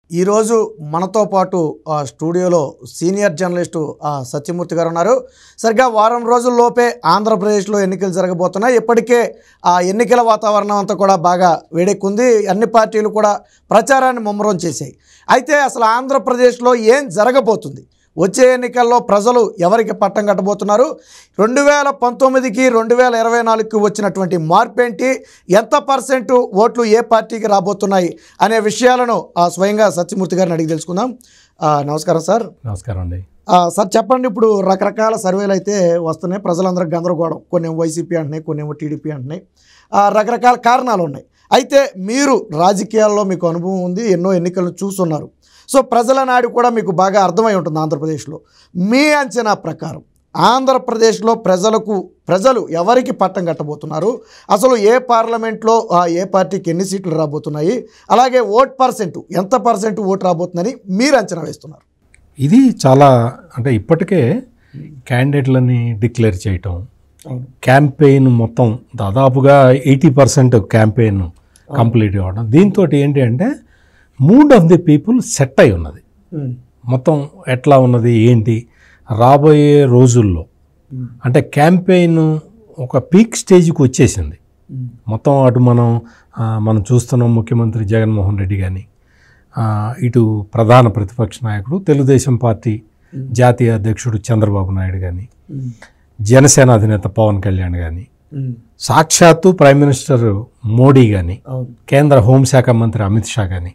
ఈరోజు మనతో పాటు ఆ, స్టూడియోలో సీనియర్ జర్నలిస్టు ఆ, సత్యమూర్తి గారు ఉన్నారు సరిగ్గా వారం రోజుల్లోపే ఆంధ్రప్రదేశ్లో ఎన్నికలు జరగబోతున్నాయి ఇప్పటికే ఆ ఎన్నికల వాతావరణం అంతా కూడా బాగా వేడెక్కుంది అన్ని పార్టీలు కూడా ప్రచారాన్ని ముమ్మరం చేశాయి అయితే అసలు ఆంధ్రప్రదేశ్లో ఏం జరగబోతుంది వచ్చే ఎన్నికల్లో ప్రజలు ఎవరికి పట్టం కట్టబోతున్నారు రెండు వేల పంతొమ్మిదికి రెండు వేల ఇరవై నాలుగుకి వచ్చినటువంటి మార్పేంటి ఎంత పర్సెంట్ ఓట్లు ఏ పార్టీకి రాబోతున్నాయి అనే విషయాలను ఆ, స్వయంగా సత్యమూర్తి గారిని అడిగి తెలుసుకుందాం ఆ, నమస్కారం సార్ నమస్కారం అండి ఆ, సార్ చెప్పండి ఇప్పుడు రకరకాల సర్వేలు అయితే వస్తున్నాయి ప్రజలందరూ గందరగోళం కొన్ని వైసీపీ అంటున్నాయి కొన్ని ఏమో టీడీపీ అంటున్నాయి ఆ, రకరకాల కారణాలు ఉన్నాయి అయితే మీరు రాజకీయాల్లో మీకు అనుభవం ఉంది ఎన్నో ఎన్నికలను చూస్తున్నారు సో ప్రజల నాడు కూడా మీకు బాగా అర్థమై ఉంటుంది ఆంధ్రప్రదేశ్లో మీ అంచనా ప్రకారం ఆంధ్రప్రదేశ్లో ప్రజలకు ప్రజలు ఎవరికి పట్టం కట్టబోతున్నారు అసలు ఏ పార్లమెంట్లో ఆ, ఏ పార్టీకి ఎన్ని సీట్లు రాబోతున్నాయి అలాగే ఓట్ పర్సెంట్ ఎంత పర్సెంట్ ఓటు రాబోతుందని మీరు అంచనా వేస్తున్నారు ఇది చాలా అంటే ఇప్పటికే క్యాండిడేట్లని డిక్లేర్ చేయటం క్యాంపెయిన్ మొత్తం దాదాపుగా ఎయిటీ పర్సెంట్ క్యాంపెయిన్ కంప్లీట్ అవ్వడం దీంతో ఏంటి అంటే mood of the people set అయి ఉన్నది మొత్తం ఎట్లా ఉన్నది ఏంటి రాబోయే రోజుల్లో అంటే క్యాంపెయిన్ ఒక పీక్ స్టేజ్కి వచ్చేసింది మొత్తం అటు మనం ఆ, మనం చూస్తున్నాం ముఖ్యమంత్రి జగన్మోహన్ రెడ్డి కానీ ఇటు ప్రధాన ప్రతిపక్ష నాయకుడు తెలుగుదేశం పార్టీ జాతీయ అధ్యక్షుడు చంద్రబాబు నాయుడు కానీ జనసేన అధినేత పవన్ కళ్యాణ్ కానీ సాక్షాత్తు ప్రైమ్ మినిస్టర్ మోడీ కానీ అవును కేంద్ర హోంశాఖ మంత్రి అమిత్ షా కానీ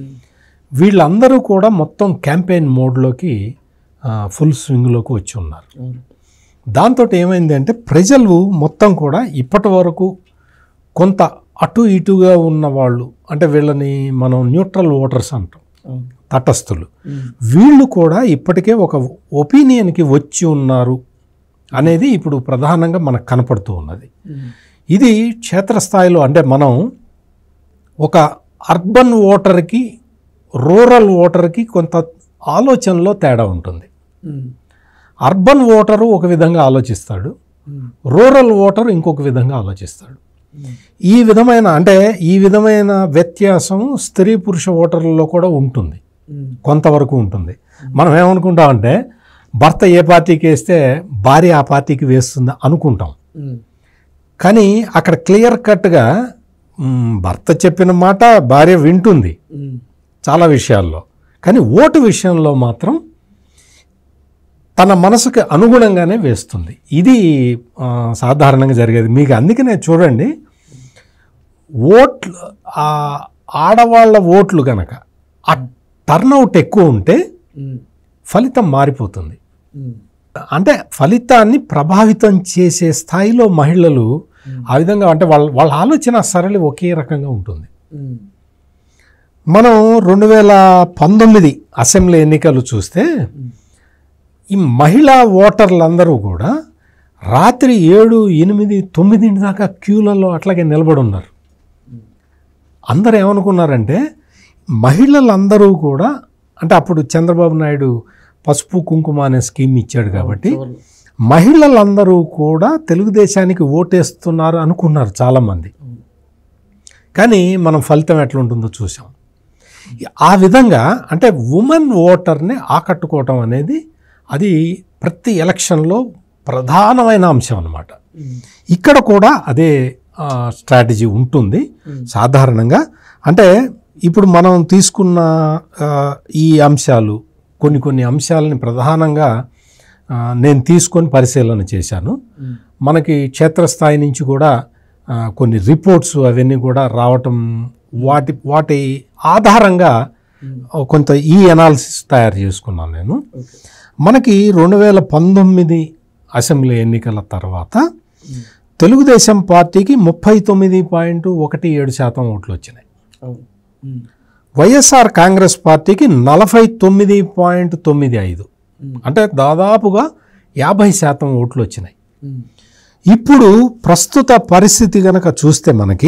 వీళ్ళందరూ కూడా మొత్తం క్యాంపెయిన్ మోడ్లోకి ఫుల్ స్వింగ్లోకి వచ్చి ఉన్నారు అవును దాంతో ఏమైంది అంటే ప్రజలు మొత్తం కూడా ఇప్పటి వరకు కొంత అటు ఇటుగా ఉన్న వాళ్ళు అంటే వీళ్ళని మనం న్యూట్రల్ ఓటర్స్ అంటాం అవును తటస్థులు వీళ్ళు కూడా ఇప్పటికే ఒక ఒపీనియన్కి వచ్చి ఉన్నారు అనేది ఇప్పుడు ప్రధానంగా మనకు కనపడుతూ ఉన్నది ఇది క్షేత్రస్థాయిలో అంటే మనం ఒక అర్బన్ ఓటర్కి రూరల్ ఓటర్కి కొంత ఆలోచనలో తేడా ఉంటుంది అర్బన్ ఓటరు ఒక విధంగా ఆలోచిస్తాడు రూరల్ ఓటర్ ఇంకొక విధంగా ఆలోచిస్తాడు ఈ విధమైన అంటే ఈ విధమైన వ్యత్యాసం స్త్రీ పురుష ఓటర్లలో కూడా ఉంటుంది కొంతవరకు ఉంటుంది మనం ఏమనుకుంటామంటే భర్త ఏ పార్టీకి వేస్తే భార్య ఆ పార్టీకి వేస్తుంది అనుకుంటాం కానీ అక్కడ క్లియర్ కట్గా మ్, భర్త చెప్పిన మాట భార్య వింటుంది చాలా విషయాల్లో కానీ ఓటు విషయంలో మాత్రం తన మనసుకి అనుగుణంగానే వేస్తుంది ఇది ఆ, సాధారణంగా జరిగేది మీకు అందుకనే చూడండి ఓట్లు ఆ ఆడవాళ్ళ ఓట్లు కనుక ఆ టర్నౌట్ ఎక్కువ ఉంటే ఫలితం మారిపోతుంది అంటే ఫలితాన్ని ప్రభావితం చేసే స్థాయిలో మహిళలు ఆ విధంగా అంటే వాళ్ళ వాళ్ళ ఆలోచన సరళి ఒకే రకంగా ఉంటుంది మనం రెండు వేల పంతొమ్మిది అసెంబ్లీ ఎన్నికలు చూస్తే ఈ మహిళా ఓటర్లందరూ కూడా రాత్రి ఏడు ఎనిమిది తొమ్మిదింటి దాకా క్యూలలో అట్లాగే నిలబడి ఉన్నారు అందరూ ఏమనుకున్నారంటే మహిళలందరూ కూడా అంటే అప్పుడు చంద్రబాబు నాయుడు పసుపు కుంకుమ అనే స్కీమ్ ఇచ్చాడు కాబట్టి మహిళలందరూ కూడా తెలుగుదేశానికి ఓటేస్తున్నారు అనుకున్నారు చాలామంది కానీ మనం ఫలితం ఎట్లుంటుందో చూసాం ఆ విధంగా అంటే ఉమెన్ ఓటర్ని ఆకట్టుకోవటం అనేది అది ప్రతి ఎలక్షన్లో ప్రధానమైన అంశం అన్నమాట ఇక్కడ కూడా అదే ఆ, స్ట్రాటజీ ఉంటుంది సాధారణంగా అంటే ఇప్పుడు మనం తీసుకున్న ఆ, ఈ అంశాలు కొన్ని కొన్ని అంశాలని ప్రధానంగా ఆ, నేను తీసుకొని పరిశీలన చేశాను మనకి క్షేత్రస్థాయి నుంచి కూడా ఆ, కొన్ని రిపోర్ట్స్ అవన్నీ కూడా రావటం వాటి వాటి ఆధారంగా కొంత ఈ అనాలిసిస్ తయారు చేసుకున్నాను నేను మనకి రెండు వేల పంతొమ్మిది అసెంబ్లీ ఎన్నికల తర్వాత తెలుగుదేశం పార్టీకి ముప్పై తొమ్మిది పాయింట్ ఒకటి ఏడు శాతం ఓట్లు వచ్చినాయి వైఎస్ఆర్ కాంగ్రెస్ పార్టీకి నలభై తొమ్మిది పాయింట్ తొమ్మిది ఐదు అంటే దాదాపుగా యాభై శాతం ఓట్లు వచ్చినాయి ఇప్పుడు ప్రస్తుత పరిస్థితి గనక చూస్తే మనకి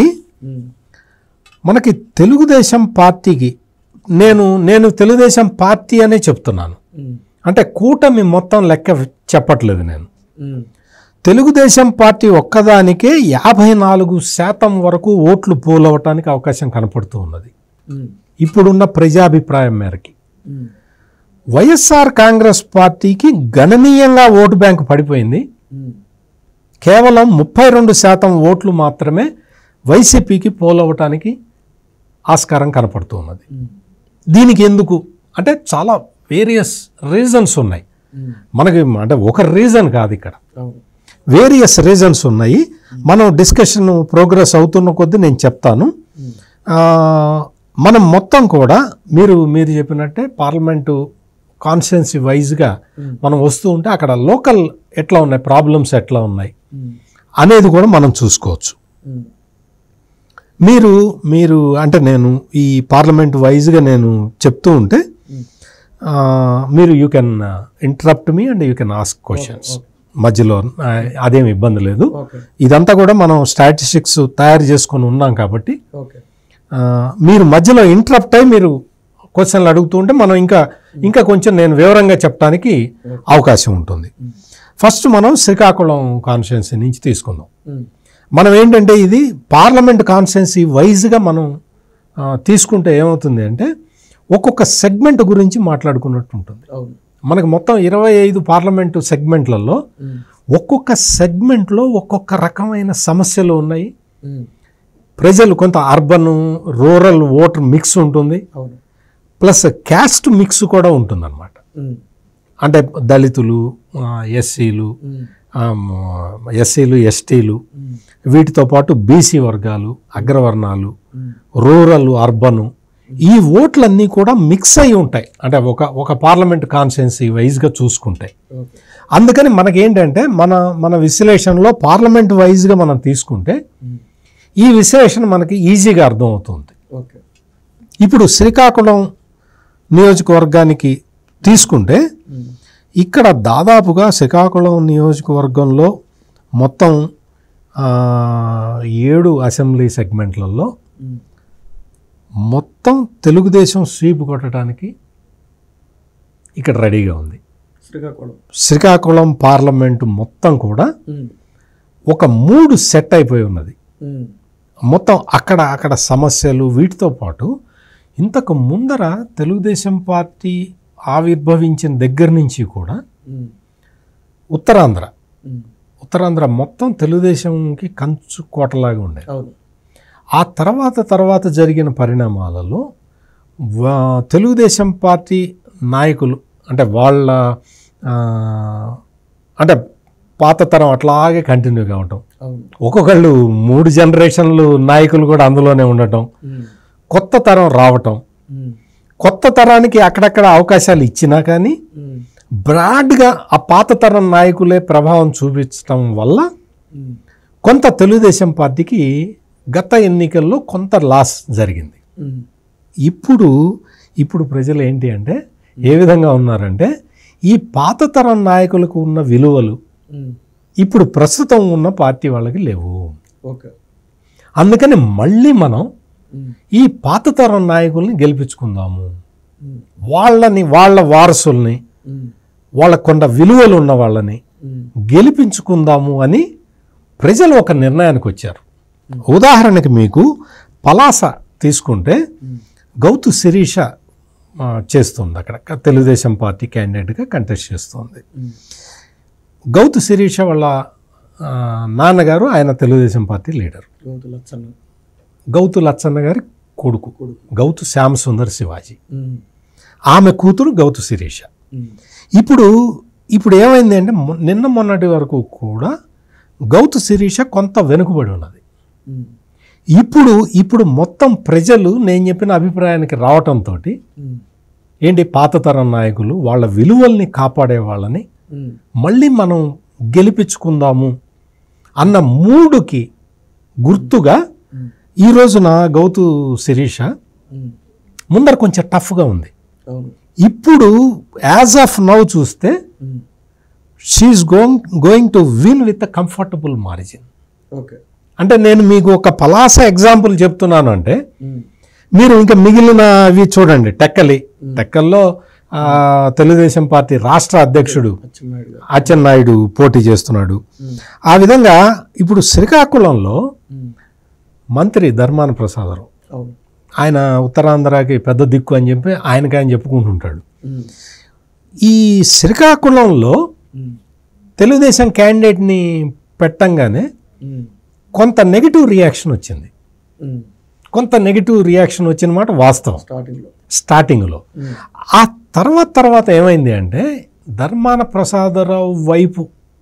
మనకి తెలుగుదేశం పార్టీకి నేను నేను తెలుగుదేశం పార్టీ అనే చెప్తున్నాను అంటే కూటమి మొత్తం లెక్క చెప్పట్లేదు నేను తెలుగుదేశం పార్టీ ఒక్కదానికే యాభై నాలుగు శాతం వరకు ఓట్లు పోలవటానికి అవకాశం కనపడుతూ ఉన్నది ఇప్పుడున్న ప్రజాభిప్రాయం మేరకి వైఎస్ఆర్ కాంగ్రెస్ పార్టీకి గణనీయంగా ఓటు బ్యాంకు పడిపోయింది కేవలం ముప్పై రెండు శాతం ఓట్లు మాత్రమే వైసీపీకి పోలవటానికి ఆస్కారం కనపడుతూ ఉన్నది దీనికి ఎందుకు అంటే చాలా వేరియస్ రీజన్స్ ఉన్నాయి మనకి అంటే ఒక రీజన్ కాదు ఇక్కడ వేరియస్ రీజన్స్ ఉన్నాయి మనం డిస్కషన్ ప్రోగ్రెస్ అవుతున్న కొద్దీ నేను చెప్తాను ఆ, మనం మొత్తం కూడా మీరు మీరు చెప్పినట్టే పార్లమెంటు కాన్స్టిట్యున్సీ వైజ్గా మనం వస్తూ ఉంటే అక్కడ లోకల్ ఎట్లా ఉన్నాయి ప్రాబ్లమ్స్ ఎట్లా ఉన్నాయి అనేది కూడా మనం చూసుకోవచ్చు మీరు మీరు అంటే నేను ఈ పార్లమెంట్ వైజ్గా నేను చెప్తూ ఉంటే ఆ, మీరు you can interrupt me and you can ask questions మధ్యలో ఆ, అదేం ఇబ్బంది లేదు ఓకే ఇదంతా కూడా మనం స్టాటిస్టిక్స్ తయారు చేసుకొని ఉన్నాం కాబట్టి ఓకే ఆ, మీరు మధ్యలో ఇంటరప్ట్ అయి మీరు క్వశ్చన్లు అడుగుతూ ఉంటే మనం ఇంకా ఇంకా కొంచెం నేను వివరంగా చెప్పడానికి అవకాశం ఉంటుంది ఫస్ట్ మనం శ్రీకాకుళం కాన్స్టిట్యున్సీ నుంచి తీసుకుందాం మనం ఏంటంటే ఇది పార్లమెంట్ కాన్స్టిట్యున్సీ వైజ్గా మనం ఆ, తీసుకుంటే ఏమవుతుంది అంటే ఒక్కొక్క సెగ్మెంట్ గురించి మాట్లాడుకున్నట్టు ఉంటుంది అవును మనకు మొత్తం ఇరవై ఐదు పార్లమెంటు సెగ్మెంట్లలో ఒక్కొక్క సెగ్మెంట్లో ఒక్కొక్క రకమైన సమస్యలు ఉన్నాయి ప్రజలు కొంత అర్బన్ రూరల్ ఓటర్ మిక్స్ ఉంటుంది అవును ప్లస్ క్యాస్ట్ మిక్స్ కూడా ఉంటుందన్నమాట అంటే దళితులు ఎస్సీలు ఎస్సీలు ఎస్టీలు వీటితో పాటు బీసీ వర్గాలు అగ్రవర్ణాలు రూరల్ అర్బను ఈ ఓట్లన్నీ కూడా మిక్స్ అయి ఉంటాయి అంటే ఒక ఒక పార్లమెంట్ కాన్స్టిట్యున్సీ వైజ్గా చూసుకుంటే ఓకే అందుకని మనకేంటంటే మన మన విశ్లేషణలో పార్లమెంట్ వైజ్గా మనం తీసుకుంటే ఈ విశ్లేషణ మనకి ఈజీగా అర్థమవుతుంది ఓకే ఇప్పుడు శ్రీకాకుళం నియోజకవర్గానికి తీసుకుంటే ఇక్కడ దాదాపుగా శ్రీకాకుళం నియోజకవర్గంలో మొత్తం ఆ, ఏడు అసెంబ్లీ సెగ్మెంట్లలో మొత్తం తెలుగుదేశం స్వీప్ కొట్టడానికి ఇక్కడ రెడీగా ఉంది శ్రీకాకుళం శ్రీకాకుళం పార్లమెంటు మొత్తం కూడా ఒక మూడు సెట్ అయిపోయి ఉన్నది మొత్తం అక్కడ అక్కడ సమస్యలు వీటితో పాటు ఇంతకు ముందర తెలుగుదేశం పార్టీ ఆవిర్భవించిన దగ్గర నుంచి కూడా ఉత్తరాంధ్ర ఉత్తరాంధ్ర మొత్తం తెలుగుదేశంకి కంచు కోటలాగా ఉండేది అవును ఆ తర్వాత తర్వాత జరిగిన పరిణామాలలో వా- తెలుగుదేశం పార్టీ నాయకులు అంటే వాళ్ళ ఆ, అంటే పాత తరం అట్లాగే కంటిన్యూగా ఉండటం అవును ఒక్కొక్కళ్ళు మూడు జనరేషన్లు నాయకులు కూడా అందులోనే ఉండటం కొత్త తరం రావటం కొత్త తరానికి అక్కడక్కడ అవకాశాలు ఇచ్చినా కానీ బ్రాడ్గా ఆ పాత తరం నాయకులే ప్రభావం చూపించడం వల్ల కొంత తెలుగుదేశం పార్టీకి గత ఎన్నికల్లో కొంత లాస్ జరిగింది ఇప్పుడు ఇప్పుడు ప్రజలు ఏంటి అంటే ఏ విధంగా ఉన్నారంటే ఈ పాత తరం నాయకులకు ఉన్న విలువలు ఇప్పుడు ప్రస్తుతం ఉన్న పార్టీ వాళ్ళకి లేవు ఓకే అందుకని మళ్ళీ మనం ఈ పాత తరం నాయకుల్ని గెలిపించుకుందాము వాళ్ళని వాళ్ళ వారసుల్ని వాళ్ళ కొంత విలువలు ఉన్న వాళ్ళని గెలిపించుకుందాము అని ప్రజలు ఒక నిర్ణయానికి వచ్చారు ఉదాహరణకి మీకు పలాస తీసుకుంటే గౌతు శిరీష ఆ, చేస్తుంది అక్కడ క- తెలుగుదేశం పార్టీ క్యాండిడేట్గా కంటెస్ట్ చేస్తుంది గౌతు శిరీష వాళ్ళ ఆ, నాన్నగారు ఆయన తెలుగుదేశం పార్టీ లీడర్ గౌతు లచ్చన్న గౌతు లచ్చన్న గారి కొడుకు కొడుకు. గౌతు శ్యామ్ సుందర్ శివాజీ ఆమె కూతురు గౌతు శిరీష ఇప్పుడు ఇప్పుడు ఏమైంది అంటే మొ- నిన్న మొన్నటి వరకు కూడా గౌతు శిరీష కొంత వెనుకబడి ఉన్నది ఇప్పుడు ఇప్పుడు మొత్తం ప్రజలు నేను చెప్పిన అభిప్రాయానికి రావటంతో ఏంటి పాత తరం నాయకులు వాళ్ళ విలువల్ని కాపాడే వాళ్ళని మళ్ళీ మనం గెలిపించుకుందాము అన్న మూడుకి గుర్తుగా ఈ రోజున గౌతు శిరీష ముందర కొంచెం టఫ్గా ఉంది అవును ఇప్పుడు యాజ్ ఆఫ్ నౌ చూస్తే she is going going to win with a comfortable margin okay అంటే నేను మీకు ఒక పలాస ఎగ్జాంపుల్ చెప్తున్నాను అంటే మీరు ఇంకా మిగిలినవి చూడండి టెక్కలి టెక్కల్లో ఆ, తెలుగుదేశం పార్టీ రాష్ట్ర అధ్యక్షుడు అచ్చెన్నాయుడు గారు అచ్చెన్నాయుడు పోటీ చేస్తున్నాడు ఆ విధంగా ఇప్పుడు శ్రీకాకుళంలో మంత్రి ధర్మాన ప్రసాదరావు అవును ఆయన ఉత్తరాంధ్రకి పెద్ద దిక్కు అని చెప్పి ఆయనకి ఆయన చెప్పుకుంటుంటాడు ఉమ్. ఈ శ్రీకాకుళంలో ఉమ్. తెలుగుదేశం క్యాండిడేట్ని పెట్టంగానే ఉమ్. కొంత నెగిటివ్ రియాక్షన్ వచ్చింది ఉమ్. కొంత నెగిటివ్ రియాక్షన్ వచ్చిన మాట వాస్తవం స్టార్టింగ్లో స్టార్టింగ్లో ఉమ్. ఆ తర్వాత తర్వాత ఏమైంది అంటే ధర్మాన ప్రసాదరావు వైపు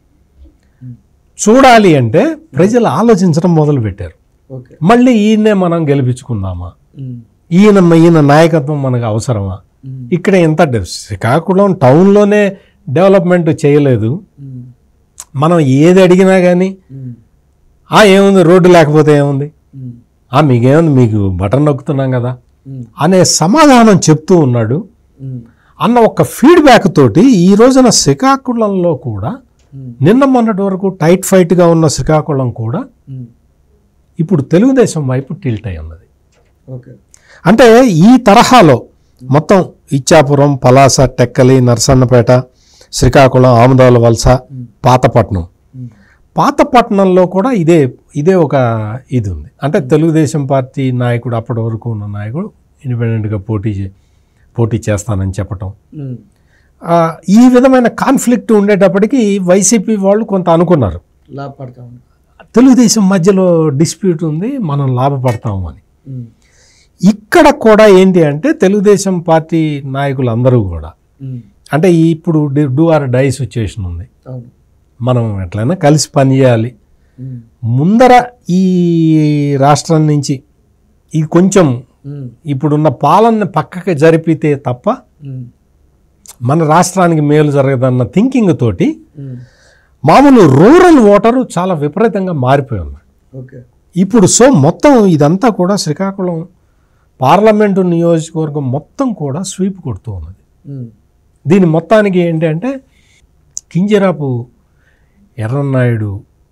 చూడాలి అంటే ప్రజలు ఆలోచించడం మొదలుపెట్టారు ఓకే మళ్ళీ ఈయన్నే మనం గెలిపించుకుందామా ఉమ్. ఈయన ఈయన నాయకత్వం మనకు అవసరమా ఉమ్. ఇక్కడ ఎంత డె- శ్రీకాకుళం టౌన్లోనే డెవలప్మెంట్ చేయలేదు ఉమ్. మనం ఏది అడిగినా కానీ ఉమ్. ఆ ఏముంది రోడ్డు లేకపోతే ఏముంది ఉమ్. ఆ మీకేముంది మీకు బటన్ నొక్కుతున్నాం కదా ఉమ్. అనే సమాధానం చెప్తూ ఉన్నాడు ఉమ్. అన్న ఒక ఫీడ్బ్యాక్ తోటి ఈ రోజున శ్రీకాకుళంలో కూడా ఉమ్. నిన్న మొన్నటి వరకు టైట్ ఫైట్గా ఉన్న శ్రీకాకుళం కూడా ఉమ్. ఇప్పుడు తెలుగుదేశం వైపు టిల్ట్ అయి ఉన్నది ఓకే అంటే ఈ తరహాలో మొత్తం ఇచ్చాపురం పలాస టెక్కలి నర్సన్నపేట శ్రీకాకుళం ఆముదాల వలస పాతపట్నం ఉమ్. పాతపట్నంలో కూడా ఇదే ఇదే ఒక ఇది ఉంది అంటే తెలుగుదేశం పార్టీ నాయకుడు అప్పటి వరకు ఉన్న నాయకుడు ఇండిపెండెంట్గా పోటీ చే పోటీ చేస్తానని చెప్పటం ఉమ్. ఆ, ఈ విధమైన కాన్ఫ్లిక్ట్ ఉండేటప్పటికి వైసీపీ వాళ్ళు కొంత అనుకున్నారు లాభపడతామని తెలుగుదేశం మధ్యలో డిస్ప్యూట్ ఉంది మనం లాభపడతాము అని ఉమ్. ఇక్కడ కూడా ఏంటి అంటే తెలుగుదేశం పార్టీ నాయకులు అందరూ కూడా ఉమ్. అంటే ఈ ఇప్పుడు డూ ఆర్ డై సిచ్యువేషన్ ఉంది అవును మనం ఎట్లయినా కలిసి పనిచేయాలి ఉమ్. ముందర ఈ రాష్ట్రం నుంచి ఈ కొంచెం ఉమ్. ఇప్పుడున్న పాలనని పక్కకి జరిపితే తప్ప ఉమ్. మన రాష్ట్రానికి మేలు జరగదన్న థింకింగ్ తోటి ఉమ్. మామూలు రూరల్ ఓటరు చాలా విపరీతంగా మారిపోయి ఉన్నాడు ఓకే ఇప్పుడు సో మొత్తం ఇదంతా కూడా శ్రీకాకుళం పార్లమెంటు నియోజకవర్గం మొత్తం కూడా స్వీప్ కొడుతూ ఉన్నది ఉమ్. దీని మొత్తానికి ఏంటి అంటే కింజరాపు ఎర్రన్నాయుడు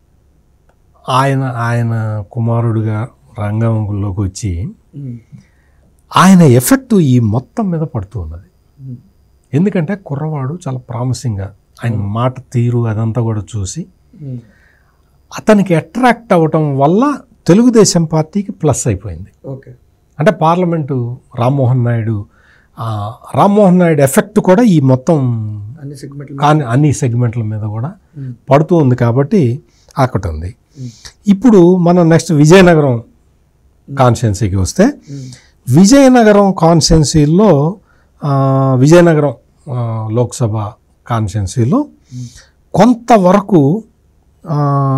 ఆయన ఆయన కుమారుడిగా రంగంలోకి వచ్చి ఉమ్. ఆయన ఎఫెక్ట్ ఈ మొత్తం మీద పడుతూ ఉన్నది ఉమ్. ఎందుకంటే కుర్రవాడు చాలా ప్రామిసింగ్గా ఆయన మాట తీరు అదంతా కూడా చూసి ఉమ్. అతనికి అట్రాక్ట్ అవ్వటం వల్ల తెలుగుదేశం పార్టీకి ప్లస్ అయిపోయింది ఓకే అంటే పార్లమెంటు రామ్మోహన్ నాయుడు ఆ, రామ్మోహన్ నాయుడు ఎఫెక్ట్ కూడా ఈ మొత్తం అన్ని సెగ్మెంట్లు కానీ అన్ని సెగ్మెంట్ల మీద కూడా ఉమ్. పడుతూ ఉంది కాబట్టి అక్కడ ఉంది ఉమ్. ఇప్పుడు మనం నెక్స్ట్ విజయనగరం కాన్స్టిట్యున్సీకి వస్తే ఉమ్. విజయనగరం కాన్స్టిట్యున్సీలో ఆ, విజయనగరం ఆ, లోక్సభ కాన్స్టిట్యున్సీలో కొంతవరకు ఆ,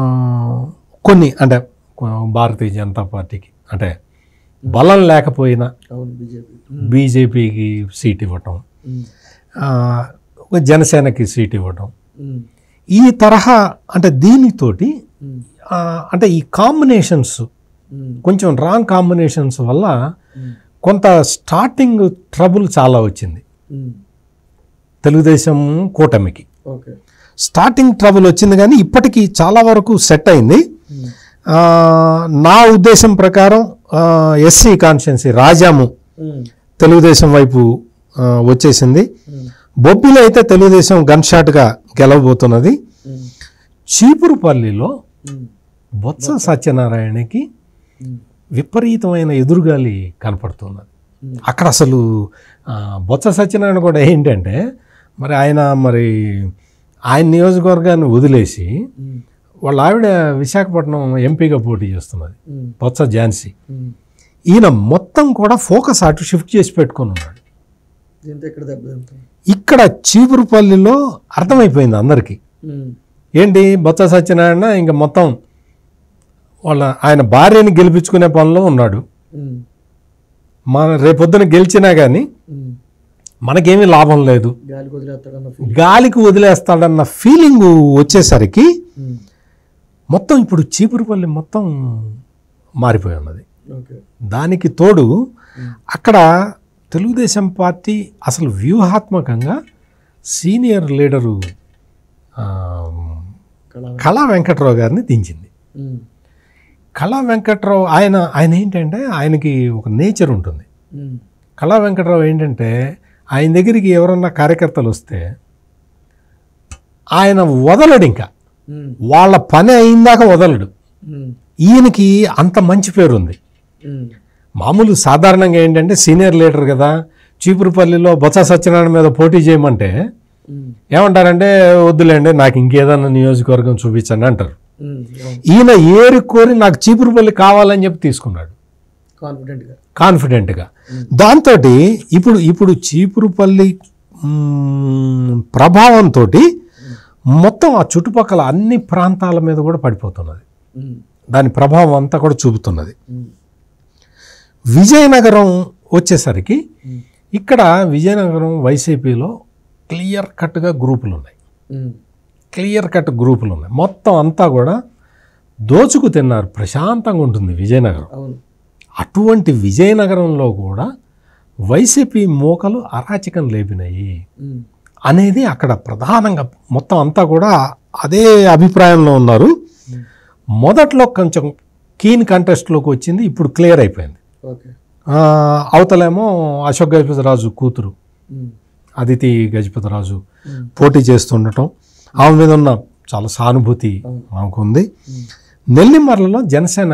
కొన్ని అంటే కొ- భారతీయ జనతా పార్టీకి అంటే బలం లేకపోయినా అవును బీజేపీ బీజేపీకి సీట్ ఇవ్వటం ఉమ్. ఆ, ఒక జనసేనకి సీట్ ఇవ్వటం ఉమ్. ఈ తరహా అంటే దీనితోటి ఉమ్. ఆ, అంటే ఈ కాంబినేషన్స్ ఉమ్. కొంచెం రాంగ్ కాంబినేషన్స్ వల్ల ఉమ్. కొంత స్టార్టింగ్ ట్రబుల్ చాలా వచ్చింది ఉమ్. తెలుగుదేశం కూటమికి ఓకే స్టార్టింగ్ ట్రబుల్ వచ్చింది కానీ ఇప్పటికీ చాలా వరకు సెట్ అయింది ఉమ్. ఆ, నా ఉద్దేశం ప్రకారం ఎస్సీ కాన్స్టిట్యున్సీ రాజాము ఉమ్. తెలుగుదేశం వైపు ఆ, వచ్చేసింది ఉమ్. బొబ్బిలో అయితే తెలుగుదేశం గన్ షాట్గా గెలవబోతున్నది ఉమ్. చీపురుపల్లిలో ఉమ్. బొత్స సత్యనారాయణకి ఉమ్. విపరీతమైన ఎదురుగాలి కనపడుతున్నది ఉమ్. అక్కడ అసలు ఆ, బొత్స సత్యనారాయణ కూడా ఏంటంటే మరి ఆయన మరి ఆయన నియోజకవర్గాన్ని వదిలేసి ఉమ్. వాళ్ళ ఆవిడ విశాఖపట్నం ఎంపీగా పోటీ చేస్తున్నది ఉమ్. బొత్స ఝాన్సీ ఉమ్. ఈయన మొత్తం కూడా ఫోకస్ అటు షిఫ్ట్ చేసి పెట్టుకొని ఉన్నాడు దీంతో ఇక్కడ దెబ్బతింటాం ఇక్కడ చీపురుపల్లిలో అర్థమైపోయింది అందరికీ ఉమ్. ఏంటి బొత్స సత్యనారాయణ ఇంకా మొత్తం వాళ్ళ ఆయన భార్యని గెలిపించుకునే పనిలో ఉన్నాడు ఉమ్. మన రేపొద్దున గెలిచినా కానీ ఉమ్. మనకేమీ లాభం లేదు గాలి వదిలేస్తాడన్న ఫీల్ గాలికి వదిలేస్తాడన్న ఫీలింగ్ వచ్చేసరికి ఉమ్. మొత్తం ఇప్పుడు చీపురుపల్లి మొత్తం మారిపోయి ఉన్నది ఓకే దానికి తోడు అక్కడ తెలుగుదేశం పార్టీ అసలు వ్యూహాత్మకంగా సీనియర్ లీడరు ఆ, కళ కళా వెంకట్రావు గారిని దించింది ఉమ్. కళా వెంకట్రావు ఆయన ఆయన ఏంటంటే ఆయనకి ఒక నేచర్ ఉంటుంది ఉమ్. కళా వెంకట్రావు ఏంటంటే ఆయన దగ్గరికి ఎవరన్నా కార్యకర్తలు వస్తే ఆయన వదలడు ఇంకా ఉమ్. వాళ్ళ పని అయిందాక వదలడు ఉమ్. ఈయనకి అంత మంచి పేరు ఉంది ఉమ్. మామూలు సాధారణంగా ఏంటంటే సీనియర్ లీడర్ కదా చీపురుపల్లిలో బొత్స సత్యనారాయణ మీద పోటీ చేయమంటే ఉమ్, ఏమంటారంటే వద్దులేండి నాకు ఇంకేదన్నా నియోజకవర్గం చూపించండి అంటారు ఉమ్, అవును. ఈయన ఏరి కోరి నాకు చీపురుపల్లి కావాలని చెప్పి తీసుకున్నాడు కాన్ఫిడెంట్గా కాన్ఫిడెంట్గా దాంతో ఇప్పుడు ఇప్పుడు చీపురుపల్లి ప్రభావంతో మొత్తం ఆ చుట్టుపక్కల అన్ని ప్రాంతాల మీద కూడా పడిపోతున్నది ఉమ్, దాని ప్రభావం అంతా కూడా చూపుతున్నది ఉమ్, విజయనగరం వచ్చేసరికి ఉమ్, ఇక్కడ విజయనగరం వైసీపీలో క్లియర్ కట్గా గ్రూపులు ఉన్నాయి ఉమ్, క్లియర్ కట్ గ్రూపులు ఉన్నాయి మొత్తం అంతా కూడా దోచుకు తిన్నారు ప్రశాంతంగా ఉంటుంది విజయనగరం అవును అటువంటి విజయనగరంలో కూడా వైసీపీ మోకలు అరాచకం లేపినాయి ఉమ్, అనేది అక్కడ ప్రధానంగా మొత్తం అంతా కూడా అదే అభిప్రాయంలో ఉన్నారు మొదట్లో కొంచెం కీన్ కంటెస్ట్లోకి వచ్చింది ఇప్పుడు క్లియర్ అయిపోయింది ఓకే ఆ, అవతలేమో అశోక్ గజపతిరాజు కూతురు ఉమ్, అదితి గజపతిరాజు ఉమ్, పోటీ చేస్తుండటం ఆమె మీద ఉన్న చాలా సానుభూతి అవును. ఆమెకు ఉంది ఉమ్, నెల్లిమర్లలో జనసేన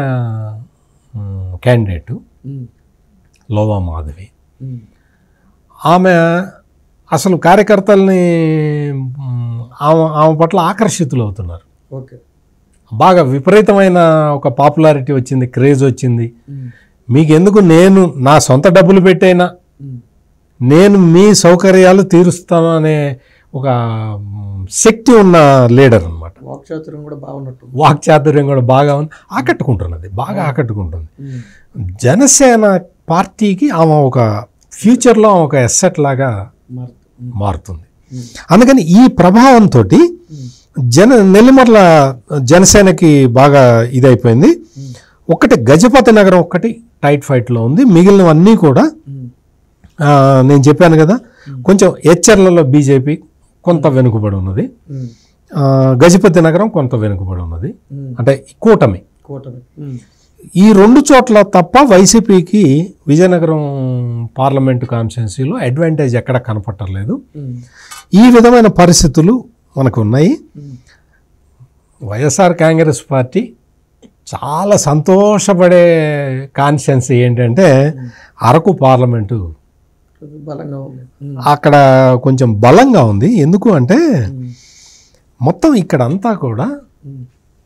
మ్, క్యాండిడేటు ఉమ్, లోవా మాధవి ఉమ్, ఆమె అసలు కార్యకర్తల్ని మ్, ఆమె ఆమె పట్ల ఆకర్షితులు అవుతున్నారు ఓకే బాగా విపరీతమైన ఒక పాపులారిటీ వచ్చింది క్రేజ్ వచ్చింది ఉమ్, మీకెందుకు నేను నా సొంత డబ్బులు పెట్టైనా ఉమ్, నేను మీ సౌకర్యాలు తీరుస్తాను అనే ఒక మ్, శక్తి ఉన్న లీడర్ అనమాట వాక్చాతుర్యం కూడా బాగున్నట్టు వాక్చాతుర్యం కూడా బాగా ఉంది ఆకట్టుకుంటున్నది బాగా ఆకట్టుకుంటుంది ఉమ్, జనసేన పార్టీకి ఆమె ఒక ఫ్యూచర్లో ఆమె ఒక ఎస్సెట్ లాగా మారుతూ ఉమ్, మారుతుంది ఉమ్, అందుకని ఈ ప్రభావంతో ఉమ్, జన నెల్లిమర్ల జనసేనకి బాగా ఇదైపోయింది ఉమ్, ఒకటి గజపతి నగరం ఒక్కటి టైట్ ఫైట్లో ఉంది మిగిలినవన్నీ కూడా ఉమ్, ఆ, నేను చెప్పాను కదా కొంచెం హెచ్చర్లలో బీజేపీ కొంత వెనుకబడి ఉన్నది ఉమ్, ఆ, గజపతి నగరం కొంత వెనుకబడి ఉన్నది ఉమ్, అంటే కూటమి కూటమి ఉమ్, ఈ రెండు చోట్ల తప్ప వైసీపీకి విజయనగరం పార్లమెంటు కాన్స్టిట్యున్సీలో అడ్వాంటేజ్ ఎక్కడ కనపట్టలేదు ఉమ్, ఈ విధమైన పరిస్థితులు మనకు ఉన్నాయి ఉమ్, వైఎస్ఆర్ కాంగ్రెస్ పార్టీ చాలా సంతోషపడే కాన్స్టిట్యున్సీ ఏంటంటే అరకు పార్లమెంటు కొంచెం బలంగా ఉంది ఉమ్, అక్కడ కొంచెం బలంగా ఉంది ఎందుకు అంటే ఉమ్, మొత్తం ఇక్కడ అంతా కూడా ఉమ్,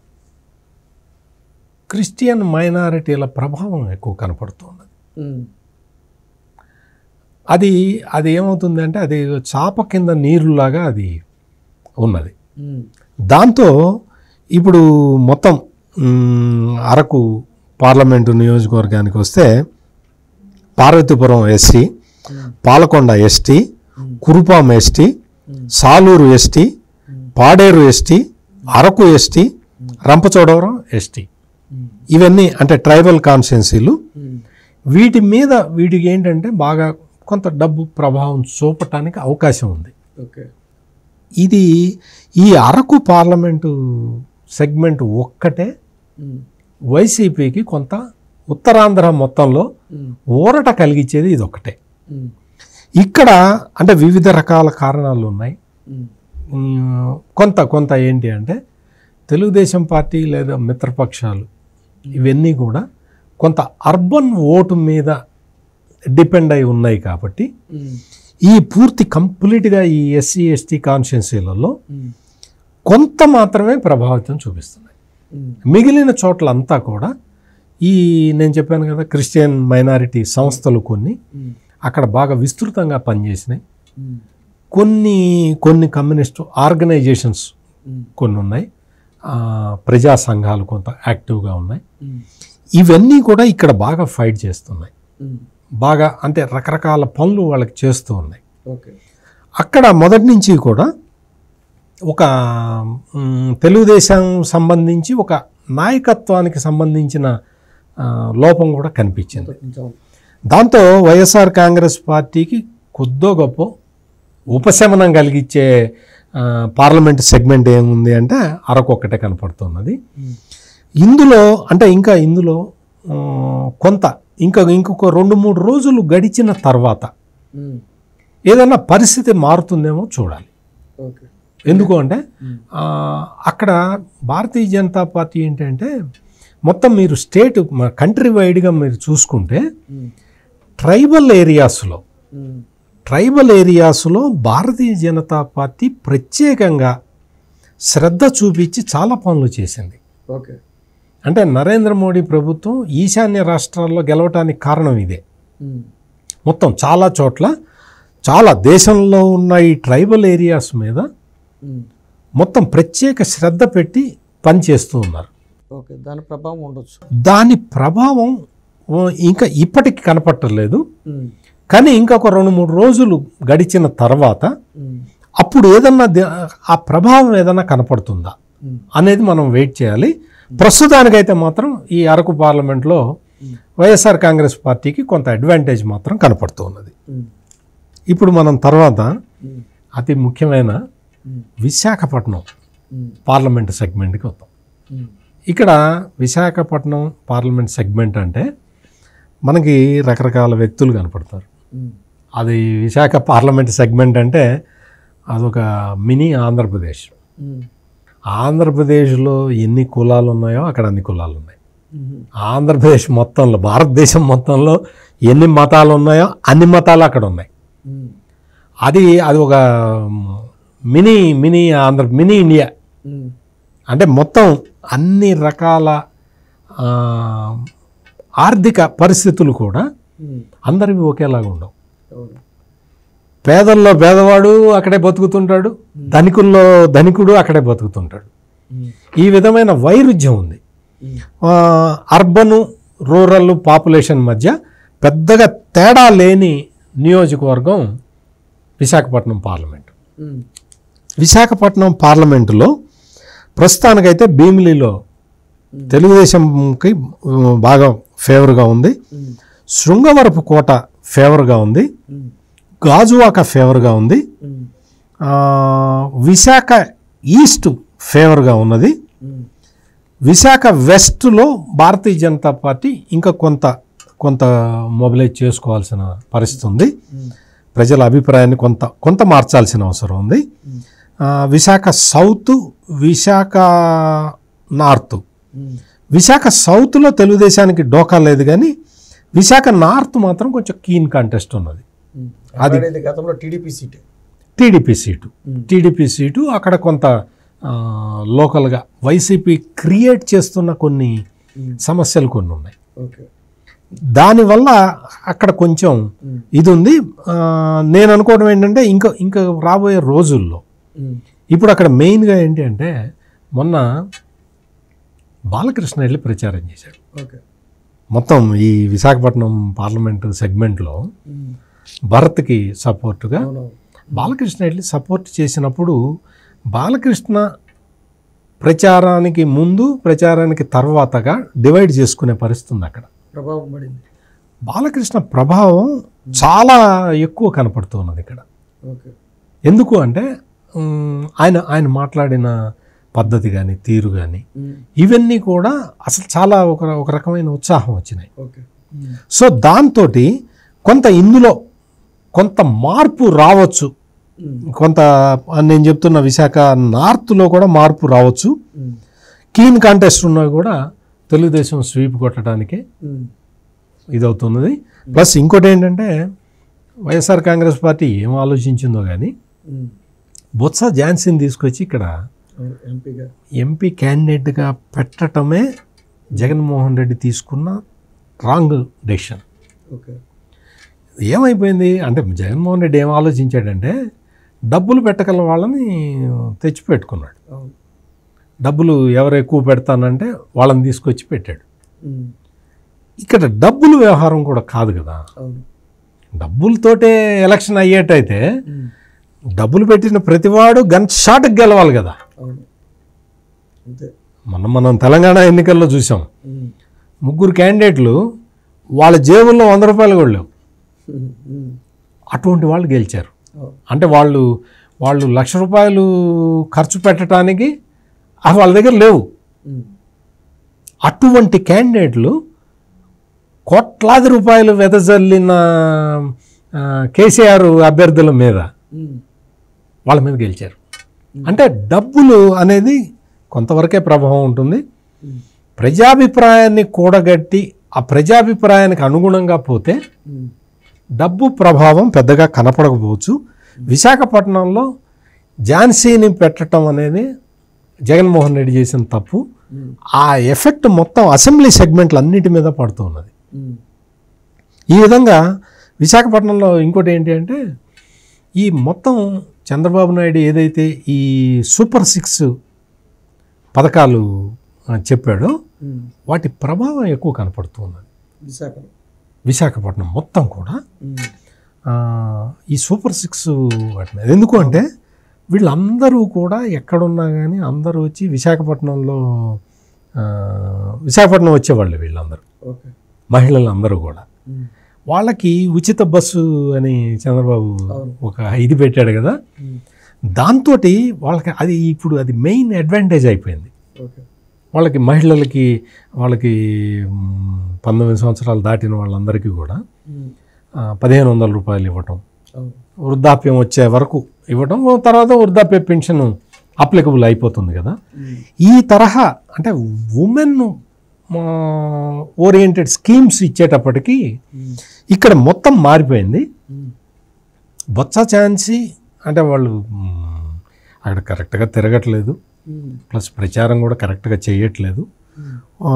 క్రిస్టియన్ మైనారిటీల ప్రభావం ఎక్కువ కనపడుతుంది ఉమ్, అది అది ఏమవుతుంది అంటే అది చాప కింద నీరులాగా అది ఉన్నది ఉమ్, దాంతో ఇప్పుడు మొత్తం మ్, అరకు పార్లమెంటు నియోజకవర్గానికి వస్తే పార్వతీపురం ఎస్టీ ఉమ్, పాలకొండ ఎస్టీ ఉమ్, కురుపాం ఎస్టీ ఉమ్, సాలూరు ఎస్టీ ఉమ్, Paderu ST Araku ST Rampachodavaram ST ఉమ్, ఇవన్నీ అంటే ట్రైబల్ కాన్స్టిట్యున్సీలు ఉమ్, వీటి మీద వీటికి ఏంటంటే బాగా కొంత డబ్బు ప్రభావం చూపటానికి అవకాశం ఉంది ఓకే ఇది ఈ అరకు పార్లమెంటు సెగ్మెంట్ ఒక్కటే ఉమ్, వైసీపీకి కొంత ఉత్తరాంధ్ర మొత్తంలో ఉమ్, ఊరట కలిగించేది ఇది ఒక్కటే ఉమ్, ఇక్కడ అంటే వివిధ రకాల కారణాలు ఉన్నాయి ఉమ్, ఉమ్, కొంత కొంత ఏంటి అంటే తెలుగుదేశం పార్టీ లేదా మిత్రపక్షాలు ఇవన్నీ కూడా కొంత అర్బన్ ఓటు మీద డిపెండ్ అయి ఉన్నాయి కాబట్టి ఉమ్, ఈ పూర్తి కంప్లీట్గా ఈ ఎస్సీ ఎస్టీ కాన్స్టిట్యున్సీలలో ఉమ్, కొంత మాత్రమే ప్రభావితం చూపిస్తున్నాయి ఉమ్, మిగిలిన చోట్లంతా కూడా ఈ నేను చెప్పాను కదా క్రిస్టియన్ మైనారిటీ సంస్థలు కొన్ని ఉమ్, అక్కడ బాగా విస్తృతంగా పనిచేసినాయి ఉమ్, కొన్ని కొన్ని కమ్యూనిస్టు ఆర్గనైజేషన్స్ ఉమ్, కొన్ని ఉన్నాయి ఆ, ప్రజా సంఘాలు కొంత యాక్టివ్గా ఉన్నాయి ఉమ్, ఇవన్నీ కూడా ఇక్కడ బాగా ఫైట్ చేస్తున్నాయి ఉమ్, బాగా అంటే రకరకాల పనులు వాళ్ళకి చేస్తూ ఉన్నాయి ఓకే అక్కడ మొదటి నుంచి కూడా ఒక మ్, తెలుగుదేశం సంబంధించి ఒక నాయకత్వానికి సంబంధించిన ఆ, లోపం కూడా కనిపించింది కొంచెం దాంతో వైఎస్ఆర్ కాంగ్రెస్ పార్టీకి కొద్దో గొప్ప ఉపశమనం కలిగించే ఆ, పార్లమెంట్ సెగ్మెంట్ ఏముంది అంటే అరకు ఒక్కటే కనపడుతున్నది ఉమ్, ఇందులో అంటే ఇంకా ఇందులో ఆ, కొంత ఇంకా ఇంకొక రెండు మూడు రోజులు గడిచిన తర్వాత ఉమ్, ఏదైనా పరిస్థితి మారుతుందేమో చూడాలి మొత్తం మీరు స్టేట్ కంట్రీ వైడ్గా మీరు చూసుకుంటే ట్రైబల్ ఏరియాస్లో ట్రైబల్ ఏరియాస్లో భారతీయ జనతా పార్టీ ప్రత్యేకంగా శ్రద్ధ చూపించి చాలా పనులు చేసింది ఓకే అంటే నరేంద్ర మోడీ ప్రభుత్వం ఈశాన్య రాష్ట్రాల్లో గెలవటానికి కారణం ఇదే మొత్తం చాలా చోట్ల చాలా దేశంలో ఉన్న ఈ ట్రైబల్ ఏరియాస్ మీద మొత్తం ప్రత్యేక శ్రద్ధ పెట్టి పనిచేస్తూ ఉన్నారు ఓకే దాని ప్రభావం ఉండొచ్చు దాని ప్రభావం ఓ, ఇంకా ఇప్పటికి కనపట్టలేదు కానీ ఇంకొక రెండు మూడు రోజులు గడిచిన తర్వాత అప్పుడు ఏదన్నా దే- ఆ ప్రభావం ఏదన్నా కనపడుతుందా అనేది మనం వెయిట్ చేయాలి ప్రస్తుతానికైతే మాత్రం ఈ అరకు పార్లమెంట్లో వైఎస్ఆర్ కాంగ్రెస్ పార్టీకి కొంత అడ్వాంటేజ్ మాత్రం కనపడుతూ ఉన్నది ఇప్పుడు మనం తర్వాత అతి ముఖ్యమైన విశాఖపట్నం పార్లమెంట్ సెగ్మెంట్కి వద్దాం ఇక్కడ విశాఖపట్నం పార్లమెంట్ సెగ్మెంట్ అంటే మనకి రకరకాల వ్యక్తులు కనపడతారు అది విశాఖ పార్లమెంట్ సెగ్మెంట్ అంటే అదొక మినీ ఆంధ్రప్రదేశ్ ఆంధ్రప్రదేశ్లో ఎన్ని కులాలు ఉన్నాయో అక్కడ అన్ని కులాలు ఉన్నాయి ఆంధ్రప్రదేశ్ మొత్తంలో భారతదేశం మొత్తంలో ఎన్ని మతాలు ఉన్నాయో అన్ని మతాలు అక్కడ ఉన్నాయి అది అది ఒక mini mini Andhra mini India అంటే మొత్తం అన్ని రకాల ఆ, ఆర్థిక పరిస్థితులు కూడా అందరివి ఒకేలాగా ఉండవు పేదల్లో పేదవాడు అక్కడే బతుకుతుంటాడు ధనికుల్లో ధనికుడు అక్కడే బతుకుతుంటాడు ఈ విధమైన వైరుధ్యం ఉంది ఆ, అర్బను రూరల్ పాపులేషన్ మధ్య పెద్దగా తేడా లేని నియోజకవర్గం విశాఖపట్నం పార్లమెంట్ విశాఖపట్నం పార్లమెంటులో ప్రస్తుతానికైతే భీమిలిలో తెలుగుదేశంకి ఉమ్, బాగా ఫేవర్గా ఉంది శృంగవరపు కోట ఫేవర్గా ఉంది గాజువాక ఫేవర్గా ఉంది ఆ, విశాఖ ఈస్ట్ ఫేవర్గా ఉన్నది విశాఖ వెస్ట్లో భారతీయ జనతా పార్టీ ఇంకా కొంత కొంత మొబిలైజ్ చేసుకోవాల్సిన పరిస్థితి ఉంది ప్రజల అభిప్రాయాన్ని కొంత కొంత మార్చాల్సిన అవసరం ఉంది ఆ, విశాఖ సౌత్ విశాఖ నార్త్ విశాఖ సౌత్లో తెలుగుదేశానికి డోకా లేదు కానీ విశాఖ నార్త్ మాత్రం కొంచెం కీన్ కాంటెస్ట్ ఉన్నది అది గతంలో టీడీపీ సీటే టీడీపీ సీటు టీడీపీ సీటు అక్కడ కొంత ఆ, లోకల్గా వైసీపీ క్రియేట్ చేస్తున్న కొన్ని సమస్యలు కొన్ని ఉన్నాయి ఓకే దానివల్ల అక్కడ కొంచెం ఇది ఉంది ఆ, నేను అనుకోవడం ఏంటంటే ఇంకా ఇంకా రాబోయే రోజుల్లో ఇప్పుడు అక్కడ మెయిన్గా ఏంటి అంటే మొన్న బాలకృష్ణ వెళ్ళి ప్రచారం చేశాడు ఓకే మొత్తం ఈ విశాఖపట్నం పార్లమెంటు సెగ్మెంట్లో భరత్కి సపోర్టుగా అవునవును బాలకృష్ణ వెళ్ళి సపోర్ట్ చేసినప్పుడు బాలకృష్ణ ప్రచారానికి ముందు ప్రచారానికి తర్వాతగా డివైడ్ చేసుకునే పరిస్థితి ఉంది అక్కడ ప్రభావం పడింది బాలకృష్ణ ప్రభావం చాలా ఎక్కువ కనపడుతున్నది ఇక్కడ ఓకే ఎందుకు అంటే ఉమ్, ఆయన ఆయన మాట్లాడిన పద్ధతి కానీ తీరు కానీ ఇవన్నీ కూడా అసలు చాలా ఒక ఒక రకమైన ఉత్సాహం వచ్చినాయి ఓకే సో దాంతో కొంత ఇందులో కొంత మార్పు రావచ్చు కొంత నేను చెప్తున్న విశాఖ నార్త్లో కూడా మార్పు రావచ్చు కీన్ కాంటెస్ట్ ఉన్నవి కూడా తెలుగుదేశం స్వీప్ కొట్టడానికే ఇదవుతున్నది ప్లస్ ఇంకోటి ఏంటంటే వైఎస్ఆర్ కాంగ్రెస్ పార్టీ ఏం ఆలోచించిందో కానీ బొత్స ఝాన్సీని తీసుకొచ్చి ఇక్కడ ఎంపీగా ఎంపీ క్యాండిడేట్గా పెట్టటమే జగన్మోహన్ రెడ్డి తీసుకున్న రాంగ్ డెసిషన్ ఓకే ఏమైపోయింది అంటే జగన్మోహన్ రెడ్డి ఏం ఆలోచించాడంటే డబ్బులు పెట్టగల వాళ్ళని తెచ్చిపెట్టుకున్నాడు అవును డబ్బులు ఎవరు ఎక్కువ పెడతానంటే వాళ్ళని తీసుకొచ్చి పెట్టాడు ఇక్కడ డబ్బులు వ్యవహారం కూడా కాదు కదా అవును డబ్బులతోటే ఎలక్షన్ అయ్యేటైతే డబ్బులు పెట్టిన ప్రతివాడు గన్ షాట్కి గెలవాలి కదా అవును అంతే మనం మనం తెలంగాణ ఎన్నికల్లో చూసాం ముగ్గురు క్యాండిడేట్లు వాళ్ళ జేబుల్లో వంద రూపాయలు కూడా లేవు అటువంటి వాళ్ళు గెలిచారు అంటే వాళ్ళు వాళ్ళు లక్ష రూపాయలు ఖర్చు పెట్టడానికి ఆ వాళ్ళ దగ్గర లేవు అటువంటి క్యాండిడేట్లు కోట్లాది రూపాయలు వెదజల్లిన ఆ, కేసీఆర్ అభ్యర్థుల మీద వాళ్ళ మీద గెలిచారు అంటే డబ్బులు అనేది కొంతవరకే ప్రభావం ఉంటుంది ప్రజాభిప్రాయాన్ని కూడగట్టి ఆ ప్రజాభిప్రాయానికి అనుగుణంగా పోతే ఉమ్. డబ్బు ప్రభావం పెద్దగా కనపడకపోవచ్చు విశాఖపట్నంలో ఝాన్సీని పెట్టడం అనేది జగన్మోహన్ రెడ్డి చేసిన తప్పు ఉమ్. ఆ ఎఫెక్ట్ మొత్తం అసెంబ్లీ సెగ్మెంట్లు అన్నిటి మీద పడుతూ ఉన్నది ఉమ్. ఈ విధంగా విశాఖపట్నంలో ఇంకోటి ఏంటి అంటే ఈ మొత్తం చంద్రబాబు నాయుడు ఏదైతే ఈ సూపర్ సిక్స్ పథకాలు ఆ, చెప్పాడో ఉమ్. వాటి ప్రభావం ఎక్కువ కనపడుతూ ఉన్నది విశాఖలో విశాఖపట్నం మొత్తం కూడా ఉమ్. ఆ, ఈ సూపర్ సిక్స్ వాటి మీద ఎందుకు అంటే వీళ్ళందరూ కూడా ఎక్కడున్నా కానీ అందరూ వచ్చి విశాఖపట్నంలో ఆ, విశాఖపట్నం వచ్చేవాళ్ళు వీళ్ళందరూ ఓకే మహిళలు అందరూ కూడా ఉమ్. వాళ్ళకి ఉచిత బస్సు అని చంద్రబాబు అవును. ఒక ఇది పెట్టాడు కదా ఉమ్. దాంతో వాళ్ళకి అది ఇప్పుడు అది మెయిన్ అడ్వాంటేజ్ అయిపోయింది ఓకే వాళ్ళకి మహిళలకి వాళ్ళకి మ్, పంతొమ్మిది సంవత్సరాలు దాటిన వాళ్ళందరికీ కూడా ఉమ్. ఆ, పదిహేను వందల రూపాయలు ఇవ్వటం అవును వృద్ధాప్యం వచ్చే వరకు ఇవ్వటం తర్వాత వృద్ధాప్య పెన్షన్ అప్లికబుల్ అయిపోతుంది కదా ఉమ్. ఈ తరహా అంటే ఉమెన్ ఓరియంటెడ్ స్కీమ్స్ ఇచ్చేటప్పటికి ఉమ్. ఇక్కడ మొత్తం మారిపోయింది ఉమ్. బొత్స ఛాన్సీ అంటే వాళ్ళు మ్, అక్కడ కరెక్ట్గా తిరగట్లేదు ఉమ్. ప్లస్ ప్రచారం కూడా కరెక్ట్గా చేయట్లేదు ఉమ్. ఆ,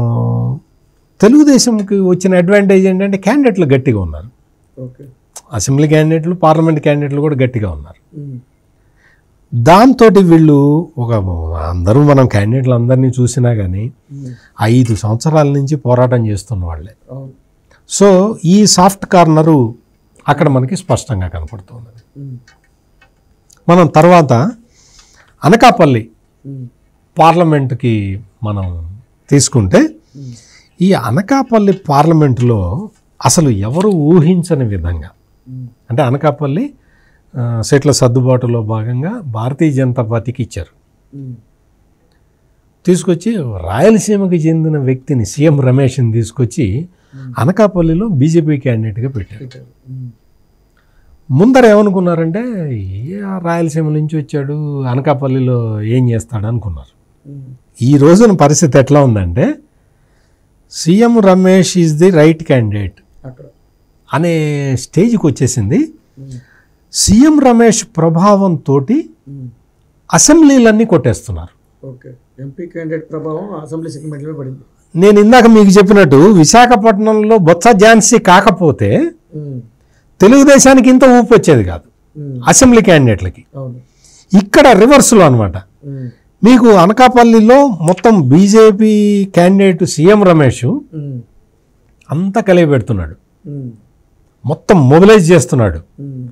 తెలుగుదేశంకి వచ్చిన అడ్వాంటేజ్ ఏంటంటే క్యాండిడేట్లు గట్టిగా ఉన్నారు ఓకే అసెంబ్లీ క్యాండిడేట్లు పార్లమెంట్ క్యాండిడేట్లు కూడా గట్టిగా ఉన్నారు ఉమ్. దాంతో వీళ్ళు ఒక అందరూ మనం క్యాండిడేట్లు అందరినీ చూసినా కానీ ఉమ్. ఐదు సంవత్సరాల నుంచి పోరాటం చేస్తున్న వాళ్ళే అవును సో ఈ సాఫ్ట్ కార్నరు అక్కడ మనకి స్పష్టంగా కనపడుతున్నది ఉమ్. మనం తర్వాత అనకాపల్లి ఉమ్. పార్లమెంటుకి మనం తీసుకుంటే ఉమ్. ఈ అనకాపల్లి పార్లమెంటులో అసలు ఎవరు ఊహించని విధంగా ఉమ్. అంటే అనకాపల్లి ఆ, సీట్ల సర్దుబాటులో భాగంగా భారతీయ జనతా పార్టీకి ఇచ్చారు ఉమ్. తీసుకొచ్చి రాయలసీమకి చెందిన వ్యక్తిని సీఎం రమేష్ని తీసుకొచ్చి అనకాపల్లిలో బీజేపీ క్యాండిడేట్గా పెట్టారు పెట్టారు. ఉమ్. ముందర ఏమనుకున్నారంటే ఏ ఆ రాయలసీమ నుంచి వచ్చాడు అనకాపల్లిలో ఏం చేస్తాడు అనుకున్నారు ఉమ్. ఈ రోజున పరిస్థితి ఎట్లా ఉందంటే CM Ramesh is the right candidate అక్కడ అనే స్టేజ్కి వచ్చేసింది ఉమ్. సీఎం రమేష్ ప్రభావంతో ఉమ్. అసెంబ్లీలన్నీ కొట్టేస్తున్నారు ఓకే ఎంపీ క్యాండిడేట్ ప్రభావం అసెంబ్లీ సెగ్మెంట్లో పడింది నేను ఇందాక మీకు చెప్పినట్టు విశాఖపట్నంలో బొత్స ఝాన్సీ కాకపోతే ఉమ్. తెలుగుదేశానికి ఇంత ఊపు వచ్చేది కాదు ఉమ్. అసెంబ్లీ క్యాండిడేట్లకి అవును ఇక్కడ రివర్స్లో అనమాట ఉమ్. మీకు అనకాపల్లిలో మొత్తం బీజేపీ క్యాండిడేట్ సీఎం రమేష్ ఉమ్. అంతా కలిగి పెడుతున్నాడు ఉమ్. మొత్తం మొబిలైజ్ చేస్తున్నాడు ఉమ్.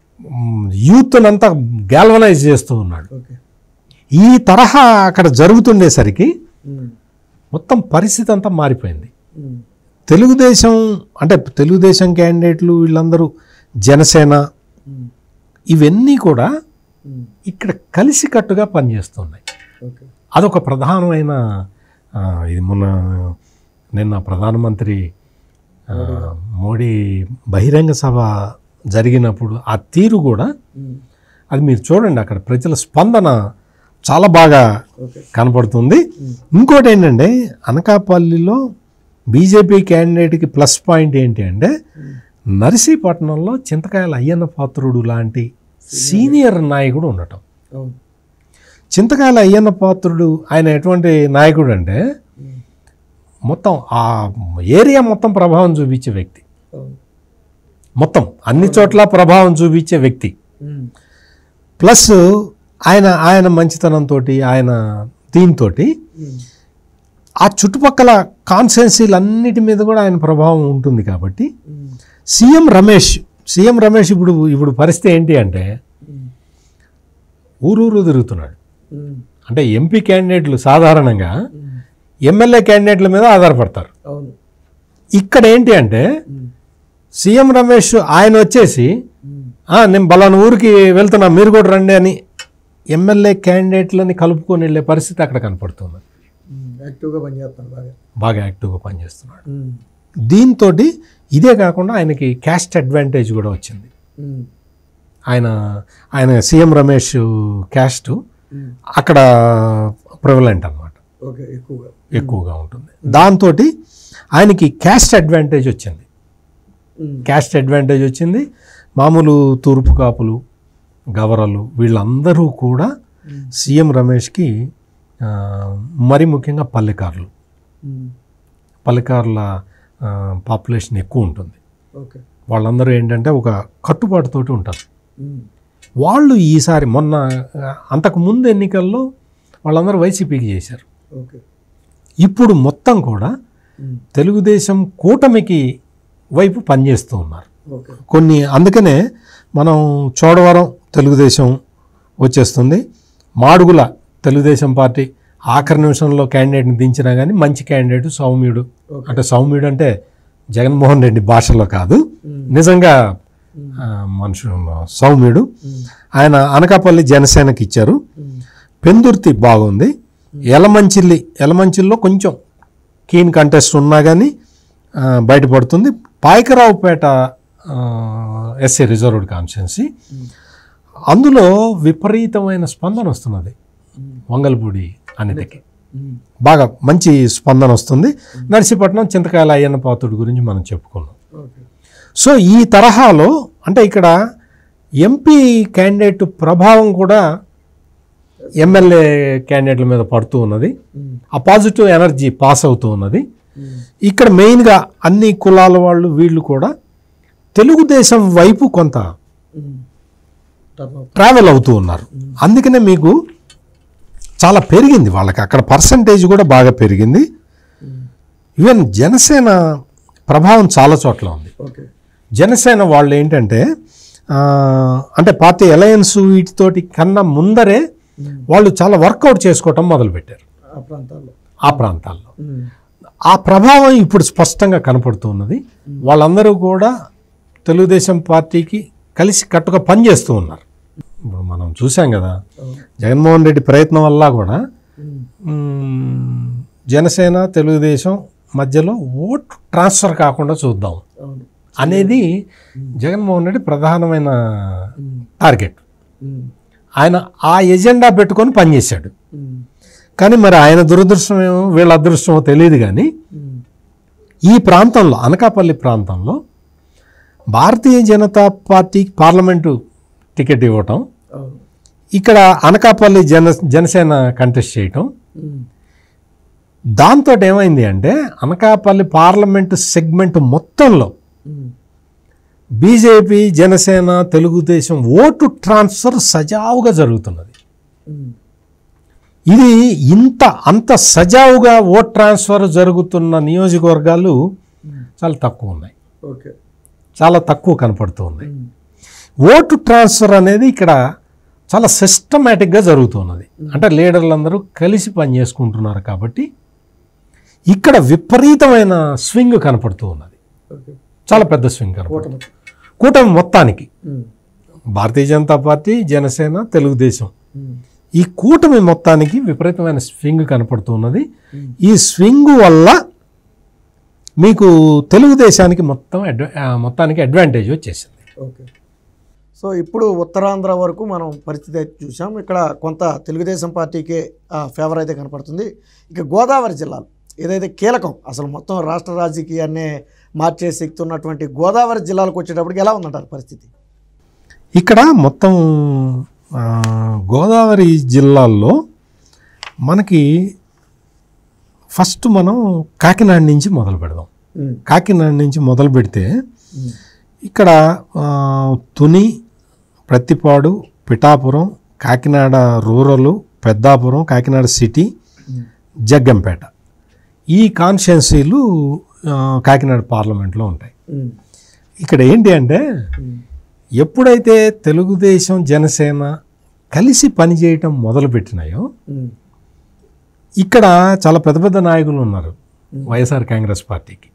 యూత్నంతా గ్యాల్వనైజ్ చేస్తూ ఉన్నాడు ఓకే ఈ తరహా అక్కడ జరుగుతుండేసరికి ఉమ్. మొత్తం పరిస్థితి అంతా మారిపోయింది ఉమ్. తెలుగుదేశం అంటే తెలుగుదేశం క్యాండిడేట్లు వీళ్ళందరూ జనసేన ఉమ్. ఇవన్నీ కూడా ఉమ్. ఇక్కడ కలిసికట్టుగా పనిచేస్తున్నాయి ఓకే అదొక ప్రధానమైన ఆ, ఇది మొన్న నిన్న ప్రధానమంత్రి ఆ, మోడీ బహిరంగ సభ జరిగినప్పుడు ఆ తీరు కూడా ఉమ్. అది మీరు చూడండి అక్కడ ప్రజల స్పందన చాలా బాగా ఓకే కనపడుతుంది ఉమ్. ఇంకోటి ఏంటంటే అనకాపల్లిలో బీజేపీ క్యాండిడేట్కి ప్లస్ పాయింట్ ఏంటి అంటే ఉమ్. నర్సీపట్నంలో చింతకాయల అయ్యన్న పాత్రుడు లాంటి సీనియర్ నాయకుడు ఉండటం అవును చింతకాయల అయ్యన్న పాత్రుడు ఆయన ఎటువంటి నాయకుడు అంటే ఉమ్. మొత్తం ఆ ఏరియా మొత్తం ప్రభావం చూపించే వ్యక్తి అవును మొత్తం అన్ని చోట్ల ప్రభావం చూపించే వ్యక్తి ఉమ్. ప్లస్ ఆయన ఆయన మంచితనంతో ఆయన దీంతో ఉమ్. ఆ చుట్టుపక్కల కాన్స్టెన్సీలన్నిటి మీద కూడా ఆయన ప్రభావం ఉంటుంది కాబట్టి ఉమ్. సీఎం రమేష్ సీఎం రమేష్ ఇప్పుడు ఇప్పుడు పరిస్థితి ఏంటి అంటే ఉమ్. ఊరూరు తిరుగుతున్నాడు ఉమ్. అంటే ఎంపీ క్యాండిడేట్లు సాధారణంగా ఉమ్. ఎమ్మెల్యే క్యాండిడేట్ల మీద ఆధారపడతారు అవును ఇక్కడ ఏంటి అంటే ఉమ్. సీఎం రమేష్ ఆయన వచ్చేసి ఉమ్. "ఆ, నేను బలానా ఊరికి వెళ్తున్నా మీరు కూడా రండి అని ఎమ్మెల్యే క్యాండిడేట్లని కలుపుకొని వెళ్ళే పరిస్థితి అక్కడ కనపడుతుంది ఉమ్. యాక్టివ్గా పనిచేస్తాను బాగా బాగా యాక్టివ్గా పనిచేస్తున్నాడు ఉమ్. దీంతో ఇదే కాకుండా ఆయనకి క్యాస్ట్ అడ్వాంటేజ్ కూడా వచ్చింది ఉమ్. ఆయన ఆయన సీఎం రమేష్ క్యాస్ట్ ఉమ్. అక్కడ ప్రివలెంట్ అనమాట ఓకే ఎక్కువగా ఎక్కువగా ఉంటుంది దాంతో ఆయనకి క్యాస్ట్ అడ్వాంటేజ్ వచ్చింది క్యాస్ట్ అడ్వాంటేజ్ వచ్చింది మామూలు తూర్పు కాపులు గవరలు వీళ్ళందరూ కూడా సీఎం రమేష్కి ఆ, మరి ముఖ్యంగా పల్లెకారులు పల్లెకారుల పాపులేషన్ ఎక్కువ ఉంటుంది ఓకే వాళ్ళందరూ ఏంటంటే ఒక కట్టుబాటుతోటి ఉంటారు వాళ్ళు ఈసారి మొన్న ఆ, అంతకు ముందు ఎన్నికల్లో వాళ్ళందరూ వైసీపీకి చేశారు ఓకే ఇప్పుడు మొత్తం కూడా తెలుగుదేశం కూటమికి వైపు పనిచేస్తూ ఉన్నారు ఓకే కొన్ని అందుకనే మనం చోడవరం తెలుగుదేశం వచ్చేస్తుంది మాడుగుల తెలుగుదేశం పార్టీ ఆఖరి నిమిషంలో క్యాండిడేట్ని దించినా కానీ మంచి క్యాండిడేట్ సౌమ్యుడు అంటే సౌమ్యుడు అంటే జగన్మోహన్ రెడ్డి భాషలో కాదు నిజంగా ఆ, మనుషు సౌమ్యుడు ఆయన అనకాపల్లి జనసేనకి ఇచ్చారు పెందుర్తి బాగుంది ఎలమంచిల్లి ఎలమంచిల్లో కొంచెం కీన్ కంటెస్ట్ ఉన్నా కానీ ఆ, బయటపడుతుంది పాయకరావుపేట ఎస్ఏ రిజర్వ్డ్ కాన్స్టిట్యున్సీ అందులో విపరీతమైన స్పందన వస్తున్నది వంగల్పూడి అనితకి బాగా మంచి స్పందన వస్తుంది నర్సీపట్నం చింతకాయల అయ్యన్న పాత్రుడి గురించి మనం చెప్పుకున్నాం ఓకే సో ఈ తరహాలో అంటే ఇక్కడ ఎంపీ క్యాండిడేట్ ప్రభావం కూడా ఎమ్మెల్యే క్యాండిడేట్ల మీద పడుతూ ఉన్నది ఆ పాజిటివ్ ఎనర్జీ పాస్ అవుతూ ఉన్నది ఇక్కడ మెయిన్గా అన్ని కులాల వాళ్ళు వీళ్ళు కూడా తెలుగుదేశం వైపు కొంత ట్రావెల్ అవుతూ ఉన్నారు అందుకనే మీకు చాలా పెరిగింది వాళ్ళకి అక్కడ పర్సంటేజ్ కూడా బాగా పెరిగింది ఈవెన్ జనసేన ప్రభావం చాలా చోట్ల ఉంది ఓకే జనసేన వాళ్ళు ఏంటంటే ఆ, అంటే పార్టీ అలయన్స్ వీటితోటి కన్నా ముందరే వాళ్ళు చాలా వర్కౌట్ చేసుకోవటం మొదలుపెట్టారు ఆ ప్రాంతాల్లో ఆ ప్రాంతాల్లో ఆ ప్రభావం ఇప్పుడు స్పష్టంగా కనపడుతూ ఉన్నది వాళ్ళందరూ కూడా తెలుగుదేశం పార్టీకి కలిసి కట్టుగా పనిచేస్తూ ఉన్నారు ఇప్పుడు మనం చూసాం కదా జగన్మోహన్ రెడ్డి ప్రయత్నం వల్ల కూడా మ్, జనసేన తెలుగుదేశం మధ్యలో ఓట్ ట్రాన్స్ఫర్ కాకుండా చూద్దాం అవును అనేది జగన్మోహన్ రెడ్డి ప్రధానమైన టార్గెట్ ఆయన ఆ ఎజెండా పెట్టుకొని పనిచేశాడు కానీ మరి ఆయన దురదృష్టం ఏమో వీళ్ళ అదృష్టమో తెలియదు కానీ ఈ ప్రాంతంలో అనకాపల్లి ప్రాంతంలో Bharatiya Janata party parliament ticket ఇవ్వటం అవును ఇక్కడ అనకాపల్లి జన జనసేన కంటెస్ట్ చేయటం దాంతో ఏమైంది అంటే అనకాపల్లి పార్లమెంటు సెగ్మెంట్ మొత్తంలో BJP Janasena Telugu Desam vote transfer సజావుగా జరుగుతున్నది ఇది ఇంత అంత సజావుగా ఓట్ ట్రాన్స్ఫర్ జరుగుతున్న నియోజకవర్గాలు చాలా తక్కువ ఉన్నాయి ఓకే చాలా తక్కువ కనపడుతూ ఉన్నాయి ఓటు ట్రాన్స్ఫర్ అనేది ఇక్కడ చాలా సిస్టమేటిక్గా జరుగుతున్నది అంటే లీడర్లందరూ కలిసి పనిచేసుకుంటున్నారు కాబట్టి ఇక్కడ విపరీతమైన స్వింగ్ కనపడుతూ ఉన్నది ఓకే చాలా పెద్ద స్వింగ్ కనపడుతుంది కూటమి కూటమి మొత్తానికి భారతీయ జనతా పార్టీ జనసేన తెలుగుదేశం ఈ కూటమి మొత్తానికి విపరీతమైన స్వింగ్ కనపడుతున్నది ఈ స్వింగ్ వల్ల మీకు తెలుగుదేశానికి మొత్తం అడ్వా ఆ, మొత్తానికి అడ్వాంటేజ్ వచ్చేసింది ఓకే సో ఇప్పుడు ఉత్తరాంధ్ర వరకు మనం పరిస్థితి అయితే చూసాం ఇక్కడ కొంత తెలుగుదేశం పార్టీకే ఫేవర్ అయితే కనపడుతుంది ఇక గోదావరి జిల్లాలు ఏదైతే కీలకం అసలు మొత్తం రాష్ట్ర రాజకీయాన్నే మార్చే శక్తి ఉన్నటువంటి గోదావరి జిల్లాలకు వచ్చేటప్పటికి ఎలా ఉందంటారు పరిస్థితి ఇక్కడ మొత్తం ఆ, గోదావరి జిల్లాల్లో మనకి ఫస్ట్ మనం కాకినాడ నుంచి మొదలు పెడదాం కాకినాడ నుంచి మొదలు పెడితే ఇక్కడ ఆ, తుని ప్రత్తిపాడు పిఠాపురం కాకినాడ రూరల్ పెద్దాపురం కాకినాడ సిటీ జగ్గంపేట ఈ కాన్స్టిట్యున్సీలు ఆ, కాకినాడ పార్లమెంట్లో ఉంటాయి ఇక్కడ ఏంటి అంటే ఎప్పుడైతే తెలుగుదేశం జనసేన కలిసి పనిచేయటం మొదలుపెట్టినాయో ఇక్కడ చాలా పెద్ద పెద్ద నాయకులు ఉన్నారు వైఎస్ఆర్ కాంగ్రెస్ పార్టీకి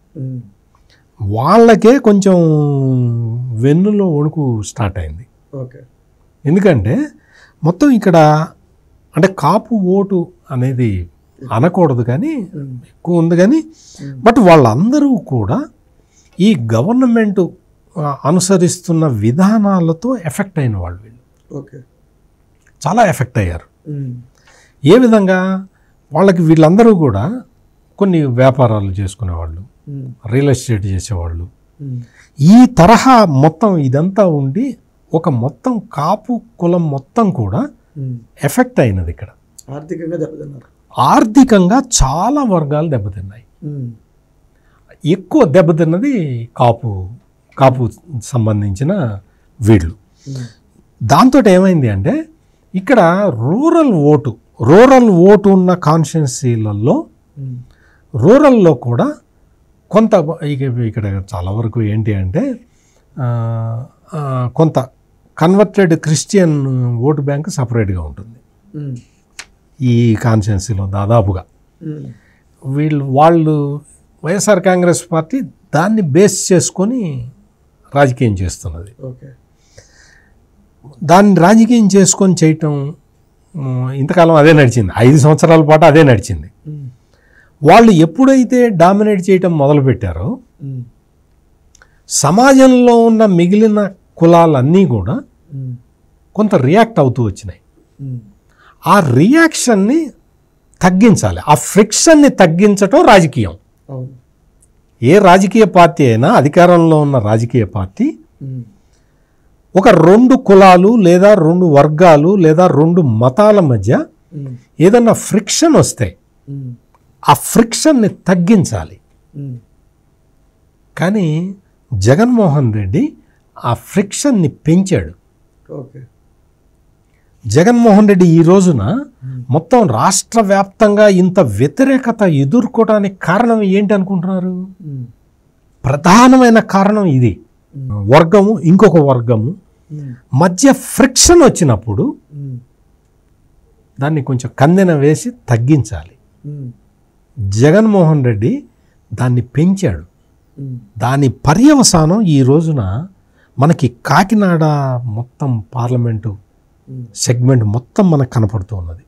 వాళ్ళకే కొంచెం వెన్నులో వణుకు స్టార్ట్ అయింది ఓకే ఎందుకంటే మొత్తం ఇక్కడ అంటే కాపు ఓటు అనేది అనకూడదు కానీ ఎక్కువ ఉంది కానీ బట్ వాళ్ళందరూ కూడా ఈ గవర్నమెంట్ ఆ, అనుసరిస్తున్న విధానాలతో ఎఫెక్ట్ అయిన వాళ్ళు వీళ్ళు ఓకే చాలా ఎఫెక్ట్ అయ్యారు ఏ విధంగా వాళ్ళకి వీళ్ళందరూ కూడా కొన్ని వ్యాపారాలు చేసుకునేవాళ్ళు రియల్ ఎస్టేట్ చేసేవాళ్ళు ఈ తరహా మొత్తం ఇదంతా ఉండి ఒక మొత్తం కాపు కులం మొత్తం కూడా ఎఫెక్ట్ అయినది ఇక్కడ ఆర్థికంగా దెబ్బతిన్నారు ఆర్థికంగా చాలా వర్గాలు దెబ్బతిన్నాయి ఎక్కువ దెబ్బతిన్నది కాపు కాపు సంబంధించిన వీళ్ళు దాంతో ఏమైంది అంటే ఇక్కడ రూరల్ ఓటు రూరల్ ఓటు ఉన్న కాన్స్టిట్యున్సీలలో రూరల్లో కూడా కొంత ఇక ఇక్కడ చాలా వరకు ఏంటి అంటే ఆ, ఆ, కొంత కన్వర్టెడ్ క్రిస్టియన్ ఓటు బ్యాంక్ సపరేట్గా ఉంటుంది ఈ కాన్స్టిట్యున్సీలో దాదాపుగా వీళ్ళు వాళ్ళు వైఎస్ఆర్ కాంగ్రెస్ పార్టీ దాన్ని బేస్ చేసుకొని రాజకీయం చేస్తున్నది ఓకే దాన్ని రాజకీయం చేసుకొని చేయటం ఉమ్, ఇంతకాలం అదే నడిచింది ఐదు సంవత్సరాల పాటు అదే నడిచింది వాళ్ళు ఎప్పుడైతే డామినేట్ చేయటం మొదలుపెట్టారో సమాజంలో ఉన్న మిగిలిన కులాలన్నీ కూడా కొంత రియాక్ట్ అవుతూ వచ్చినాయి ఆ రియాక్షన్ని తగ్గించాలి ఆ ఫ్రిక్షన్ని తగ్గించటం రాజకీయం అవును ఏ రాజకీయ పార్టీ అయినా అధికారంలో ఉన్న రాజకీయ పార్టీ ఒక రెండు కులాలు లేదా రెండు వర్గాలు లేదా రెండు మతాల మధ్య ఏదన్నా ఫ్రిక్షన్ వస్తే ఆ ఫ్రిక్షన్ని తగ్గించాలి కానీ జగన్మోహన్ రెడ్డి ఆ ఫ్రిక్షన్ని పెంచాడు ఓకే జగన్మోహన్ రెడ్డి ఈ రోజున మొత్తం రాష్ట్ర వ్యాప్తంగా ఇంత వ్యతిరేకత ఎదుర్కోవడానికి కారణం ఏంటి అనుకుంటున్నారు ప్రధానమైన కారణం ఇది వర్గము ఇంకొక వర్గము మధ్య ఫ్రిక్షన్ వచ్చినప్పుడు దాన్ని కొంచెం కందెన వేసి తగ్గించాలి జగన్మోహన్ రెడ్డి దాన్ని పెంచాడు దాని పర్యవసానం ఈ రోజున మనకి కాకినాడ మొత్తం పార్లమెంటు సెగ్మెంట్ మొత్తం మనకు కనపడుతూ ఉన్నది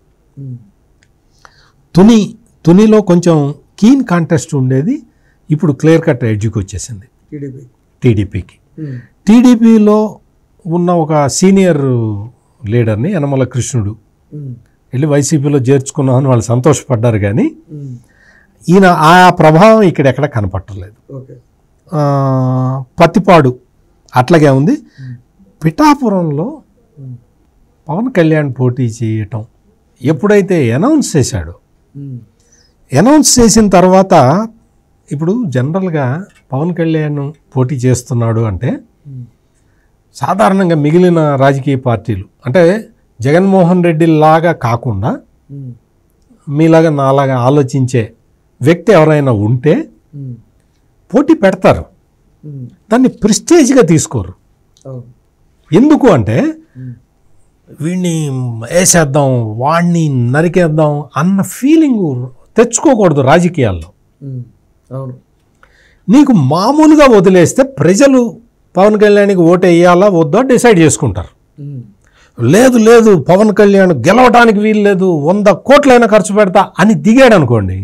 తుని తునిలో కొంచెం కీన్ కాంటెస్ట్ ఉండేది ఇప్పుడు క్లియర్ కట్ ఎడ్జ్కి వచ్చేసింది టీడీపీ టీడీపీకి టీడీపీలో ఉన్న ఒక సీనియర్ లీడర్ని యనమల కృష్ణుడు వెళ్ళి వైసీపీలో చేర్చుకున్నామని వాళ్ళు సంతోషపడ్డారు కానీ ఈయన ఆ ప్రభావం ఇక్కడ ఎక్కడ కనపట్టలేదు ఓకే ఆ, పత్తిపాడు అట్లాగే ఉంది పిఠాపురంలో పవన్ కళ్యాణ్ పోటీ చేయటం ఎప్పుడైతే అనౌన్స్ చేశాడో అనౌన్స్ చేసిన తర్వాత ఇప్పుడు జనరల్గా పవన్ కళ్యాణ్ పోటీ చేస్తున్నాడు అంటే సాధారణంగా మిగిలిన రాజకీయ పార్టీలు అంటే జగన్మోహన్ రెడ్డి లాగా కాకుండా మీలాగా నాలాగా ఆలోచించే వ్యక్తి ఎవరైనా ఉంటే పోటీ పెడతారు దాన్ని ప్రిస్టేజ్గా తీసుకోరు అవును ఎందుకు అంటే వీడిని వేసేద్దాం వాడిని నరికేద్దాం అన్న ఫీలింగ్ తెచ్చుకోకూడదు రాజకీయాల్లో అవును నీకు మామూలుగా వదిలేస్తే ప్రజలు పవన్ కళ్యాణ్కి ఓటు వేయాలా వద్దా డిసైడ్ చేసుకుంటారు లేదు లేదు పవన్ కళ్యాణ్ గెలవడానికి వీలు లేదు వంద కోట్లైనా ఖర్చు పెడతా అని దిగాడు అనుకోండి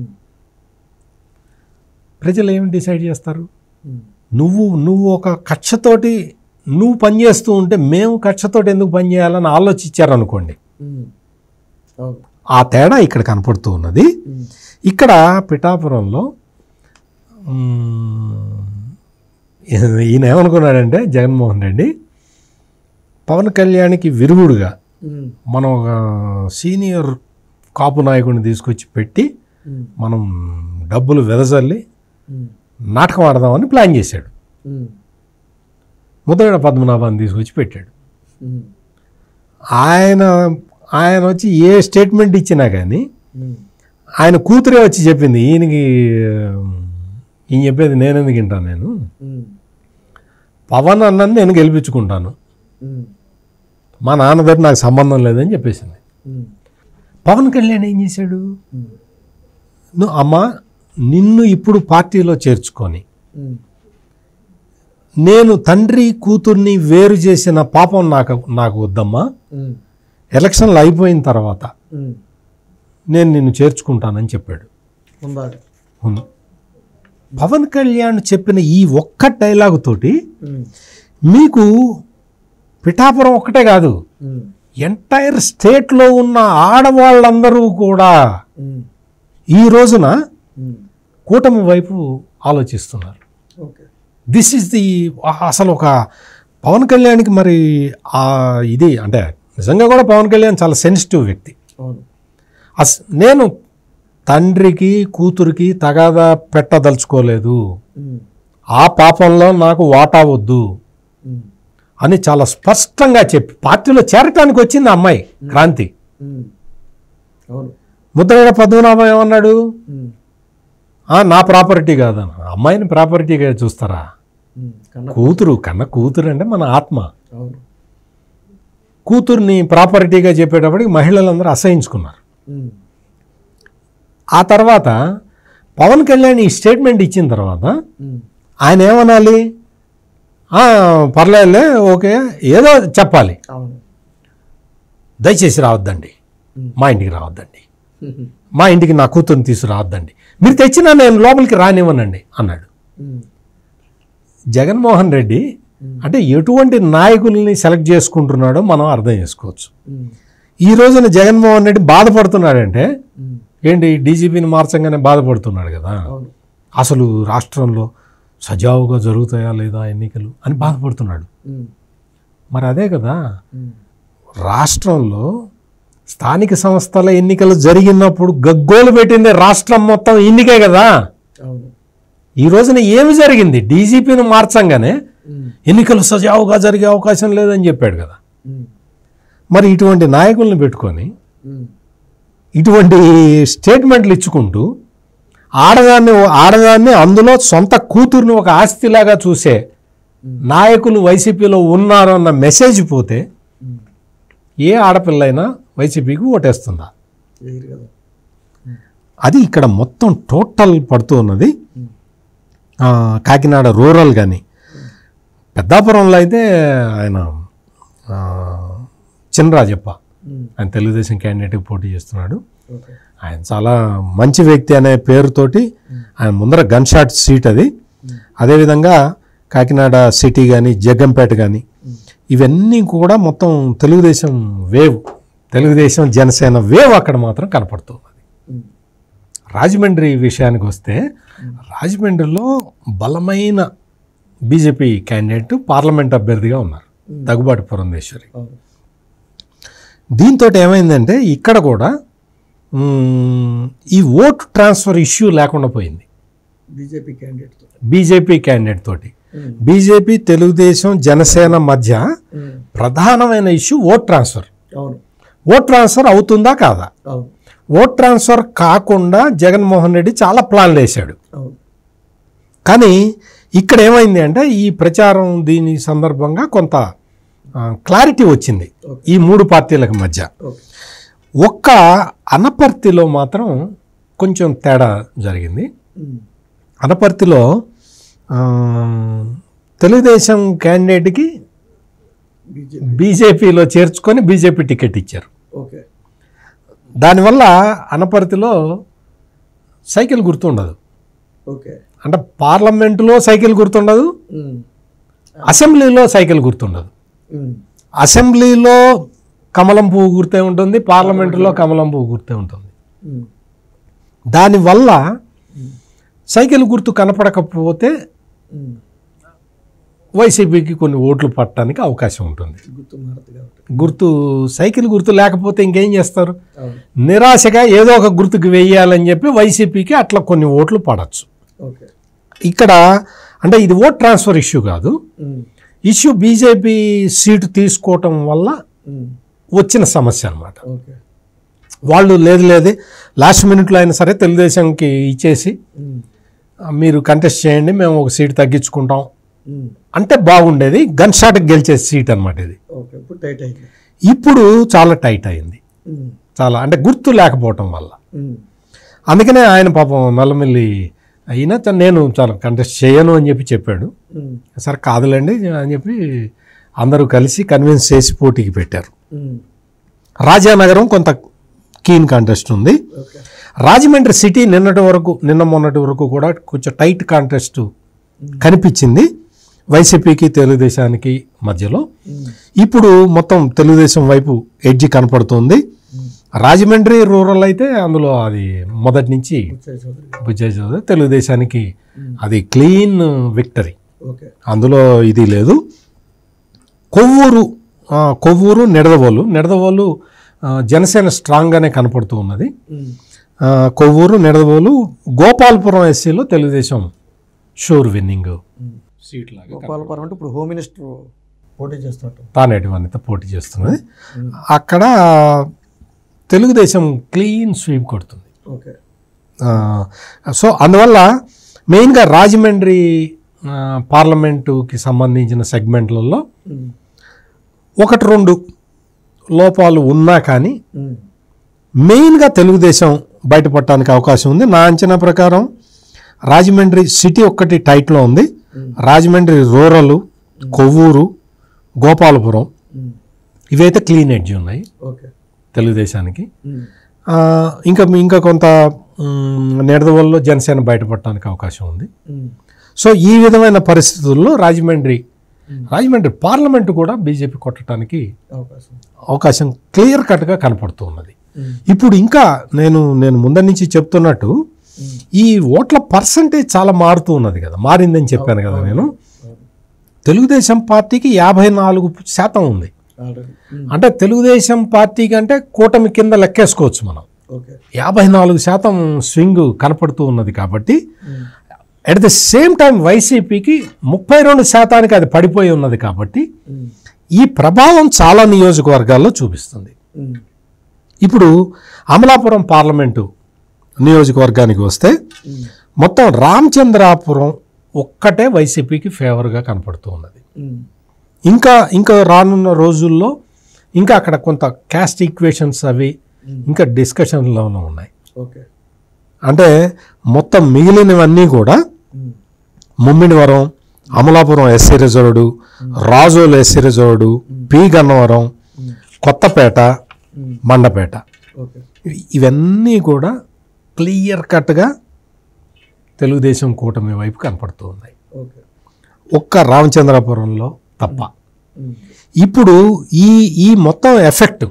ప్రజలు ఏమి డిసైడ్ చేస్తారు నువ్వు నువ్వు ఒక కక్షతోటి నువ్వు పనిచేస్తూ ఉంటే మేము కక్షతోటి ఎందుకు పనిచేయాలని ఆలోచించారనుకోండి అవును ఆ తేడా ఇక్కడ కనపడుతూ ఉన్నది ఇక్కడ పిఠాపురంలో మ్మ్, ఈయన ఏమనుకున్నాడంటే జగన్మోహన్ రెడ్డి పవన్ కళ్యాణ్కి విరుగుడుగా మనం ఒక సీనియర్ కాపు నాయకుడిని తీసుకొచ్చి పెట్టి మనం డబ్బులు వెదజల్లి నాటకం ఆడదామని ప్లాన్ చేశాడు ముద్రగడ పద్మనాభాన్ని తీసుకొచ్చి పెట్టాడు ఆయన ఆయన వచ్చి ఏ స్టేట్మెంట్ ఇచ్చినా కానీ ఆయన కూతురే వచ్చి చెప్పింది ఈయనకి ఈయన చెప్పేది నేనెందుకు వింటాను నేను పవన్ అన్నది నేను గెలిపించుకుంటాను మా నాన్నగారు నాకు సంబంధం లేదని చెప్పేసింది పవన్ కళ్యాణ్ ఏం చేశాడు నువ్వు అమ్మ నిన్ను ఇప్పుడు పార్టీలో చేర్చుకొని నేను తండ్రి కూతుర్ని వేరు చేసిన పాపం నాకు నాకు వద్దమ్మా ఎలక్షన్లు అయిపోయిన తర్వాత నేను నిన్ను చేర్చుకుంటానని చెప్పాడు ఉండాలి ఉంది. పవన్ కళ్యాణ్ చెప్పిన ఈ ఒక్క డైలాగ్ తోటి మీకు పిఠాపురం ఒక్కటే కాదు ఎంటైర్ స్టేట్లో ఉన్న ఆడవాళ్ళందరూ కూడా ఉమ్, ఈ రోజున ఉమ్, కూటమి వైపు ఆలోచిస్తున్నారు ఓకే దిస్ ఇస్ ది అసలు ఒక పవన్ కళ్యాణ్కి మరి ఆ ఇది అంటే నిజంగా కూడా పవన్ కళ్యాణ్ చాలా సెన్సిటివ్ వ్యక్తి అవును అస్ నేను తండ్రికి కూతురికి తగాదా పెట్టదలుచుకోలేదు ఉమ్, ఆ పాపంలో నాకు వాటా వద్దు ఉమ్, అని చాలా స్పష్టంగా చెప్పి పార్టీలో చేరటానికి వచ్చింది ఆ అమ్మాయి క్రాంతి ఉమ్, అవును ముద్రగడ పద్మనాభం ఏమన్నాడు ఉమ్, "ఆ, నా ప్రాపర్టీ కాదన్న అమ్మాయిని ప్రాపర్టీగా చూస్తారా ఉమ్, కన్న కూతురు కన్న కూతురు అంటే మన ఆత్మ అవును కూతుర్ని ప్రాపర్టీగా చెప్పేటప్పటికి మహిళలందరూ అసహించుకున్నారు ఉమ్, ఆ తర్వాత పవన్ కళ్యాణ్ ఈ స్టేట్మెంట్ ఇచ్చిన తర్వాత ఉమ్, ఆయన ఏమనాలి "ఆ, పర్లేదులే ఓకే ఏదో చెప్పాలి అవును దయచేసి రావద్దండి ఉమ్, మా ఇంటికి రావద్దండి ఉమ్, మా ఇంటికి నా కూతుర్ని తీసుకురావద్దండి మీరు తెచ్చినా నేను లోపలికి రానివ్వనండి అన్నాడు ఉమ్, జగన్మోహన్ రెడ్డి అంటే ఎటువంటి నాయకుల్ని సెలెక్ట్ చేసుకుంటున్నాడో మనం అర్థం చేసుకోవచ్చు ఉమ్, ఈ రోజున జగన్మోహన్ రెడ్డి బాధపడుతున్నాడంటే ఉమ్, ఏంటి డీజీపీని మార్చంగానే బాధపడుతున్నాడు కదా అవును అసలు రాష్ట్రంలో సజావుగా జరుగుతాయా లేదా ఎన్నికలు అని బాధపడుతున్నాడు ఉమ్, మరి అదే కదా ఉమ్, రాష్ట్రంలో స్థానిక సంస్థల ఎన్నికలు జరిగినప్పుడు గగ్గోలు పెట్టింది రాష్ట్రం మొత్తం ఎన్నికే కదా అవును ఈ రోజున ఏమి జరిగింది డీజీపీని మార్చంగానే ఉమ్, ఎన్నికలు సజావుగా జరిగే అవకాశం లేదని చెప్పాడు కదా ఉమ్, మరి ఇటువంటి నాయకుల్ని పెట్టుకొని ఉమ్, ఇటువంటి స్టేట్మెంట్లు ఇచ్చుకుంటూ ఆడదాన్ని ఆడదాన్ని అందులో సొంత కూతుర్ని ఒక ఆస్తిలాగా చూసే నాయకులు వైసీపీలో ఉన్నారు అన్న మెసేజ్ పోతే ఉమ్, ఏ ఆడపిల్లైనా వైసీపీకి ఓటేస్తుందా వేరు కదా అది ఇక్కడ మొత్తం టోటల్ పడుతూ ఉన్నది ఉమ్, ఆ, కాకినాడ రూరల్ కానీ పెద్దాపురంలో అయితే ఆయన ఆ, చినరాజప్ప ఉమ్, ఆయన తెలుగుదేశం క్యాండిడేట్కి పోటీ చేస్తున్నాడు ఓకే ఆయన చాలా మంచి వ్యక్తి అనే పేరుతోటి ఆయన ముందర గన్ షాట్ సీట్ అది అదేవిధంగా కాకినాడ సిటీ కానీ జగ్గంపేట కానీ ఇవన్నీ కూడా మొత్తం తెలుగుదేశం వేవ్ తెలుగుదేశం జనసేన వేవ్ అక్కడ మాత్రం కనపడుతుంది ఉమ్, రాజమండ్రి విషయానికి వస్తే రాజమండ్రిలో బలమైన బీజేపీ క్యాండిడేట్ పార్లమెంట్ అభ్యర్థిగా ఉన్నారు దగ్గుబాటి పురంధేశ్వరి అవును దీంతో ఏమైందంటే ఇక్కడ కూడా మ్, ఈ ఓటు ట్రాన్స్ఫర్ ఇష్యూ లేకుండా పోయింది బీజేపీ క్యాండిడేట్తో బీజేపీ క్యాండిడేట్ తోటి ఉమ్, బీజేపీ తెలుగుదేశం జనసేన మధ్య ఉమ్, ప్రధానమైన ఇష్యూ ఓట్ ట్రాన్స్ఫర్ అవును ఓట్ ట్రాన్స్ఫర్ అవుతుందా కాదా అవును ఓట్ ట్రాన్స్ఫర్ కాకుండా జగన్మోహన్ రెడ్డి చాలా ప్లాన్లు వేశాడు అవును కానీ ఇక్కడ ఏమైంది అంటే ఈ ప్రచారం దీని సందర్భంగా కొంత క్లారిటీ వచ్చింది ఈ మూడు పార్టీలకు మధ్య ఓకే ఒక్క అనపర్తిలో మాత్రం కొంచెం తేడా జరిగింది ఉమ్, అనపర్తిలో ఆ, తెలుగుదేశం క్యాండిడేట్కి బీజేపీ బీజేపీలో చేర్చుకొని బీజేపీ టికెట్ ఇచ్చారు ఓకే దానివల్ల అనపర్తిలో సైకిల్ గుర్తుండదు ఓకే అంటే పార్లమెంటులో సైకిల్ గుర్తుండదు ఉమ్, అసెంబ్లీలో సైకిల్ గుర్తుండదు ఉమ్, అసెంబ్లీలో కమలం పువ్వు గుర్తే ఉంటుంది పార్లమెంటులో కమలం పువ్వు గుర్తే ఉంటుంది ఉమ్, దానివల్ల సైకిల్ గుర్తు కనపడకపోతే ఉమ్, వైసీపీకి కొన్ని ఓట్లు పట్టడానికి అవకాశం ఉంటుంది గుర్తు మారదు కాబట్టి గుర్తు సైకిల్ గుర్తు లేకపోతే ఇంకేం చేస్తారు అవును నిరాశగా ఏదో ఒక గుర్తుకు వేయాలని చెప్పి వైసీపీకి అట్లా కొన్ని ఓట్లు పడచ్చు ఓకే ఇక్కడ అంటే ఇది ఓట్ ట్రాన్స్ఫర్ ఇష్యూ కాదు ఉమ్, ఇష్యూ బీజేపీ సీటు తీసుకోవటం వల్ల ఉమ్, వచ్చిన సమస్య అన్నమాట ఓకే వాళ్ళు లేదు లేదు లాస్ట్ మినిట్లో అయినా సరే తెలుగుదేశంకి ఇచ్చేసి ఉమ్, "ఆ, మీరు కంటెస్ట్ చేయండి మేము ఒక సీట్ తగ్గించుకుంటాం ఉమ్, అంటే బాగుండేది గన్ షాట్కి గెలిచే సీట్ అనమాట ఇది ఓకే ఇప్పుడు టైట్ అయింది ఇప్పుడు చాలా టైట్ అయింది ఉమ్, చాలా అంటే గుర్తు లేకపోవటం వల్ల ఉమ్, అందుకనే ఆయన పాపం మెల్లమెల్లి అయినా చ- నేను చాలా కంటెస్ట్ చేయను అని చెప్పి చెప్పాడు ఉమ్, సరే కాదులేండి అని చెప్పి అందరూ కలిసి కన్విన్స్ చేసి పోటీకి పెట్టారు ఉమ్, రాజానగరం కొంత కీన్ కాంటెస్ట్ ఉంది ఓకే రాజమండ్రి సిటీ నిన్నటి వరకు నిన్న మొన్నటి వరకు కూడా కొంచెం టైట్ కాంటెస్ట్ కనిపించింది వైసీపీకి తెలుగుదేశానికి మధ్యలో ఇప్పుడు మొత్తం తెలుగుదేశం వైపు ఎడ్జి కనపడుతుంది రాజమండ్రి రూరల్ అయితే అందులో అది మొదటి నుంచి బుజ్జయ్య చౌదరి తెలుగుదేశానికి అది క్లీన్ విక్టరీ ఓకే అందులో ఇది లేదు కొవ్వూరు ఆ, కొవ్వూరు నిడదవోలు నిడదవోలు ఆ, జనసేన స్ట్రాంగ్గానే కనపడుతూ ఉన్నది ఆ, కొవ్వూరు నిడదవోలు గోపాలపురం ఎస్సీలో తెలుగుదేశం షూర్ విన్నింగ్ సీట్ లాగా గోపాలపురం అంటే ఇప్పుడు హోమ్ మినిస్టర్ పోటీ చేస్తున్నట్టు తానేటి వనిత పోటీ చేస్తున్నది అక్కడ తెలుగుదేశం క్లీన్ స్వీప్ కొడుతుంది ఓకే ఆ, సో అందువల్ల మెయిన్గా రాజమండ్రి ఆ, పార్లమెంటుకి సంబంధించిన సెగ్మెంట్లలో ఒకటి రెండు లోపాలు ఉన్నా కానీ మెయిన్గా తెలుగుదేశం బయటపడటానికి అవకాశం ఉంది నా అంచనా ప్రకారం రాజమండ్రి సిటీ ఒక్కటి టైట్లో ఉంది రాజమండ్రి రూరల్ కొవ్వూరు గోపాలపురం ఇవైతే క్లీన్ ఎడ్జ్ ఉన్నాయి ఓకే తెలుగుదేశానికి ఆ, ఇంకా ఇంకా కొంత నిడదవల్లో జనసేన బయటపడటానికి అవకాశం ఉంది సో ఈ విధమైన పరిస్థితుల్లో రాజమండ్రి రాజమండ్రి పార్లమెంటు కూడా బీజేపీ కొట్టడానికి అవకాశం అవకాశం క్లియర్ కట్గా కనపడుతూ ఉన్నది ఇప్పుడు ఇంకా నేను నేను ముందరి నుంచి చెప్తున్నట్టు ఈ ఓట్ల పర్సంటేజ్ చాలా మారుతూ ఉన్నది కదా మారిందని చెప్పాను కదా నేను తెలుగుదేశం పార్టీకి యాభై నాలుగు శాతం ఉంది ఆల్రెడీ అంటే తెలుగుదేశం పార్టీ కంటే కూటమి కింద లెక్కేసుకోవచ్చు మనం ఓకే యాభై నాలుగు శాతం స్వింగ్ కనపడుతూ ఉన్నది కాబట్టి అట్ ద సేమ్ టైం వైసీపీకి ముప్పై రెండు శాతానికి అది పడిపోయి ఉన్నది కాబట్టి ఈ ప్రభావం చాలా నియోజకవర్గాల్లో చూపిస్తుంది ఇప్పుడు అమలాపురం పార్లమెంటు నియోజకవర్గానికి వస్తే మొత్తం రామచంద్రాపురం ఒక్కటే వైసీపీకి ఫేవర్గా కనపడుతూ ఉన్నది ఇంకా ఇంకా రానున్న రోజుల్లో ఇంకా అక్కడ కొంత క్యాస్ట్ ఈక్వేషన్స్ అవి ఇంకా డిస్కషన్లో ఉన్నాయి ఓకే అంటే మొత్తం మిగిలినవన్నీ కూడా Mummidivaram Amalapuram SC reserved Razole SC reserved P Gannavaram Kothapeta Mandapeta okay ఇవి- ఇవన్నీ కూడా క్లియర్ కట్గా తెలుగుదేశం కూటమి వైపు కనపడుతూ ఉన్నాయి ఓకే ఒక్క రామచంద్రపురంలో తప్ప ఇప్పుడు ఈ ఈ మొత్తం ఎఫెక్ట్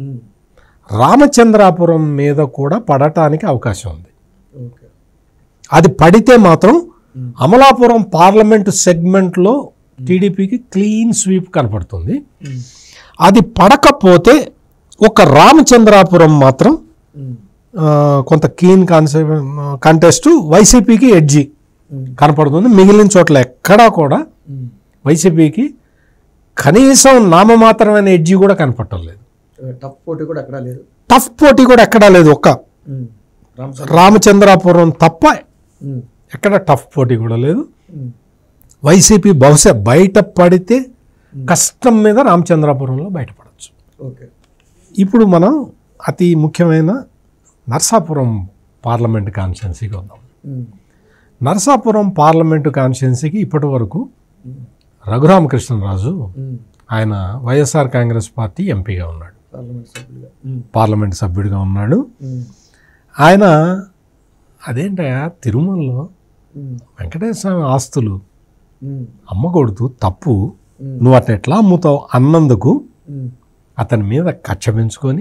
రామచంద్రాపురం మీద కూడా పడటానికి అవకాశం ఉంది ఓకే అది పడితే మాత్రం అమలాపురం పార్లమెంటు సెగ్మెంట్లో టీడీపీకి క్లీన్ స్వీప్ కనపడుతుంది అది పడకపోతే ఒక రామచంద్రాపురం మాత్రం ఆ, కొంత కీన్ కాన్సె కంటెస్ట్ వైసీపీకి ఎడ్జి కనపడుతుంది మిగిలిన చోట్ల ఎక్కడా కూడా వైసీపీకి కనీసం నామమాత్రమైన ఎడ్జి కూడా కనపడలేదు టఫ్ పోటీ కూడా ఎక్కడా లేదు టఫ్ పోటీ కూడా ఎక్కడా లేదు ఒక్క రామచంద్ర రామచంద్రాపురం తప్ప ఎక్కడ టఫ్ పోటీ కూడా లేదు వైసీపీ బహుశా బయట పడితే కష్టం మీద రామచంద్రాపురంలో బయటపడవచ్చు ఓకే ఇప్పుడు మనం అతి ముఖ్యమైన నర్సాపురం పార్లమెంట్ కాన్స్టిట్యున్సీకి వద్దాం నరసాపురం పార్లమెంటు కాన్స్టిట్యున్సీకి ఇప్పటి వరకు రఘురామకృష్ణరాజు ఆయన వైఎస్ఆర్ కాంగ్రెస్ పార్టీ ఎంపీగా ఉన్నాడు పార్లమెంట్ సభ్యులుగా పార్లమెంట్ సభ్యుడిగా ఉన్నాడు ఆయన అదేంటయా తిరుమలలో వెంకటేశ్వర స్వామి ఆస్తులు అమ్మకూడదు తప్పు నువ్వు అట్లా ఎట్లా అమ్ముతావు అన్నందుకు అతని మీద కక్ష పెంచుకొని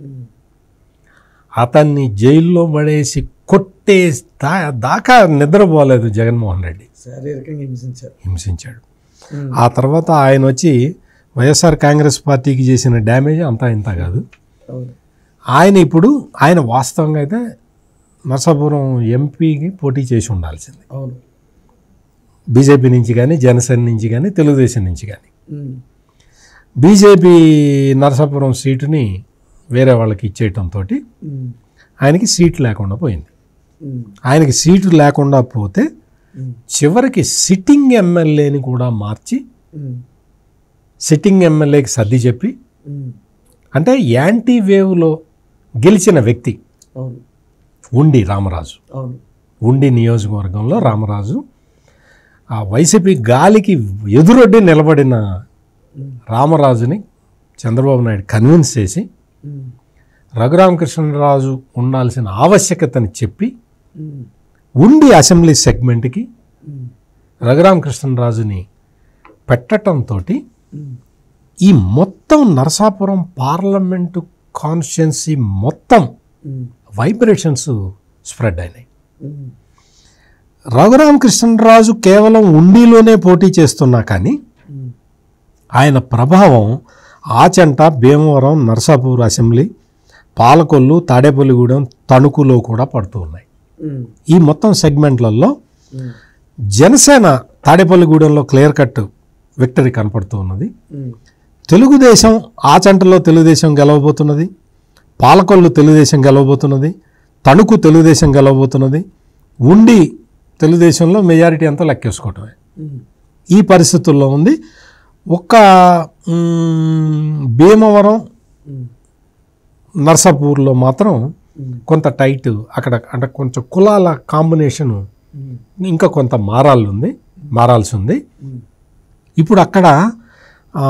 అతన్ని జైల్లో పడేసి కొట్టే దా దాకా నిద్రపోలేదు జగన్మోహన్ రెడ్డి శారీరకంగా హింసించారు హింసించాడు ఆ తర్వాత ఆయన వచ్చి వైఎస్ఆర్ కాంగ్రెస్ పార్టీకి చేసిన డ్యామేజ్ అంతా ఇంత కాదు అవును ఆయన ఇప్పుడు ఆయన వాస్తవంగా అయితే నరసాపురం ఎంపీకి పోటీ చేసి ఉండాల్సింది అవును బీజేపీ నుంచి కానీ జనసేన నుంచి కానీ తెలుగుదేశం నుంచి కానీ బీజేపీ నరసాపురం సీటుని వేరే వాళ్ళకి ఇచ్చేయటంతో ఆయనకి సీట్ లేకుండా పోయింది ఆయనకి సీటు లేకుండా పోతే చివరికి సిట్టింగ్ ఎమ్మెల్యేని కూడా మార్చి సిట్టింగ్ ఎమ్మెల్యేకి సర్ది చెప్పి అంటే యాంటీ వేవ్లో గెలిచిన వ్యక్తి అవును ఉండి రామరాజు అవును ఉండి నియోజకవర్గంలో రామరాజు ఆ వైసీపీ గాలికి ఎదురొడ్డి నిలబడిన రామరాజుని చంద్రబాబు నాయుడు కన్విన్స్ చేసి రఘురామకృష్ణరాజు ఉండాల్సిన ఆవశ్యకతని చెప్పి ఉండి అసెంబ్లీ సెగ్మెంట్కి రఘురామకృష్ణరాజుని పెట్టడంతో ఉమ్. ఈ మొత్తం నరసాపురం పార్లమెంటు కాన్స్టిట్యున్సీ మొత్తం ఉమ్. వైబ్రేషన్స్ స్ప్రెడ్ అయినాయి ఉమ్. రఘురామకృష్ణరాజు కేవలం ఉండిలోనే పోటీ చేస్తున్నా కానీ ఉమ్. ఆయన ప్రభావం ఆచంట భీమవరం నరసాపూర్ అసెంబ్లీ పాలకొల్లు తాడేపల్లిగూడెం తణుకులో కూడా పడుతూ ఉన్నాయి ఉమ్. ఈ మొత్తం సెగ్మెంట్లలో ఉమ్. జనసేన తాడేపల్లిగూడెంలో క్లియర్ కట్ విక్టరీ కనపడుతూ ఉన్నది ఉమ్. తెలుగుదేశం ఆచంటలో తెలుగుదేశం గెలవబోతున్నది పాలకొల్లు తెలుగుదేశం గెలవబోతున్నది తణుకు తెలుగుదేశం గెలవబోతున్నది ఉండి తెలుగుదేశంలో మెజారిటీ అంతా లెక్కేసుకోవటమే ఉమ్. ఈ పరిస్థితుల్లో ఉంది ఒక్క మ్, భీమవరం ఉమ్. నర్సాపూర్లో మాత్రం ఉమ్. కొంత టైట్ అక్కడ అంటే కొంచెం కులాల కాంబినేషను ఉమ్. ఇంకా కొంత మారాలి ఉంది మారాల్సి ఉంది ఉమ్. ఇప్పుడు అక్కడ ఆ,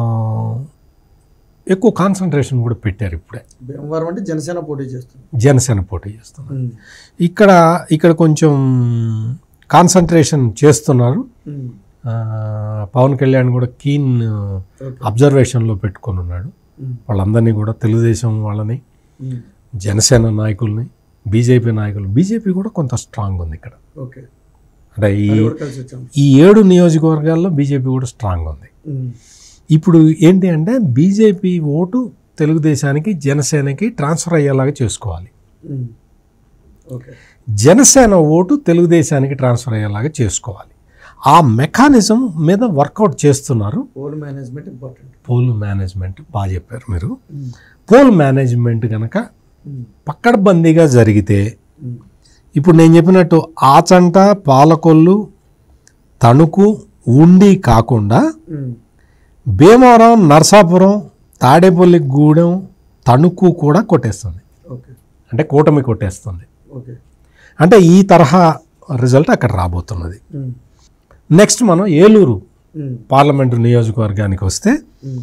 ఎక్కువ కాన్సన్ట్రేషన్ కూడా పెట్టారు ఇప్పుడే భీమవరం అంటే జనసేన పోటీ చేస్తుంది జనసేన పోటీ చేస్తున్నారు ఉమ్. ఇక్కడ ఇక్కడ కొంచెం కాన్సన్ట్రేషన్ చేస్తున్నారు ఉమ్. ఆ, పవన్ కళ్యాణ్ కూడా కీన్ ఓకే. అబ్జర్వేషన్లో పెట్టుకొని ఉన్నాడు ఉమ్. వాళ్ళందరినీ కూడా తెలుగుదేశం వాళ్ళని ఉమ్. జనసేన నాయకుల్ని బీజేపీ నాయకులు బీజేపీ కూడా కొంత స్ట్రాంగ్ ఉంది ఇక్కడ ఓకే అంటే ఈ అది కూడా కలిసి వచ్చాం ఈ ఏడు నియోజకవర్గాల్లో బీజేపీ కూడా స్ట్రాంగ్ ఉంది ఉమ్. ఇప్పుడు ఏంటి అంటే బీజేపీ ఓటు తెలుగుదేశానికి జనసేనకి ట్రాన్స్ఫర్ అయ్యేలాగా చేసుకోవాలి ఉమ్. ఓకే జనసేన ఓటు తెలుగుదేశానికి ట్రాన్స్ఫర్ అయ్యేలాగా చేసుకోవాలి ఆ మెకానిజం మీద వర్కౌట్ చేస్తున్నారు poll management important poll management బాగా చెప్పారు మీరు ఉమ్. పోల్ మేనేజ్మెంట్ కనుక ఉమ్. పక్కడబందీగా జరిగితే ఉమ్. ఇప్పుడు నేను చెప్పినట్టు ఆచంట పాలకొల్లు తణుకు ఉండి కాకుండా ఉమ్. భీమవరం నర్సాపురం తాడేపల్లి గూడెం తణుకు కూడా కొట్టేస్తుంది ఓకే అంటే కూటమి కొట్టేస్తుంది ఓకే అంటే ఈ తరహా రిజల్ట్ అక్కడ రాబోతున్నది ఉమ్. నెక్స్ట్ మనం ఏలూరు ఉమ్. పార్లమెంటు నియోజకవర్గానికి వస్తే ఉమ్.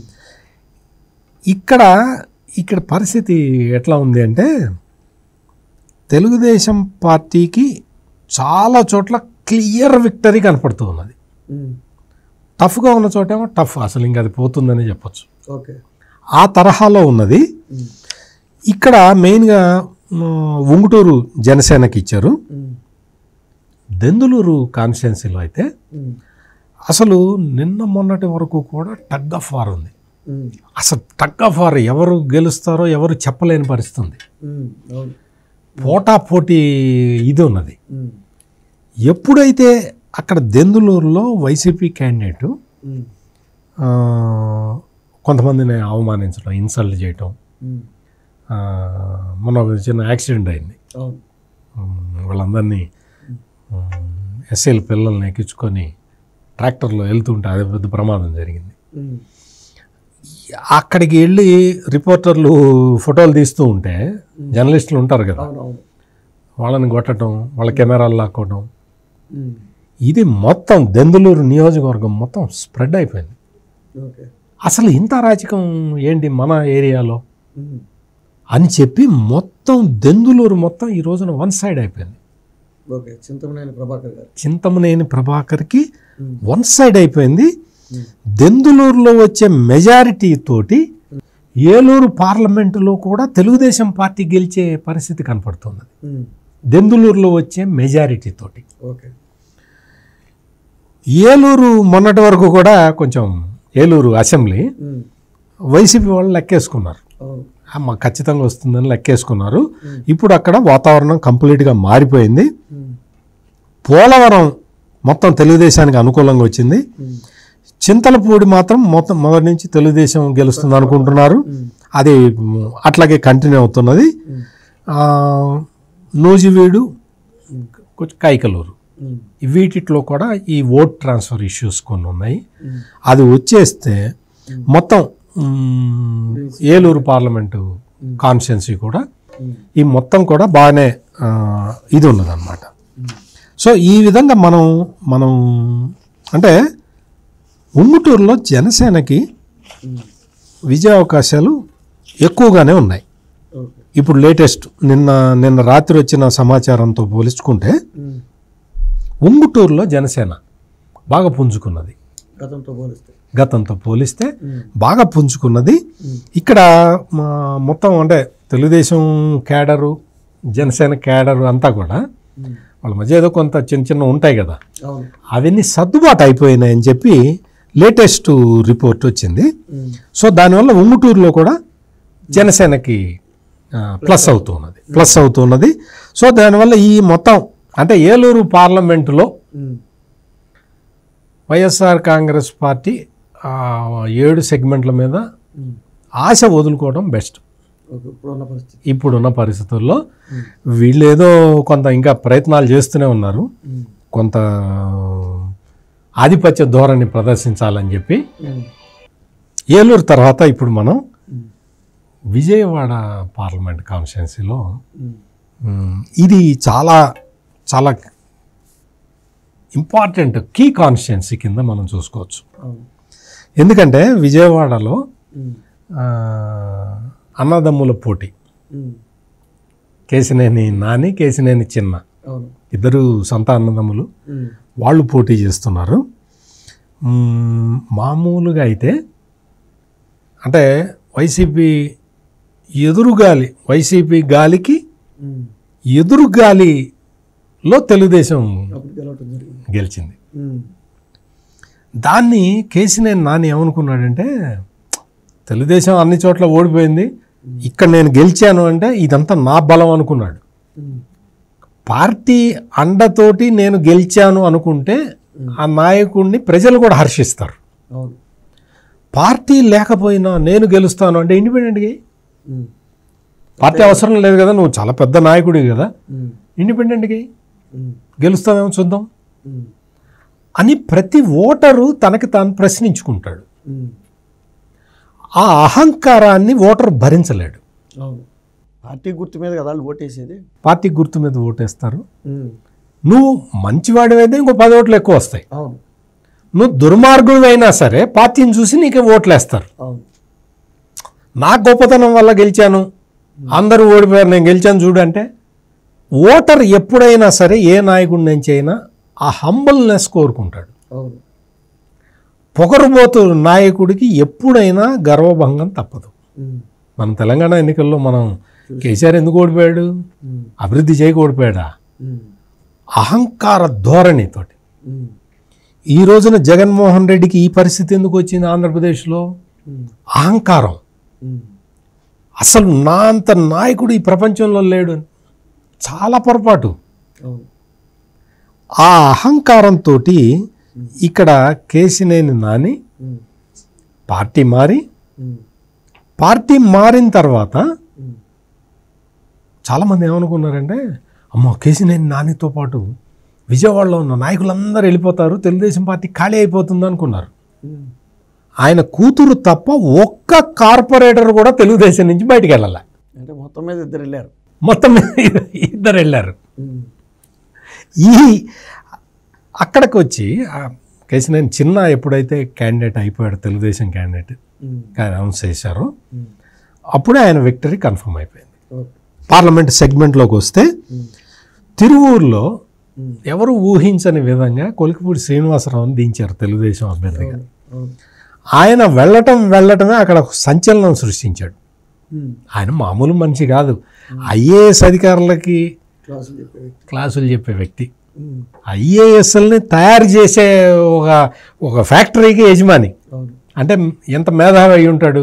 ఇక్కడ ఇక్కడ పరిస్థితి ఎట్లా ఉంది అంటే తెలుగుదేశం పార్టీకి చాలా చోట్ల క్లియర్ విక్టరీ కనపడుతూ ఉన్నది ఉమ్. టఫ్గా ఉన్న చోటేమో టఫ్ అసలు ఇంకా అది పోతుందని చెప్పొచ్చు ఓకే ఆ తరహాలో ఉన్నది ఉమ్. ఇక్కడ మెయిన్గా మ్, ఉంగుటూరు జనసేనకి ఇచ్చారు ఉమ్. దెందులూరు కాన్స్టిట్యున్సీలో అయితే ఉమ్. అసలు నిన్న మొన్నటి వరకు కూడా టగ్ ఆఫ్ వార్ ఉంది ఉమ్. అసలు టగ్ ఆఫ్ వార్ ఎవరు గెలుస్తారో ఎవరు చెప్పలేని పరిస్థితి ఉంది ఉమ్. అవును పోటా పోటీ ఇది ఉన్నది ఉమ్. ఎప్పుడైతే అక్కడ దెందులూరులో వైసీపీ క్యాండిడేటు ఉమ్. ఆ, కొంతమందిని అవమానించడం ఇన్సల్ట్ చేయటం ఉమ్. ఆ, మొన్న ఒక చిన్న యాక్సిడెంట్ అయింది అవును ఉమ్, వాళ్ళందరినీ ఎస్ఎల్ పిల్లల్ని ఎక్కించుకొని ట్రాక్టర్లో వెళ్తుంటే అదే పెద్ద ప్రమాదం జరిగింది ఉమ్. అక్కడికి వెళ్ళి రిపోర్టర్లు ఫోటోలు తీస్తూ ఉంటే జర్నలిస్టులు ఉంటారు కదా అవును అవును వాళ్ళని కొట్టడం వాళ్ళ కెమెరాలు లాక్కోవడం ఉమ్. ఇది మొత్తం దెందులూరు నియోజకవర్గం మొత్తం స్ప్రెడ్ అయిపోయింది ఓకే అసలు ఇంత అరాచకం ఏంటి మన ఏరియాలో ఉమ్. అని చెప్పి మొత్తం దెందులూరు మొత్తం ఈ రోజున వన్ సైడ్ అయిపోయింది ఓకే చింతమనేని ప్రభాకర్ గారు చింతమనేని ప్రభాకర్కి ఉమ్. వన్ సైడ్ అయిపోయింది ఉమ్. దెందులూరులో వచ్చే మెజారిటీ తోటి ఏలూరు పార్లమెంటులో కూడా తెలుగుదేశం పార్టీ గెలిచే పరిస్థితి కనపడుతుంది ఉమ్. దెందులూరులో వచ్చే మెజారిటీ తోటి ఓకే ఏలూరు మొన్నటి వరకు కూడా కొంచెం ఏలూరు అసెంబ్లీ ఉమ్. వైసీపీ వాళ్ళు లెక్కేసుకున్నారు అవును అమ్మ ఖచ్చితంగా వస్తుందని లెక్కేసుకున్నారు ఇప్పుడు అక్కడ వాతావరణం కంప్లీట్గా మారిపోయింది ఉమ్. పోలవరం మొత్తం తెలుగుదేశానికి అనుకూలంగా వచ్చింది ఉమ్. చింతలపూడి మాత్రం మొత్తం మొదటి నుంచి తెలుగుదేశం గెలుస్తుంది అనుకుంటున్నారు ఉమ్. అది మ్, అట్లాగే కంటిన్యూ అవుతున్నది ఉమ్. ఆ, నూజివీడు కొంచెం కైకలూరు ఉమ్. వీటిలో కూడా ఈ ఓట్ ట్రాన్స్ఫర్ ఇష్యూస్ కొన్ని ఉన్నాయి ఉమ్. అది వచ్చేస్తే మొత్తం మ్, ఏలూరు పార్లమెంటు కాన్స్టిట్యున్సీ కూడా ఉమ్. ఈ మొత్తం కూడా బాగానే ఆ, ఇది ఉన్నదన్నమాట సో ఈ విధంగా మనం మనం అంటే ఉంగుటూరులో జనసేనకి ఉమ్. విజయ అవకాశాలు ఎక్కువగానే ఉన్నాయి ఓకే ఇప్పుడు లేటెస్ట్ నిన్న నిన్న రాత్రి వచ్చిన సమాచారంతో పోల్చుకుంటే ఉమ్. ఉంగుటూరులో జనసేన బాగా పుంజుకున్నది గతంతో పోలిస్తే గతంతో పోలిస్తే బాగా పుంజుకున్నది ఇక్కడ మా మొత్తం అంటే తెలుగుదేశం క్యాడరు జనసేన క్యాడరు అంతా కూడా వాళ్ళ మధ్య ఏదో కొంత చిన్న చిన్న ఉంటాయి కదా అవును అవన్నీ సర్దుబాటు అయిపోయినాయని చెప్పి లేటెస్ట్ రిపోర్ట్ వచ్చింది సో దానివల్ల ఉంగుటూరులో కూడా జనసేనకి ఆ, ప్లస్ అవుతున్నది ప్లస్ అవుతున్నది సో దానివల్ల ఈ మొత్తం అంటే ఏలూరు పార్లమెంటులో వైఎస్ఆర్ కాంగ్రెస్ పార్టీ ఆ, ఏడు సెగ్మెంట్ల మీద ఆశ వదులుకోవడం బెస్ట్ ఇప్పుడున్న పరిస్థితి ఇప్పుడున్న పరిస్థితుల్లో వీళ్ళు ఏదో కొంత ఇంకా ప్రయత్నాలు చేస్తూనే ఉన్నారు కొంత ఆధిపత్య ధోరణి ప్రదర్శించాలని చెప్పి ఏలూరు తర్వాత ఇప్పుడు మనం విజయవాడ పార్లమెంట్ కాన్స్టిట్యున్సీలో మ్, ఇది చాలా చాలా ఇంపార్టెంట్ కీ కాన్స్టిట్యున్సీ కింద మనం చూసుకోవచ్చు అవును ఎందుకంటే విజయవాడలో ఆ, అన్నదమ్ముల పోటీ కేసినేని నాని కేసినేని చిన్న అవును ఇద్దరు సొంత అన్నదమ్ములు వాళ్ళు పోటీ చేస్తున్నారు మ్మ్, మామూలుగా అయితే అంటే వైసీపీ ఎదురుగాలి వైసీపీ గాలికి ఎదురుగాలిలో తెలుగుదేశం అప్పుడు గెలవటం జరిగింది గెలిచింది దాన్ని కేసినేని నాని ఏమనుకున్నాడంటే తెలుగుదేశం అన్ని చోట్ల ఓడిపోయింది ఇక్కడ నేను గెలిచాను అంటే ఇదంతా నా బలం అనుకున్నాడు పార్టీ అండతోటి నేను గెలిచాను అనుకుంటే ఆ నాయకుడిని ప్రజలు కూడా హర్షిస్తారు అవును పార్టీ లేకపోయినా నేను గెలుస్తాను అంటే ఇండిపెండెంట్గా పార్టీ అవసరం లేదు కదా నువ్వు చాలా పెద్ద నాయకుడివి కదా ఇండిపెండెంట్గా గెలుస్తావేమో చూద్దాం అని ప్రతి ఓటరు తనకి తాను ప్రశ్నించుకుంటాడు ఆ అహంకారాన్ని ఓటరు భరించలేడు అవును పార్టీ గుర్తు మీద కదా వాళ్ళు ఓటేసేది పార్టీ గుర్తు మీద ఓటేస్తారు నువ్వు మంచివాడివైతే ఇంకో పది ఓట్లు ఎక్కువ వస్తాయి అవును నువ్వు దుర్మార్గుడు అయినా సరే పార్టీని చూసి నీకే ఓట్లేస్తారు అవును నా గొప్పతనం వల్ల గెలిచాను అందరూ ఓడిపోయారు నేను గెలిచాను చూడు అంటే ఓటర్ ఎప్పుడైనా సరే ఏ నాయకుడి నుంచి అయినా ఆ హంబల్నెస్ కోరుకుంటాడు అవును పొగరుబోతు నాయకుడికి ఎప్పుడైనా గర్వభంగం తప్పదు మన తెలంగాణ ఎన్నికల్లో మనం కేసీఆర్ ఎందుకు ఓడిపోయాడు అభివృద్ధి చేయక ఓడిపోయాడా అహంకార ధోరణితోటి ఈ రోజున జగన్మోహన్ రెడ్డికి ఈ పరిస్థితి ఎందుకు వచ్చింది ఆంధ్రప్రదేశ్లో అహంకారం అసలు నా అంత నాయకుడు ఈ ప్రపంచంలో లేడు అని. చాలా పొరపాటు అవును ఆ అహంకారంతో ఇక్కడ కేసినేని నాని పార్టీ మారి పార్టీ మారిన తర్వాత చాలామంది ఏమనుకున్నారంటే అమ్మో కేసినేని నానితో పాటు విజయవాడలో ఉన్న నాయకులందరూ వెళ్ళిపోతారు తెలుగుదేశం పార్టీ ఖాళీ అయిపోతుంది అనుకున్నారు ఆయన కూతురు తప్ప ఒక్క కార్పొరేటర్ కూడా తెలుగుదేశం నుంచి బయటికి వెళ్ళాలి అంటే మొత్తం మీద ఇద్దరు వెళ్ళారు మొత్తం మీద ఇద్దరు వెళ్ళారు ఈ అక్కడికి వచ్చి ఆ కేసినేని చిన్న ఎప్పుడైతే క్యాండిడేట్ అయిపోయాడు తెలుగుదేశం క్యాండిడేట్ అనౌన్స్ చేశారో అప్పుడే ఆయన విక్టరీ కన్ఫర్మ్ అయిపోయింది పార్లమెంట్ సెగ్మెంట్లోకి వస్తే తిరువూరులో ఎవరు ఊహించని విధంగా కొలికిపూడి శ్రీనివాసరావుని దించారు తెలుగుదేశం అభ్యర్థిగా ఆయన వెళ్ళటం వెళ్ళటమే అక్కడ ఒక సంచలనం సృష్టించాడు ఆయన మామూలు మనిషి కాదు ఐఏఎస్ అధికారులకి క్లాసులు చెప్పే వ్యక్తి క్లాసులు చెప్పే వ్యక్తి ఐఏఎస్ఎల్ని తయారు చేసే ఒక ఒక ఫ్యాక్టరీకి యజమాని అవును అంటే ఎంత మేధావి అయి ఉంటాడు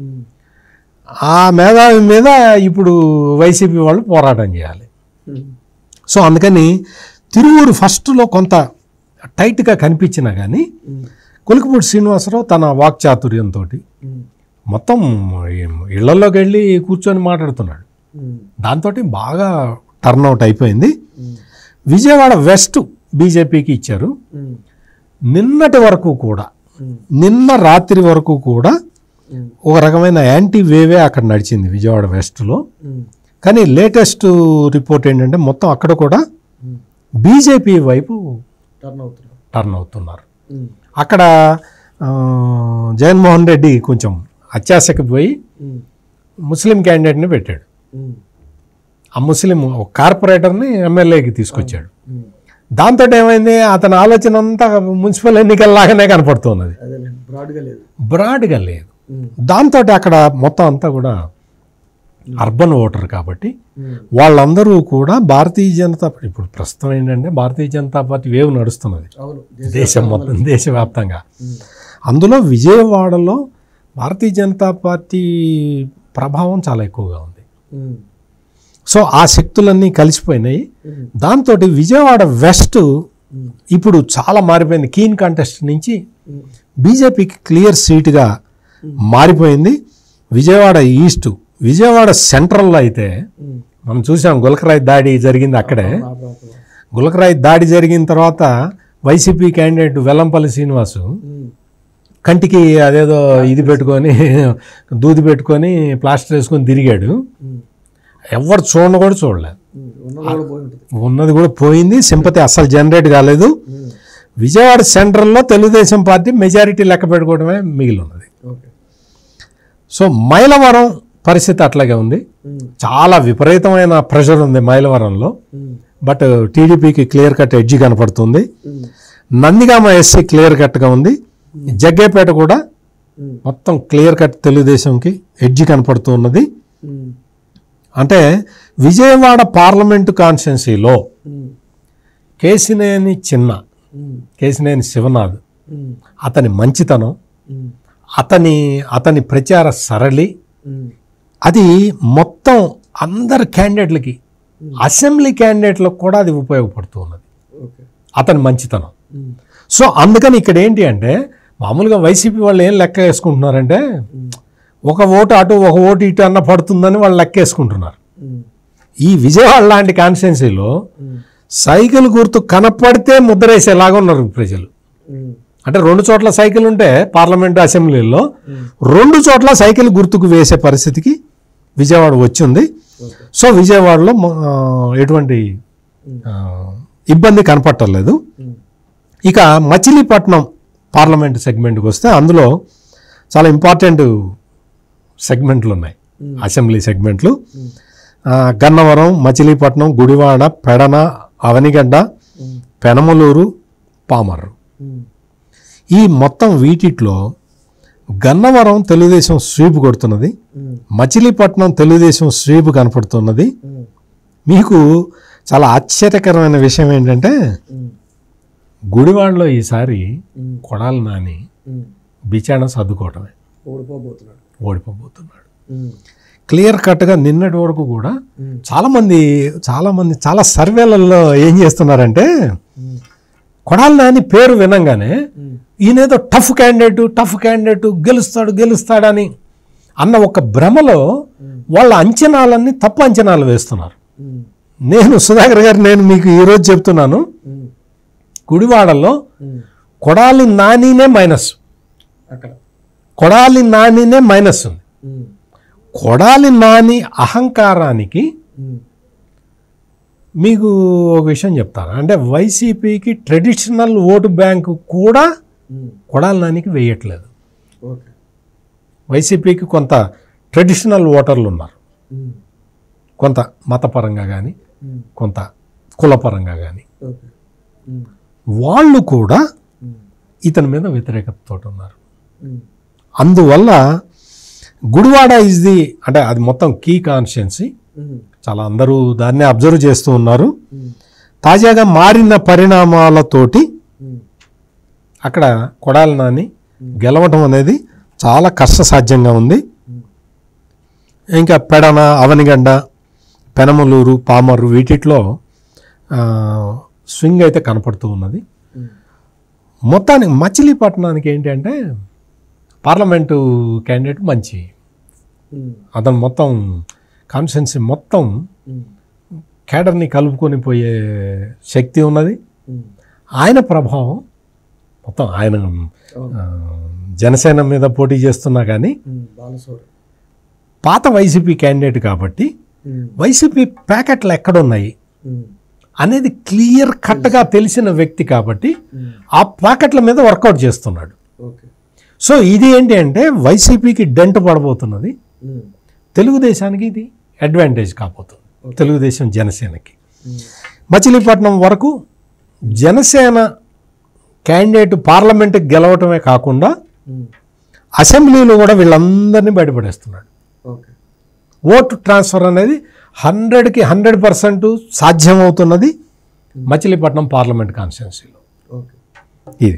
ఆ మేధావి మీద ఇప్పుడు వైసీపీ వాళ్ళు పోరాటం చేయాలి సో అందుకని తిరువూరు ఫస్ట్లో కొంత టైట్గా కనిపించినా కానీ కొలికిపూడి శ్రీనివాసరావు తన వాక్చాతుర్యంతో మొత్తం ఇళ్లలోకి వెళ్ళి కూర్చొని మాట్లాడుతున్నాడు దాంతో బాగా టర్న్అవుట్ అయిపోయింది విజయవాడ వెస్ట్ బీజేపీకి ఇచ్చారు నిన్నటి వరకు కూడా నిన్న రాత్రి వరకు కూడా ఒక రకమైన యాంటీ వేవే అక్కడ నడిచింది విజయవాడ వెస్ట్లో కానీ లేటెస్ట్ రిపోర్ట్ ఏంటంటే మొత్తం అక్కడ కూడా బీజేపీ వైపు టర్న్ అవుతున్నారు టర్న్ అవుతున్నారు అక్కడ ఆ, జగన్మోహన్ రెడ్డి కొంచెం అత్యాశకి పోయి ముస్లిం క్యాండిడేట్ని పెట్టాడు ఆ ముస్లిం ఒక కార్పొరేటర్ని ఎమ్మెల్యేకి తీసుకొచ్చాడు దాంతో ఏమైంది అతని ఆలోచన అంతా మున్సిపల్ ఎన్నికల్లాగానే కనపడుతున్నది అదేలేండి బ్రాడ్గా లేదు బ్రాడ్గా లేదు దాంతో అక్కడ మొత్తం అంతా కూడా అర్బన్ ఓటర్ కాబట్టి వాళ్ళందరూ కూడా భారతీయ జనతా ఇప్పుడు ప్రస్తుతం ఏంటంటే భారతీయ జనతా పార్టీ వేవ్ నడుస్తున్నది అవును దేశం మొత్తం దేశవ్యాప్తంగా అందులో విజయవాడలో భారతీయ జనతా పార్టీ ప్రభావం చాలా ఎక్కువగా ఉంది సో ఆ శక్తులన్నీ కలిసిపోయినాయి దాంతో విజయవాడ వెస్ట్ ఇప్పుడు చాలా మారిపోయింది కీన్ కంటెస్ట్ నుంచి బీజేపీకి క్లియర్ సీటుగా మారిపోయింది విజయవాడ ఈస్ట్ విజయవాడ సెంట్రల్లో అయితే మనం చూసాం గులకరాయి దాడి జరిగింది అక్కడే గులకరాయి దాడి జరిగిన తర్వాత వైసీపీ క్యాండిడేట్ వెల్లంపల్లి శ్రీనివాసు కంటికి అదేదో ఇది పెట్టుకొని దూది పెట్టుకొని ప్లాస్టర్ వేసుకొని తిరిగాడు ఎవరు చూడను కూడా చూడలేదు ఉన్నది కూడా పోయింది సింపతి అస్సలు జనరేట్ కాలేదు విజయవాడ సెంట్రల్లో తెలుగుదేశం పార్టీ మెజారిటీ లెక్క పెట్టుకోవడమే మిగిలి ఉన్నది సో మైలవరం పరిస్థితి అట్లాగే ఉంది చాలా విపరీతమైన ప్రెషర్ ఉంది మైలవరంలో బట్ టీడీపీకి క్లియర్ కట్ ఎడ్జి కనపడుతుంది నందిగామ ఎస్సీ క్లియర్ కట్గా ఉంది జగ్గేపేట కూడా మొత్తం క్లియర్ కట్ తెలుగుదేశంకి ఎడ్జి కనపడుతూ ఉన్నది అంటే విజయవాడ పార్లమెంటు కాన్స్టిట్యున్సీలో కేసినేని చిన్న కేసినేని శివనాథ్ అతని మంచితనం అతని అతని ప్రచార సరళి అది మొత్తం అందరు క్యాండిడేట్లకి అసెంబ్లీ క్యాండిడేట్లకు కూడా అది ఉపయోగపడుతూ ఉన్నది అతని మంచితనం సో అందుకని ఇక్కడ ఏంటి అంటే మామూలుగా వైసీపీ వాళ్ళు ఏం లెక్క వేసుకుంటున్నారంటే ఒక ఓటు అటు ఒక ఓటు ఇటు అన్న పడుతుందని వాళ్ళు లెక్క వేసుకుంటున్నారు ఈ విజయవాడ లాంటి కాన్స్టిట్యున్సీలో సైకిల్ గుర్తు కనపడితే ముద్రేసేలాగా ఉన్నారు ప్రజలు అంటే రెండు చోట్ల సైకిల్ ఉంటే పార్లమెంటు అసెంబ్లీలో రెండు చోట్ల సైకిల్ గుర్తుకు వేసే పరిస్థితికి విజయవాడ వచ్చింది సో విజయవాడలో మ- ఆ, ఎటువంటి ఆ, ఇబ్బంది కనపట్టలేదు ఇక మచిలీపట్నం పార్లమెంట్ సెగ్మెంట్కి వస్తే అందులో చాలా ఇంపార్టెంట్ సెగ్మెంట్లు ఉన్నాయి అసెంబ్లీ సెగ్మెంట్లు ఆ, గన్నవరం మచిలీపట్నం గుడివాడ పెడన అవనిగడ్డ పెనమలూరు పామర్రు ఈ మొత్తం వీటిట్లో గన్నవరం తెలుగుదేశం స్వీప్ కొడుతున్నది మచిలీపట్నం తెలుగుదేశం స్వీప్ కనపడుతున్నది మీకు చాలా ఆశ్చర్యకరమైన విషయం ఏంటంటే గుడివాడలో ఈసారి కొడాలి నాని బిచాణ సర్దుకోవటమే ఓడిపోబోతున్నాడు ఓడిపోబోతున్నాడు క్లియర్ కట్గా నిన్నటి వరకు కూడా చాలామంది చాలామంది చాలా సర్వేలలో ఏం చేస్తున్నారంటే కొడాలి నాని పేరు వినంగానే ఈయనేదో టఫ్ క్యాండిడేట్ టఫ్ క్యాండిడేట్ గెలుస్తాడు గెలుస్తాడని అన్న ఒక భ్రమలో వాళ్ళ అంచనాలన్నీ తప్పు అంచనాలు వేస్తున్నారు నేను సుధాకర్ గారు నేను మీకు ఈరోజు చెప్తున్నాను గుడివాడలో కొడాలి నానినే మైనస్ అక్కడ కొడాలి నానినే మైనస్ ఉంది కొడాలి నాని అహంకారానికి మీకు ఒక విషయం చెప్తాను అంటే వైసీపీకి ట్రెడిషనల్ ఓటు బ్యాంకు కూడా కొడాలి నానికి వేయట్లేదు ఓకే వైసీపీకి కొంత ట్రెడిషనల్ ఓటర్లు ఉన్నారు కొంత మతపరంగా కానీ కొంత కులపరంగా కానీ ఓకే వాళ్ళు కూడా ఇతని మీద వ్యతిరేకతతో ఉన్నారు అందువల్ల గుడివాడ ఇస్ ది అంటే అది మొత్తం కీ కాన్షియన్సీ చాలా అందరూ దాన్ని అబ్జర్వ్ చేస్తూ ఉన్నారు తాజాగా మారిన పరిణామాలతోటి అక్కడ కొడాలి నాని గెలవటం అనేది చాలా కష్టసాధ్యంగా ఉంది ఇంకా పెడన అవనిగడ్డ పెనమలూరు పామర్రు వీటిట్లో ఆ, స్వింగ్ అయితే కనపడుతూ ఉన్నది మొత్తానికి మచిలీపట్నానికి ఏంటి అంటే పార్లమెంటు క్యాండిడేట్ మంచి అతను మొత్తం కాన్స్టిట్యున్సీ మొత్తం కేడర్ని కలుపుకొని పోయే శక్తి ఉన్నది ఆయన ప్రభావం మొత్తం ఆయన ఆ, జనసేన మీద పోటీ చేస్తున్నా కానీ బాలసోరి పాత వైసీపీ క్యాండిడేట్ కాబట్టి వైసీపీ ప్యాకెట్లు ఎక్కడున్నాయి అనేది క్లియర్ కట్గా తెలిసిన వ్యక్తి కాబట్టి ఆ ప్యాకెట్ల మీద వర్కౌట్ చేస్తున్నాడు ఓకే సో ఇది ఏంటి అంటే వైసీపీకి డెంట్ పడబోతున్నది తెలుగుదేశానికి ఇది అడ్వాంటేజ్ కాబోతుంది తెలుగుదేశం జనసేనకి మచిలీపట్నం వరకు జనసేన క్యాండిడేట్ పార్లమెంట్కి గెలవటమే కాకుండా ఉమ్. అసెంబ్లీలో కూడా వీళ్ళందరినీ బయటపడేస్తున్నాడు ఓకే ఓటు ట్రాన్స్ఫర్ అనేది హండ్రెడ్కి హండ్రెడ్ పర్సెంట్ సాధ్యమవుతున్నది మచిలీపట్నం పార్లమెంట్ కాన్స్టిట్యున్సీలో ఓకే ఇది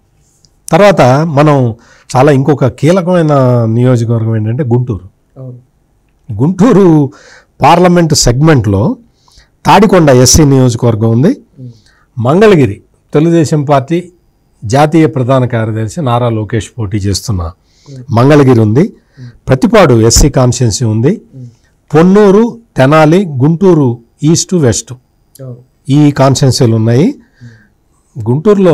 తర్వాత మనం చాలా ఇంకొక కీలకమైన నియోజకవర్గం ఏంటంటే గుంటూరు అవును గుంటూరు పార్లమెంటు సెగ్మెంట్లో తాడికొండ ఎస్సీ నియోజకవర్గం ఉంది ఉమ్. మంగళగిరి తెలుగుదేశం పార్టీ జాతీయ ప్రధాన కార్యదర్శి నారా లోకేష్ పోటీ చేస్తున్న మంగళగిరి ఉంది ప్రతిపాడు ఎస్సీ కాన్స్టిట్యున్సీ ఉంది పొన్నూరు తెనాలి గుంటూరు ఈస్ట్ వెస్ట్ అవును ఈ కాన్స్టిట్యున్సీలు ఉన్నాయి గుంటూరులో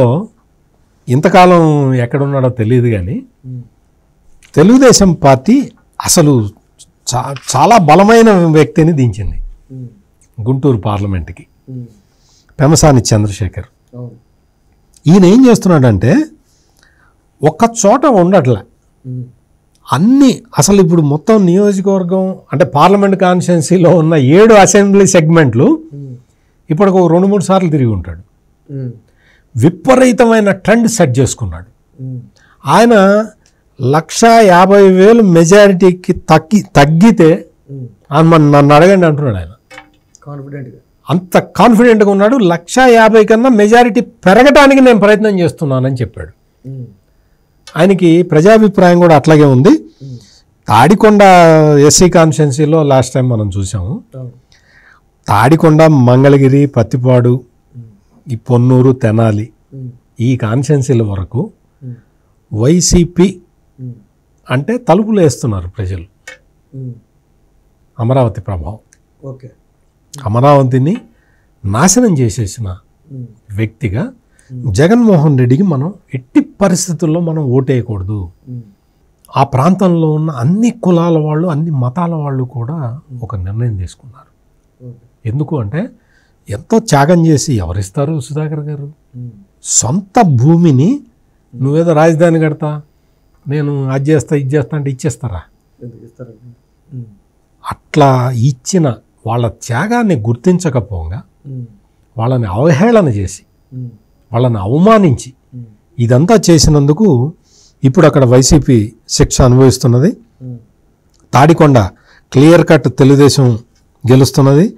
ఇంతకాలం ఎక్కడున్నాడో తెలియదు కానీ ఉమ్. తెలుగుదేశం పార్టీ అసలు చా చాలా బలమైన వ్యక్తిని దించింది ఉమ్. గుంటూరు పార్లమెంట్కి ఉమ్. పెమసాని చంద్రశేఖర్ అవును ఈయన ఏం చేస్తున్నాడంటే ఒక్క చోట ఉండట్లే ఉమ్. అన్ని అసలు ఇప్పుడు మొత్తం నియోజకవర్గం అంటే పార్లమెంట్ కాన్స్టిట్యున్సీలో ఉన్న ఏడు అసెంబ్లీ సెగ్మెంట్లు ఉమ్. ఇప్పటికి ఒక రెండు మూడు సార్లు తిరిగి ఉంటాడు ఉమ్. విపరీతమైన ట్రెండ్ సెట్ చేసుకున్నాడు ఉమ్. ఆయన లక్ష యాభై వేలు మెజారిటీకి తగ్గి తగ్గితే ఉమ్. ఆయన మన- నన్ను అడగండి అంటున్నాడు ఆయన కాన్ఫిడెంట్గా అంత కాన్ఫిడెంట్గా ఉన్నాడు లక్ష యాభై కన్నా మెజారిటీ పెరగడానికి నేను ప్రయత్నం చేస్తున్నానని చెప్పాడు ఉమ్. ఆయనకి ప్రజాభిప్రాయం కూడా అట్లాగే ఉంది ఉమ్. తాడికొండ ఎస్సీ కాన్స్టిట్యున్సీలో లాస్ట్ టైం మనం చూసాము అవును తాడికొండ మంగళగిరి పత్తిపాడు ఈ పొన్నూరు తెనాలి ఉమ్. ఈ కాన్స్టిట్యున్సీల వరకు ఉమ్. వైసీపీ ఉమ్. అంటే తలుపులు వేస్తున్నారు ప్రజలు ఉమ్. అమరావతి ప్రభావం ఓకే అమరావతిని నాశనం చేసేసిన ఉమ్. వ్యక్తిగా జగన్మోహన్ రెడ్డికి మనం ఎట్టి పరిస్థితుల్లో మనం ఓటేయకూడదు ఉమ్. ఆ ప్రాంతంలో ఉన్న అన్ని కులాల వాళ్ళు అన్ని మతాల వాళ్ళు కూడా ఒక నిర్ణయం తీసుకున్నారు ఓకే ఎందుకు అంటే ఎంతో త్యాగం చేసి ఎవరిస్తారు సుధాకర్ గారు ఉమ్. సొంత భూమిని నువ్వేదో రాజధాని కడతా నేను అది చేస్తా ఇది చేస్తా అంటే ఇచ్చేస్తారా ఎందుకు ఇస్తారండి ఉమ్. అట్లా ఇచ్చిన వాళ్ళ త్యాగాన్ని గుర్తించకపోగా ఉమ్. వాళ్ళని అవహేళన చేసి ఉమ్. వాళ్ళని అవమానించి ఉమ్. ఇదంతా చేసినందుకు ఇప్పుడు అక్కడ వైసీపీ శిక్ష అనుభవిస్తున్నది ఉమ్. తాడికొండ క్లియర్ కట్ తెలుగుదేశం గెలుస్తున్నది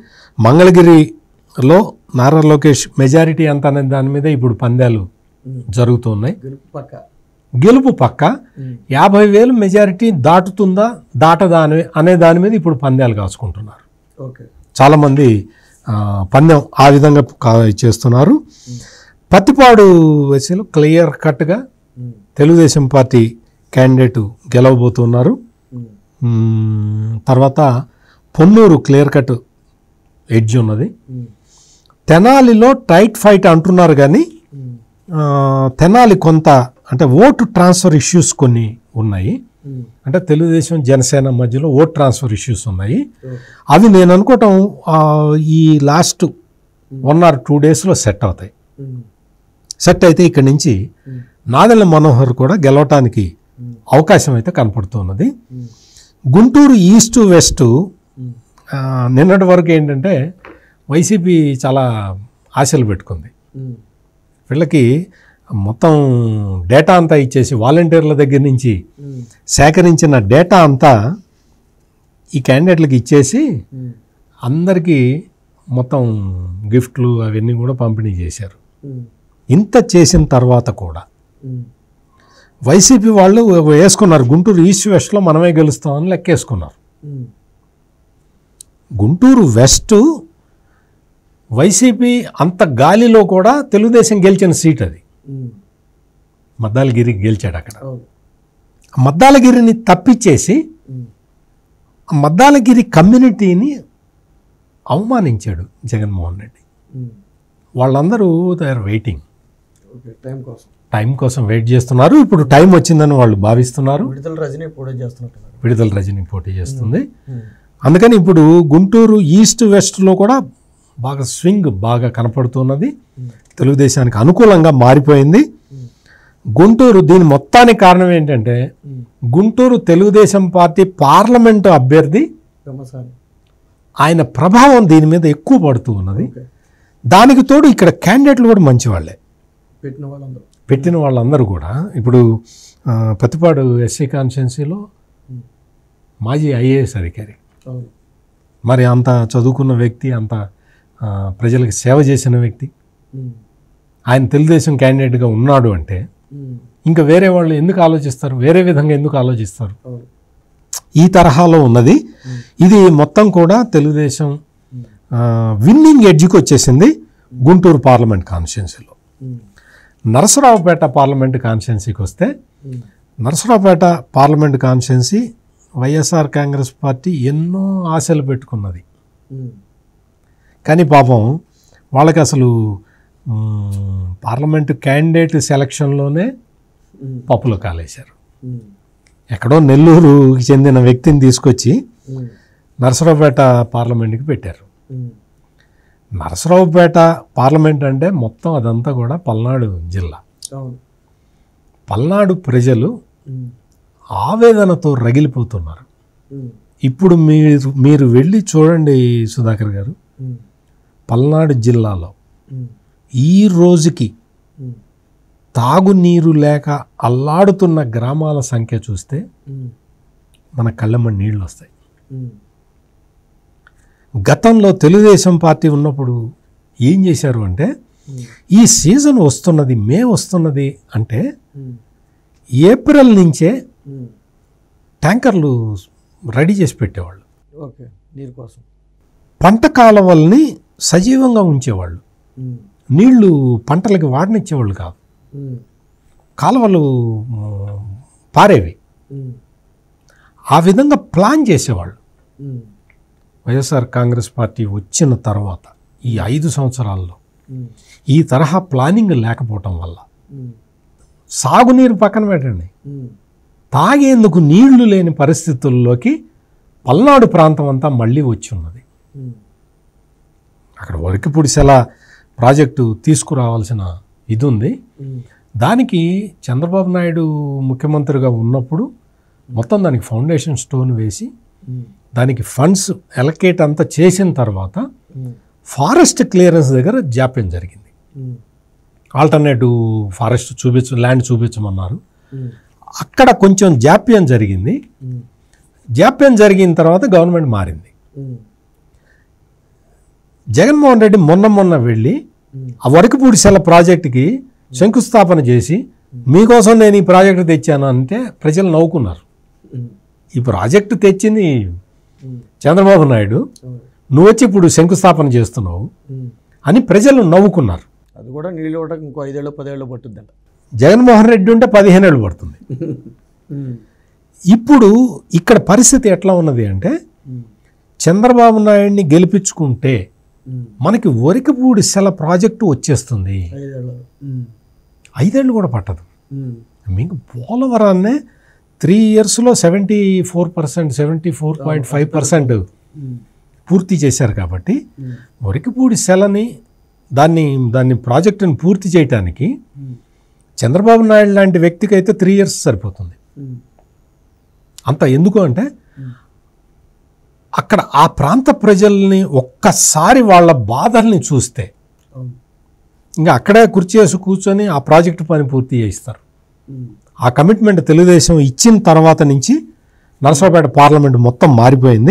మంగళగిరిలో నారా లోకేష్ మెజారిటీ ఎంత అనే దాని మీద ఇప్పుడు పందాలు ఉమ్. జరుగుతున్నాయి గెలుపు పక్క గెలుపు పక్క ఉమ్. యాభై వేలు మెజారిటీ దాటుతుందా దాటదా అనే అనే దాని మీద ఇప్పుడు పందాలు కాచుకుంటున్నారు ఓకే చాలామంది ఆ, పందెం ఆ విధంగా కా- చేస్తున్నారు పత్తిపాడు వయసులో క్లియర్ కట్గా ఉమ్. తెలుగుదేశం పార్టీ క్యాండిడేట్ గెలవబోతున్నారు ఉమ్. మ్మ్, తర్వాత పొన్నూరు క్లియర్ కట్ ఎడ్జ్ ఉన్నది ఉమ్. తెనాలిలో టైట్ ఫైట్ అంటున్నారు కానీ ఉమ్. ఆ, తెనాలి కొంత అంటే ఓటు ట్రాన్స్ఫర్ ఇష్యూస్ కొన్ని ఉన్నాయి ఉమ్. అంటే తెలుగుదేశం జనసేన మధ్యలో ఓట్ ట్రాన్స్ఫర్ ఇష్యూస్ ఉన్నాయి ఓకే అవి నేను అనుకోవటం ఆ, ఈ లాస్ట్ వన్ ఆర్ టూ డేస్లో సెట్ అవుతాయి ఉమ్. సెట్ అయితే ఇక్కడి నుంచి ఉమ్. నాదెళ్ల మనోహర్ కూడా గెలవటానికి ఉమ్. అవకాశం అయితే కనపడుతున్నది ఉమ్. గుంటూరు ఈస్ట్ వెస్ట్ ఉమ్. ఆ, నిన్నటి వరకు ఏంటంటే వైసీపీ చాలా ఆశలు పెట్టుకుంది ఉమ్. వీళ్ళకి మొత్తం డేటా అంతా ఇచ్చేసి వాలంటీర్ల దగ్గర నుంచి ఉమ్. సేకరించిన డేటా అంతా ఈ క్యాండిడేట్లకు ఇచ్చేసి ఉమ్. అందరికీ మొత్తం గిఫ్ట్లు అవన్నీ కూడా పంపిణీ చేశారు ఉమ్. ఇంత చేసిన తర్వాత కూడా ఉమ్. వైసీపీ వాళ్ళు వేసుకున్నారు గుంటూరు ఈస్ట్ వెస్ట్లో మనమే గెలుస్తామని లెక్కేసుకున్నారు ఉమ్. గుంటూరు వెస్ట్ వైసీపీ అంత గాలిలో కూడా తెలుగుదేశం గెలిచిన సీట్ అది ఉమ్. మద్దాలగిరి గెలిచాడు అక్కడ అవును మద్దాలగిరిని తప్పించేసి ఉమ్. ఆ మద్దాలగిరి కమ్యూనిటీని అవమానించాడు జగన్మోహన్ రెడ్డి ఉమ్. వాళ్ళందరూ they are waiting okay time కోసం టైం కోసం వెయిట్ చేస్తున్నారు ఇప్పుడు టైం వచ్చిందని వాళ్ళు భావిస్తున్నారు విడుదల రజనీ కూడా చేస్తున్నట్టున్నారు విడుదల రజని పోటీ చేస్తుంది ఉమ్. అందుకని ఇప్పుడు గుంటూరు ఈస్ట్ వెస్ట్లో కూడా బాగా స్వింగ్ బాగా కనపడుతున్నది ఉమ్. తెలుగుదేశానికి అనుకూలంగా మారిపోయింది ఉమ్. గుంటూరు దీని మొత్తానికి కారణం ఏంటంటే ఉమ్. గుంటూరు తెలుగుదేశం పార్టీ పార్లమెంటు అభ్యర్థి గమ్మసాని ఆయన ప్రభావం దీని మీద ఎక్కువ పడుతూ ఉన్నది ఓకే దానికి తోడు ఇక్కడ క్యాండిడేట్లు కూడా మంచి వాళ్ళే పెట్టిన వాళ్ళందరూ పెట్టిన వాళ్ళందరూ కూడా ఇప్పుడు ఆ, పత్తిపాడు ఎస్సీ కాన్స్టిట్యున్సీలో మాజీ ఐఏఎస్ అధికారి అవును మరి అంత చదువుకున్న వ్యక్తి అంత ఆ, ప్రజలకు సేవ చేసిన వ్యక్తి ఆయన తెలుగుదేశం క్యాండిడేట్గా ఉన్నాడు అంటే ఇంకా వేరే వాళ్ళు ఎందుకు ఆలోచిస్తారు వేరే విధంగా ఎందుకు ఆలోచిస్తారు అవును ఈ తరహాలో ఉన్నది ఇది మొత్తం కూడా తెలుగుదేశం విన్నింగ్ ఎడ్జ్కి వచ్చేసింది గుంటూరు పార్లమెంట్ కాన్స్టిట్యున్సీలో నరసరావుపేట పార్లమెంట్ కాన్స్టిట్యున్సీకి వస్తే Narasaraopet parliament constituency YSR Congress party ఎన్నో ఆశలు పెట్టుకున్నది కానీ పాపం వాళ్ళకి అసలు మ్, పార్లమెంటు క్యాండిడేట్ సెలక్షన్లోనే పప్పులో కాలేశారు ఎక్కడో నెల్లూరుకి చెందిన వ్యక్తిని తీసుకొచ్చి నరసరావుపేట పార్లమెంట్కి పెట్టారు నరసరావుపేట పార్లమెంట్ అంటే మొత్తం అదంతా కూడా పల్నాడు జిల్లా అవును పల్నాడు ప్రజలు ఆవేదనతో రగిలిపోతున్నారు ఇప్పుడు మీరు మీరు వెళ్ళి చూడండి సుధాకర్ గారు పల్నాడు జిల్లాలో ఈ రోజుకి తాగునీరు లేక అల్లాడుతున్న గ్రామాల సంఖ్య చూస్తే మన కళ్ళమ్మ నీళ్ళు వస్తాయి గతంలో తెలుగుదేశం పార్టీ ఉన్నప్పుడు ఏం చేశారు అంటే ఈ సీజన్ వస్తున్నది మే వస్తున్నది అంటే ఏప్రిల్ నుంచే ట్యాంకర్లు రెడీ చేసి పెట్టేవాళ్ళు ఓకే నీరు కోసం పంట కాలువల్ని సజీవంగా ఉంచేవాళ్ళు నీళ్లు పంటలకి వాడనిచ్చేవాళ్ళు కాదు కాలువలు మ్, పారేవి ఆ విధంగా ప్లాన్ చేసేవాళ్ళు వైఎస్ఆర్ కాంగ్రెస్ పార్టీ వచ్చిన తర్వాత ఈ ఐదు సంవత్సరాల్లో ఈ తరహా ప్లానింగ్ లేకపోవటం వల్ల సాగునీరు పక్కన పెట్టండి తాగేందుకు నీళ్లు లేని పరిస్థితుల్లోకి పల్నాడు ప్రాంతం అంతా మళ్ళీ వచ్చి ఉన్నది అక్కడ వరకు పుడిసెల ప్రాజెక్టు తీసుకురావాల్సిన ఇది ఉంది దానికి చంద్రబాబు నాయుడు ముఖ్యమంత్రిగా ఉన్నప్పుడు మొత్తం దానికి ఫౌండేషన్ స్టోన్ వేసి దానికి ఫండ్స్ ఎలకేట్ అంతా చేసిన తర్వాత ఫారెస్ట్ క్లియరెన్స్ దగ్గర జాప్యం జరిగింది ఆల్టర్నేటివ్ ఫారెస్ట్ చూపించు ల్యాండ్ చూపించమన్నారు అక్కడ కొంచెం జాప్యం జరిగింది జాప్యం జరిగిన తర్వాత గవర్నమెంట్ మారింది జగన్మోహన్ రెడ్డి మొన్న మొన్న వెళ్ళి ఆ వరకుపూడిసెల ప్రాజెక్టుకి శంకుస్థాపన చేసి మీకోసం నేను ఈ ప్రాజెక్టు తెచ్చాను అంటే ప్రజలు నవ్వుకున్నారు ఈ ప్రాజెక్టు తెచ్చింది చంద్రబాబు నాయుడు నువ్వు వచ్చి ఇప్పుడు శంకుస్థాపన చేస్తున్నావు అని ప్రజలు నవ్వుకున్నారు అది కూడా నీళ్ళు ఇవ్వడానికి ఇంకో ఐదేళ్ళు పదేళ్ళు పట్టుద్దంట జగన్మోహన్ రెడ్డి ఉంటే పదిహేను ఏళ్ళు పడుతుంది ఇప్పుడు ఇక్కడ పరిస్థితి ఎట్లా ఉన్నది అంటే చంద్రబాబు నాయుడిని గెలిపించుకుంటే మనకి వరికపూడి సెల ప్రాజెక్టు వచ్చేస్తుంది ఐదేళ్ళు ఐదేళ్ళు కూడా పట్టదు మీకు పోలవరాన్నే త్రీ ఇయర్స్లో seventy four percent seventy four point five percent పూర్తి చేశారు కాబట్టి వరికపూడి సెలని దాన్ని దాన్ని ప్రాజెక్టుని పూర్తి చేయటానికి చంద్రబాబు నాయుడు లాంటి వ్యక్తికి అయితే త్రీ ఇయర్స్ సరిపోతుంది అంత ఎందుకు అంటే అక్కడ ఆ ప్రాంత ప్రజల్ని ఒక్కసారి వాళ్ళ బాధల్ని చూస్తే ఇంకా అక్కడే కుర్చేసి కూర్చొని ఆ ప్రాజెక్టు పని పూర్తి చేయిస్తారు ఆ కమిట్మెంట్ తెలుగుదేశం ఇచ్చిన తర్వాత నుంచి నరసరావుపేట పార్లమెంట్ మొత్తం మారిపోయింది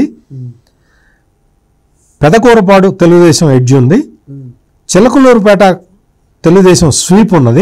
పెదకూరపాడు తెలుగుదేశం ఎడ్జ్ ఉంది చిలకలూరుపేట తెలుగుదేశం స్వీప్ ఉన్నది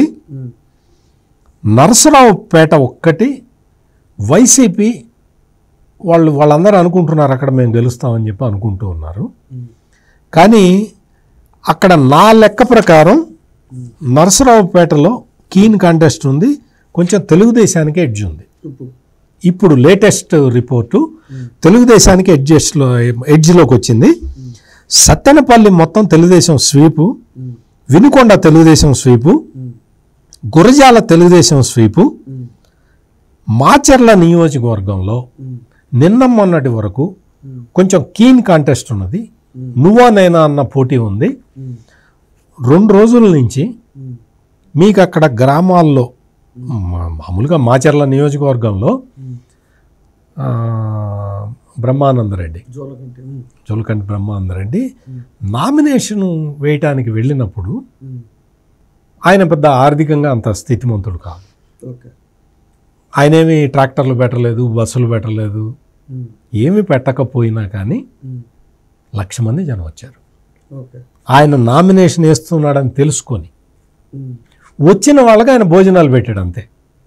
నరసరావుపేట ఒక్కటి వైసీపీ వాళ్ళు వాళ్ళందరూ అనుకుంటున్నారు అక్కడ మేము గెలుస్తామని చెప్పి అనుకుంటూ ఉన్నారు కానీ అక్కడ నా లెక్క ప్రకారం నరసరావుపేటలో కీన్ కాంటెస్ట్ ఉంది కొంచెం తెలుగుదేశానికి ఎడ్జ్ ఉంది ఇప్పుడు లేటెస్ట్ రిపోర్టు తెలుగుదేశానికి ఎడ్జెస్ట్లో ఎడ్జ్లోకి వచ్చింది సత్తెనపల్లి మొత్తం తెలుగుదేశం స్వీపు వినుకొండ తెలుగుదేశం స్వీపు గురజాల తెలుగుదేశం స్వీపు మాచర్ల నియోజకవర్గంలో నిన్న మొన్నటి వరకు కొంచెం కీన్ కాంటెస్ట్ ఉన్నది నువ్వా నేనా అన్న పోటీ ఉంది రెండు రోజుల నుంచి మీకు అక్కడ గ్రామాల్లో మా- మామూలుగా మాచర్ల నియోజకవర్గంలో ఆ, బ్రహ్మానందరెడ్డి జోలకంటి జోలకంటి బ్రహ్మానందరెడ్డి నామినేషన్ వేయటానికి వెళ్ళినప్పుడు ఆయన పెద్ద ఆర్థికంగా అంత స్థితిమంతుడు కాదు ఓకే ఆయనేమి ట్రాక్టర్లు పెట్టలేదు బస్సులు పెట్టలేదు ఏమి పెట్టకపోయినా కానీ లక్ష మంది జనం వచ్చారు ఓకే ఆయన నామినేషన్ వేస్తున్నాడని తెలుసుకొని వచ్చిన వాళ్ళకి ఆయన భోజనాలు పెట్టాడు అంతే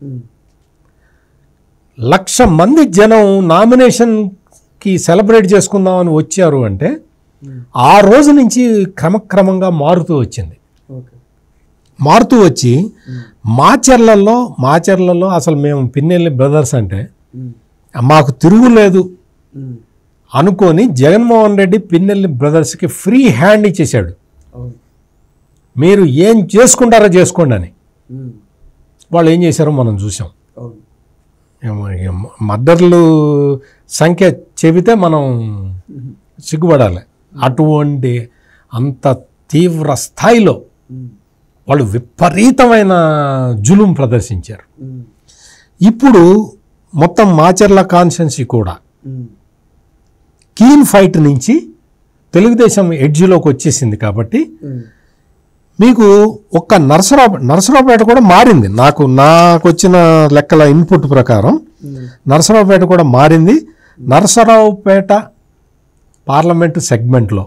లక్ష మంది జనం నామినేషన్కి సెలబ్రేట్ చేసుకుందామని వచ్చారు అంటే ఆ రోజు నుంచి క్రమక్రమంగా మారుతూ వచ్చింది ఓకే మారుతూ వచ్చి మాచర్లలో మాచర్లలో అసలు మేము పిన్నెల్లి బ్రదర్స్ అంటే మాకు తిరుగులేదు అనుకొని జగన్మోహన్ రెడ్డి పిన్నెల్లి బ్రదర్స్కి ఫ్రీ హ్యాండ్ ఇచ్చేశాడు అవును మీరు ఏం చేసుకుంటారో చేసుకోండి అని వాళ్ళు ఏం చేశారో మనం చూసాం అవును ఏమో, ఏమో, మర్డర్లు సంఖ్య చెబితే మనం సిగ్గుపడాలి అటువంటి అంత తీవ్ర స్థాయిలో వాళ్ళు విపరీతమైన జులుం ప్రదర్శించారు ఇప్పుడు మొత్తం మాచర్ల కాన్స్టెన్సీ కూడా కీన్ ఫైట్ నుంచి తెలుగుదేశం ఎడ్జ్లోకి వచ్చేసింది కాబట్టి మీకు ఒక్క నరసరావు నరసరావుపేట కూడా మారింది నాకు నాకు వచ్చిన లెక్కల ఇన్పుట్ ప్రకారం నరసరావుపేట కూడా మారింది నరసరావుపేట పార్లమెంటు సెగ్మెంట్లో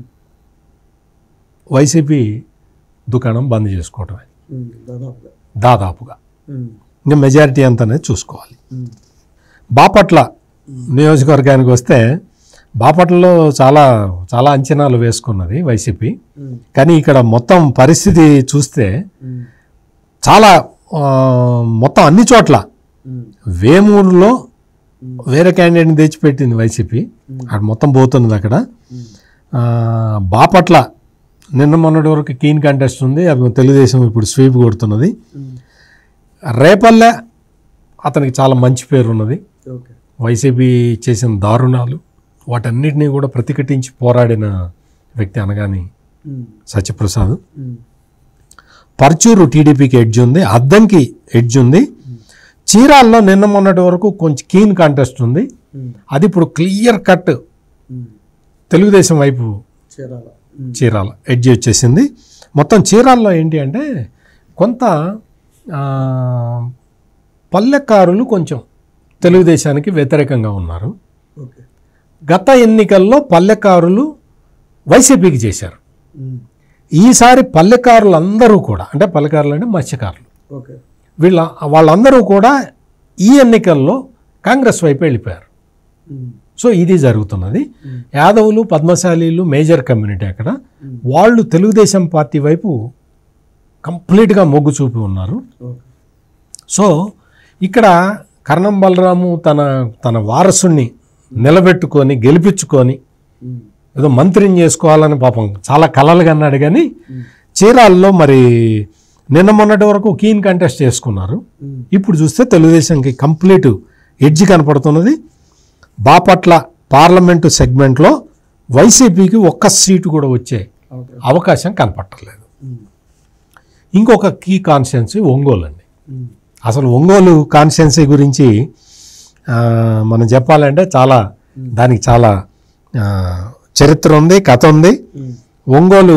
వైసీపీ దుకాణం బంద్ చేసుకోవటమే దాదాపుగా దాదాపుగా ఇంకా మెజారిటీ ఎంత అనేది చూసుకోవాలి బాపట్ల నియోజకవర్గానికి వస్తే బాపట్లలో చాలా చాలా అంచనాలు వేసుకున్నది వైసీపీ కానీ ఇక్కడ మొత్తం పరిస్థితి చూస్తే చాలా ఆ, మొత్తం అన్ని చోట్ల వేమూరులో వేరే క్యాండిడేట్ని తెచ్చిపెట్టింది వైసీపీ అక్కడ మొత్తం పోతున్నది అక్కడ ఆ, బాపట్ల నిన్న మొన్నటి వరకు కీన్ కంటెస్ట్ ఉంది అది తెలుగుదేశం ఇప్పుడు స్వీప్ కొడుతున్నది రేపల్లె అతనికి చాలా మంచి పేరు ఉన్నది ఓకే వైసీపీ చేసిన దారుణాలు వాటన్నిటినీ కూడా ప్రతిఘటించి పోరాడిన వ్యక్తి అనగాని సత్యప్రసాద్ పర్చూరు టీడీపీకి ఎడ్జ్ ఉంది అద్దంకి ఎడ్జ్ ఉంది చీరాల్లో నిన్న మొన్నటి వరకు కొంచెం కీన్ కాంటెస్ట్ ఉంది అది ఇప్పుడు క్లియర్ కట్ తెలుగుదేశం వైపు చీరాల చీరాల ఎడ్జ్ వచ్చేసింది మొత్తం చీరాల్లో ఏంటి అంటే కొంత ఆ, పల్లెకారులు కొంచెం తెలుగుదేశానికి వ్యతిరేకంగా ఉన్నారు ఓకే గత ఎన్నికల్లో పల్లెకారులు వైసీపీకి చేశారు ఈసారి పల్లెకారులందరూ కూడా అంటే పల్లెకారులు అంటే మత్స్యకారులు ఓకే వీళ్ళ వాళ్ళందరూ కూడా ఈ ఎన్నికల్లో కాంగ్రెస్ వైపు వెళ్ళిపోయారు సో ఇది జరుగుతున్నది యాదవులు పద్మశాలీలు మేజర్ కమ్యూనిటీ అక్కడ వాళ్ళు తెలుగుదేశం పార్టీ వైపు కంప్లీట్గా మొగ్గు చూపి ఉన్నారు ఓకే సో ఇక్కడ కర్ణం బలరాము తన తన వారసుణ్ణి నిలబెట్టుకొని గెలిపించుకొని ఏదో మంత్రిని చేసుకోవాలని పాపం చాలా కలలుగా అన్నాడు కానీ చీరాల్లో మరి నిన్న మొన్నటి వరకు కీన్ కంటెస్ట్ చేసుకున్నారు ఇప్పుడు చూస్తే తెలుగుదేశంకి కంప్లీట్ ఎడ్జ్ కనపడుతున్నది బాపట్ల పార్లమెంటు సెగ్మెంట్లో వైసీపీకి ఒక్క సీటు కూడా వచ్చే ఓకే అవకాశం కనపట్టలేదు ఇంకొక కీ కాన్స్టిట్యున్సీ ఒంగోలు అండి అసలు ఒంగోలు కాన్స్టిట్యున్సీ గురించి ఆ, మనం చెప్పాలంటే చాలా దానికి చాలా ఆ, చరిత్ర ఉంది కథ ఉంది ఒంగోలు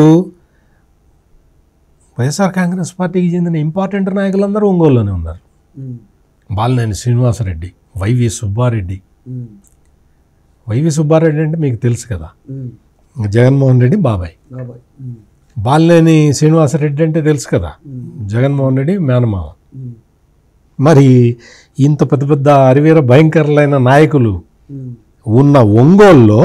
వైఎస్ఆర్ కాంగ్రెస్ పార్టీకి చెందిన ఇంపార్టెంట్ నాయకులందరూ ఒంగోలులోనే ఉన్నారు బాలినేని శ్రీనివాసరెడ్డి వైవి సుబ్బారెడ్డి వైవి సుబ్బారెడ్డి అంటే మీకు తెలుసు కదా జగన్మోహన్ రెడ్డి బాబాయ్ బాబాయ్ బాలినేని శ్రీనివాసరెడ్డి అంటే తెలుసు కదా జగన్మోహన్ రెడ్డి మేనమామ మరి ఇంత పెద్ద పెద్ద అరివీర భయంకరులైన నాయకులు ఉన్న ఒంగోలులో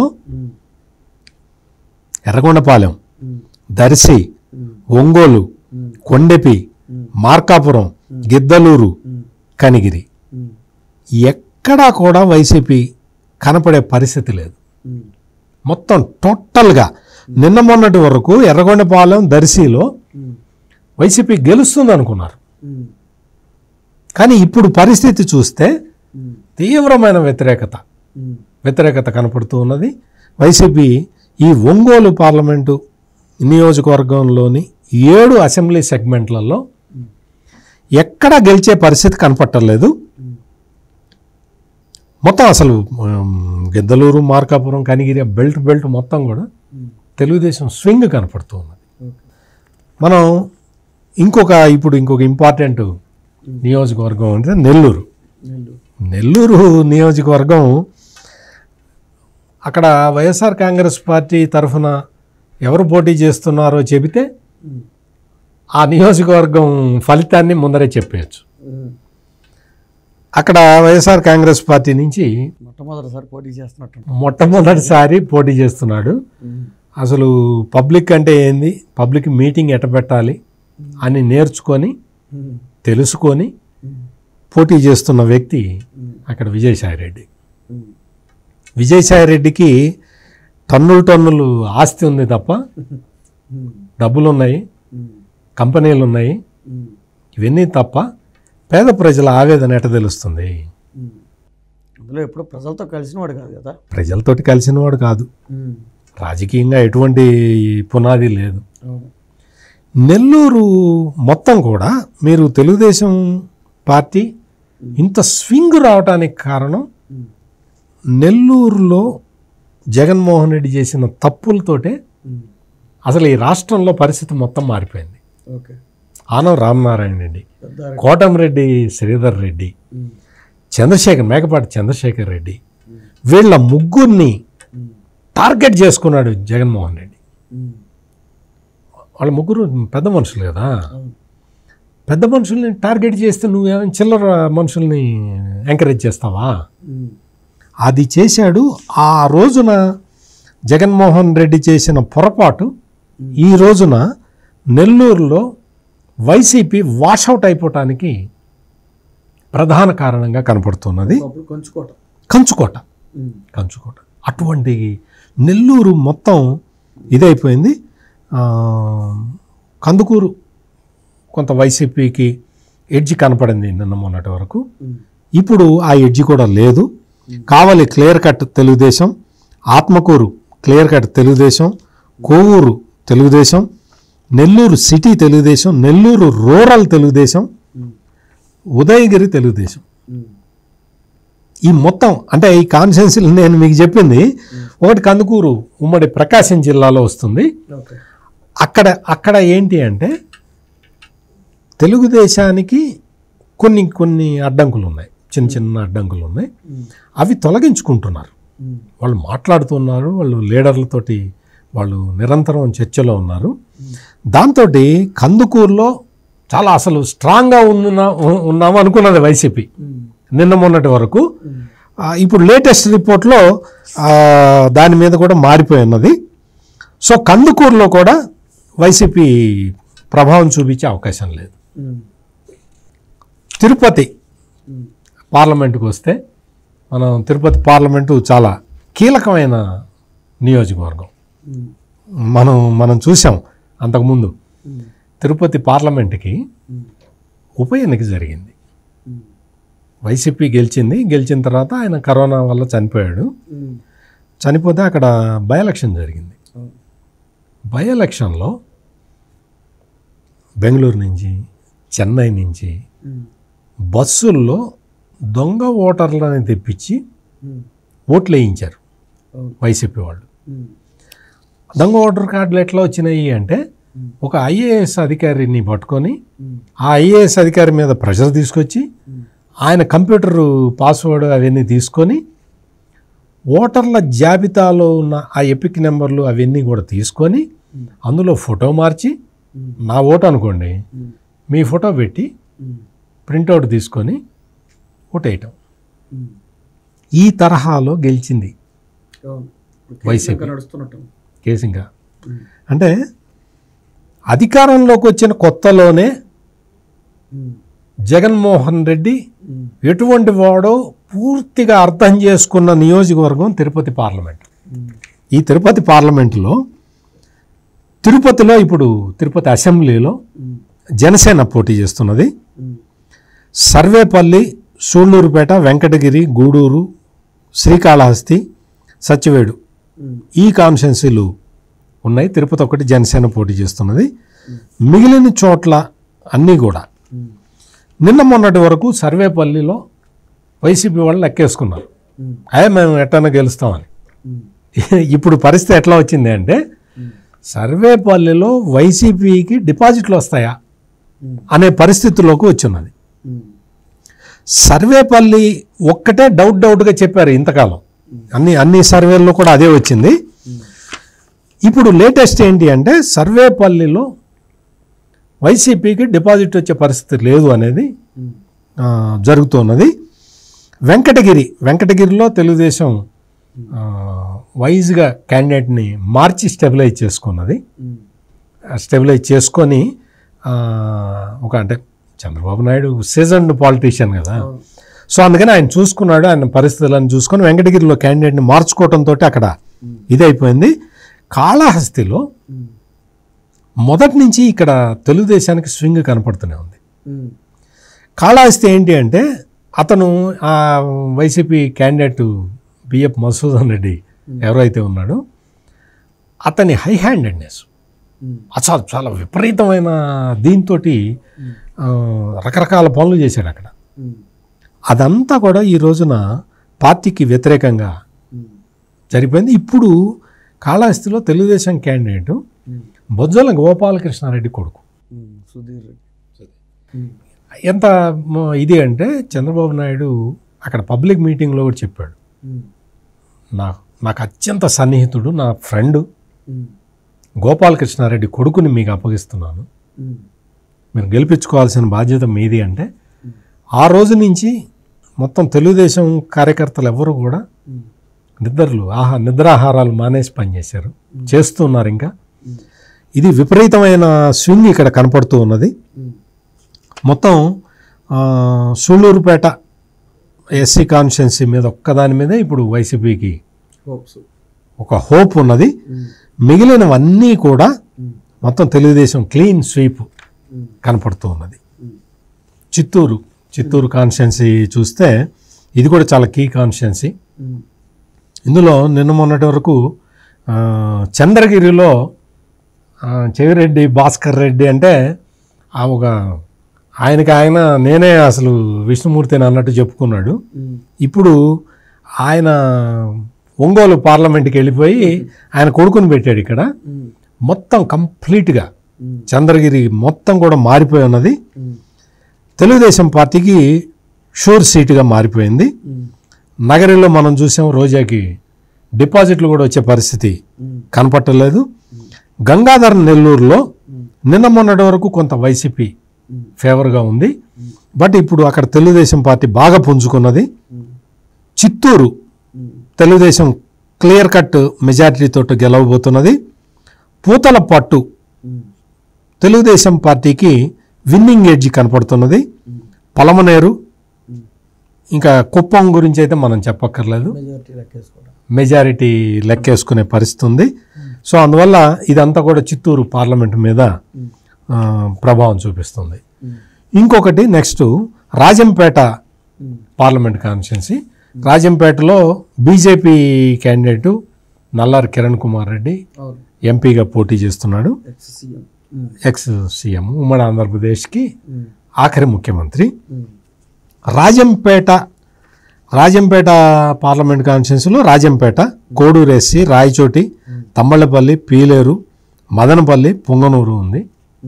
ఎర్రగొండపాలెం దర్శి ఒంగోలు కొండెపి మార్కాపురం గిద్దలూరు కనిగిరి ఎక్కడా కూడా వైసీపీ కనపడే పరిస్థితి లేదు మొత్తం టోటల్గా నిన్న మొన్నటి వరకు ఎర్రగొండపాలెం దర్శిలో వైసీపీ గెలుస్తుంది అనుకున్నారు కానీ ఇప్పుడు పరిస్థితి చూస్తే తీవ్రమైన వ్యతిరేకత వ్యతిరేకత కనపడుతూ ఉన్నది వైసీపీ ఈ ఒంగోలు పార్లమెంటు నియోజకవర్గంలోని ఏడు అసెంబ్లీ సెగ్మెంట్లలో ఎక్కడ గెలిచే పరిస్థితి కనపట్టలేదు మొత్తం అసలు ఉమ్, గిద్దలూరు మార్కాపురం కనిగిరి బెల్ట్ బెల్ట్ మొత్తం కూడా తెలుగుదేశం స్వింగ్ కనపడుతూ ఉన్నది మనం ఇంకొక ఇప్పుడు ఇంకొక ఇంపార్టెంట్ నియోజకవర్గం అంటే నెల్లూరు నెల్లూరు నియోజకవర్గం అక్కడ వైఎస్ఆర్ కాంగ్రెస్ పార్టీ తరఫున ఎవరు పోటీ చేస్తున్నారో చెబితే ఆ నియోజకవర్గం ఫలితాన్ని ముందరే చెప్పేయచ్చు అక్కడ వైఎస్ఆర్ కాంగ్రెస్ పార్టీ నుంచి మొట్టమొదటిసారి పోటీ చేస్తున్నట్టు మొట్టమొదటిసారి పోటీ చేస్తున్నాడు అసలు పబ్లిక్ అంటే ఏంది పబ్లిక్ మీటింగ్ ఎట్ట పెట్టాలి అని నేర్చుకొని తెలుసుకొని పోటీ చేస్తున్న వ్యక్తి అక్కడ విజయసాయిరెడ్డి విజయసాయిరెడ్డికి టన్నులు టన్నులు ఆస్తి ఉంది తప్ప డబ్బులు ఉన్నాయి కంపెనీలు ఉన్నాయి ఇవన్నీ తప్ప పేద ప్రజల ఆవేదన ఎట తెలుస్తుంది అందులో ఎప్పుడు ప్రజలతో కలిసినవాడు కాదు కదా ప్రజలతోటి కలిసినవాడు కాదు రాజకీయంగా ఎటువంటి పునాది లేదు అవును నెల్లూరు మొత్తం కూడా మీరు తెలుగుదేశం పార్టీ ఇంత స్వింగ్ రావడానికి కారణం నెల్లూరులో జగన్మోహన్ రెడ్డి చేసిన తప్పులతోటే అసలు ఈ రాష్ట్రంలో పరిస్థితి మొత్తం మారిపోయింది ఓకే ఆనవ రామనారాయణ రెడ్డి పెద్ద కోటంరెడ్డి శ్రీధర్ రెడ్డి చంద్రశేఖర్ మేకపాటి చంద్రశేఖర్ రెడ్డి వీళ్ళ ముగ్గురిని టార్గెట్ చేసుకున్నాడు జగన్మోహన్ రెడ్డి వాళ్ళ ముగ్గురు పెద్ద మనుషులు కదా పెద్ద మనుషుల్ని టార్గెట్ చేస్తే నువ్వేమైనా చిల్లర మనుషుల్ని ఎంకరేజ్ చేస్తావా అది చేశాడు ఆ రోజున జగన్మోహన్ రెడ్డి చేసిన పొరపాటు ఈ రోజున నెల్లూరులో వైసీపీ వాషౌట్ అయిపోవటానికి ప్రధాన కారణంగా కనపడుతున్నది అప్పుడు కొంచుకోవటం కంచుకోట కంచుకోట అటువంటి నెల్లూరు మొత్తం ఇదైపోయింది ఆ, కందుకూరు కొంత వైసీపీకి ఎడ్జి కనపడింది నిన్న మొన్నటి వరకు ఇప్పుడు ఆ ఎడ్జి కూడా లేదు Kavali clear cut Telugu Desam Atmakur clear cut Telugu Desam Kovur Telugu Desam Nellore city Telugu Desam Nellore rural Telugu Desam Udayagiri Telugu Desam ఈ మొత్తం అంటే ఈ కాన్సెన్సీలు నేను మీకు చెప్పింది ఒకటి కందుకూరు ఉమ్మడి ప్రకాశం జిల్లాలో వస్తుంది ఓకే అక్కడ అక్కడ ఏంటి అంటే తెలుగుదేశానికి కొన్ని కొన్ని అడ్డంకులు ఉన్నాయి చిన్న చిన్న అడ్డంకులు ఉన్నాయి అవి తొలగించుకుంటున్నారు వాళ్ళు మాట్లాడుతున్నారు వాళ్ళు లీడర్లతోటి వాళ్ళు నిరంతరం చర్చలో ఉన్నారు దాంతో కందుకూరులో చాలా అసలు స్ట్రాంగ్గా ఉన్న ఉన్నాము అనుకున్నది వైసీపీ నిన్న మొన్నటి వరకు ఆ, ఇప్పుడు లేటెస్ట్ రిపోర్ట్లో ఆ, దాని మీద కూడా మారిపోయి ఉన్నది సో కందుకూరులో కూడా వైసీపీ ప్రభావం చూపించే అవకాశం లేదు తిరుపతి పార్లమెంటుకు వస్తే మనం తిరుపతి పార్లమెంటు చాలా కీలకమైన నియోజకవర్గం మనం మనం చూసాం అంతకుముందు తిరుపతి పార్లమెంటుకి ఉప ఎన్నిక జరిగింది వైసీపీ గెలిచింది గెలిచిన తర్వాత ఆయన కరోనా వల్ల చనిపోయాడు చనిపోతే అక్కడ బై ఎలక్షన్ జరిగింది బై ఎలక్షన్లో బెంగళూరు నుంచి చెన్నై నుంచి బస్సుల్లో దొంగ ఓటర్లని తెప్పించి ఓట్లు వేయించారు వైసీపీ వాళ్ళు దొంగ ఓటర్ కార్డులు ఎట్లా వచ్చినాయి అంటే ఒక ఐఏఎస్ అధికారిని పట్టుకొని ఆ ఐఏఎస్ అధికారి మీద ప్రెషర్ తీసుకొచ్చి ఆయన కంప్యూటర్ పాస్వర్డ్ అవన్నీ తీసుకొని ఓటర్ల జాబితాలో ఉన్న ఆ ఎపిక్ నెంబర్లు అవన్నీ కూడా తీసుకొని అందులో ఫోటో మార్చి నా ఓటు అనుకోండి మీ ఫోటో పెట్టి ప్రింట్అవుట్ తీసుకొని ఓటేయటం ఈ తరహాలో గెలిచింది వైసీపీ. నడుస్తున్నట్టు కేసింగా అంటే అధికారంలోకి వచ్చిన కొత్తలోనే జగన్మోహన్ రెడ్డి ఎటువంటి వాడో పూర్తిగా అర్థం చేసుకున్న నియోజకవర్గం తిరుపతి పార్లమెంట్ ఈ తిరుపతి పార్లమెంటులో తిరుపతిలో ఇప్పుడు తిరుపతి అసెంబ్లీలో జనసేన పోటీ చేస్తున్నది సర్వేపల్లి సూళ్ళూరుపేట వెంకటగిరి గూడూరు శ్రీకాళహస్తి సత్యవేడు ఈ కాన్స్టెన్సీలు ఉన్నాయి తిరుపతి ఒకటి జనసేన పోటీ చేస్తున్నది మిగిలిన చోట్ల అన్నీ కూడా నిన్న మొన్నటి వరకు సర్వేపల్లిలో వైసీపీ వాళ్ళు లెక్కేసుకున్నారు అయ్యే మేము ఎట్టన్నా గెలుస్తామని ఇప్పుడు పరిస్థితి ఎట్లా వచ్చింది అంటే సర్వేపల్లిలో వైసీపీకి డిపాజిట్లు వస్తాయా అనే పరిస్థితిలోకి వచ్చిన్నది సర్వేపల్లి ఒక్కటే డౌట్ డౌట్గా చెప్పారు ఇంతకాలం అన్ని అన్ని సర్వేల్లో కూడా అదే వచ్చింది ఇప్పుడు లేటెస్ట్ ఏంటి అంటే సర్వేపల్లిలో వైసీపీకి డిపాజిట్ వచ్చే పరిస్థితి లేదు అనేది ఆ, జరుగుతున్నది వెంకటగిరి వెంకటగిరిలో తెలుగుదేశం ఆ, వైజ్గా క్యాండిడేట్ని మార్చి స్టెబిలైజ్ చేసుకున్నది స్టెబిలైజ్ చేసుకొని ఆ, ఒక అంటే చంద్రబాబు నాయుడు సీజన్డ్ పాలిటీషియన్ కదా సో అందుకని ఆయన చూసుకున్నాడు ఆయన పరిస్థితులను చూసుకొని వెంకటగిరిలో క్యాండిడేట్ని మార్చుకోవడంతో అక్కడ ఇదైపోయింది కాళహస్తిలో మొదటి నుంచి ఇక్కడ తెలుగుదేశానికి స్వింగ్ కనపడుతూనే ఉంది కాళహస్తి ఏంటి అంటే అతను ఆ YCP candidate BF Masudan Reddy ఎవరైతే ఉన్నాడో అతని హై హ్యాండెడ్నెస్ అసలు చాలా విపరీతమైన దీంతో రకరకాల పనులు చేశాడు అక్కడ అదంతా కూడా ఈ రోజున పార్టీకి వ్యతిరేకంగా జరిగిపోయింది ఇప్పుడు కాళహస్తిలో తెలుగుదేశం క్యాండిడేట్ బొజ్జల గోపాలకృష్ణారెడ్డి కొడుకు సుధీర్ రెడ్డి ఎంత మ- ఇది అంటే చంద్రబాబు నాయుడు అక్కడ పబ్లిక్ మీటింగ్లో కూడా చెప్పాడు నా నాకు అత్యంత సన్నిహితుడు నా ఫ్రెండ్ గోపాలకృష్ణారెడ్డి కొడుకుని మీకు అప్పగిస్తున్నాను మీరు గెలిపించుకోవాల్సిన బాధ్యత మీది అంటే ఆ రోజు నుంచి మొత్తం తెలుగుదేశం కార్యకర్తలు ఎవరు కూడా నిద్రలు ఆహా నిద్రాహారాలు మానేసి పనిచేశారు చేస్తున్నారు ఇంకా ఇది విపరీతమైన స్వింగ్ ఇక్కడ కనపడుతూ ఉన్నది మొత్తం ఆ, సూళ్ళూరుపేట ఎస్సీ కాన్స్టిట్యున్సీ మీద ఒక్కదాని మీదే ఇప్పుడు వైసీపీకి హోప్స్ ఒక హోప్ ఉన్నది మిగిలినవన్నీ కూడా మొత్తం తెలుగుదేశం క్లీన్ స్వీప్ కనపడుతూ ఉన్నది చిత్తూరు చిత్తూరు కాన్స్టిట్యున్సీ చూస్తే ఇది కూడా చాలా కీ కాన్స్టిట్యున్సీ ఇందులో నిన్న మొన్నటి వరకు ఆ, చంద్రగిరిలో ఆ, చెవిరెడ్డి భాస్కర్ రెడ్డి అంటే ఆ ఒక ఆయనకి ఆయన నేనే అసలు విష్ణుమూర్తిని అన్నట్టు చెప్పుకున్నాడు ఇప్పుడు ఆయన ఒంగోలు పార్లమెంట్కి వెళ్ళిపోయి ఆయన కొడుకుని పెట్టాడు ఇక్కడ మొత్తం కంప్లీట్గా చంద్రగిరి మొత్తం కూడా మారిపోయి ఉన్నది తెలుగుదేశం పార్టీకి షూర్ సీటుగా మారిపోయింది నగరిలో మనం చూసాం రోజాకి డిపాజిట్లు కూడా వచ్చే పరిస్థితి కనపట్టలేదు గంగాధర్ నెల్లూరులో నిన్న మొన్నటి వరకు కొంత వైసీపీ ఫేవర్గా ఉంది బట్ ఇప్పుడు అక్కడ తెలుగుదేశం పార్టీ బాగా పుంజుకున్నది చిత్తూరు తెలుగుదేశం క్లియర్ కట్ మెజారిటీతో గెలవబోతున్నది పూతల పట్టు తెలుగుదేశం పార్టీకి విన్నింగ్ ఎడ్జ్ కనపడుతున్నది పలమనేరు ఇంకా కుప్పం గురించి అయితే మనం చెప్పక్కర్లేదు మెజారిటీ లెక్కేసుకోవడం మెజారిటీ లెక్కేసుకునే పరిస్థితి ఉంది సో అందువల్ల ఇదంతా కూడా చిత్తూరు పార్లమెంట్ మీద ఆ, ప్రభావం చూపిస్తుంది ఇంకొకటి నెక్స్ట్ రాజంపేట పార్లమెంట్ కాన్స్టిట్యున్సీ రాజంపేటలో బీజేపీ క్యాండిడేటు నల్లారి కిరణ్ కుమార్ రెడ్డి అవును ఎంపీగా పోటీ చేస్తున్నాడు ఎక్స్ సీఎం ఎక్స్ సీఎం ఉమ్మడి ఆంధ్రప్రదేశ్కి ఆఖరి ముఖ్యమంత్రి రాజంపేట రాజంపేట పార్లమెంట్ కాన్స్టిట్యున్సీలో రాజంపేట కోడూరు ఎస్సీ రాయచోటి తమ్మళ్ళపల్లి పీలేరు మదనపల్లి పొంగనూరు ఉంది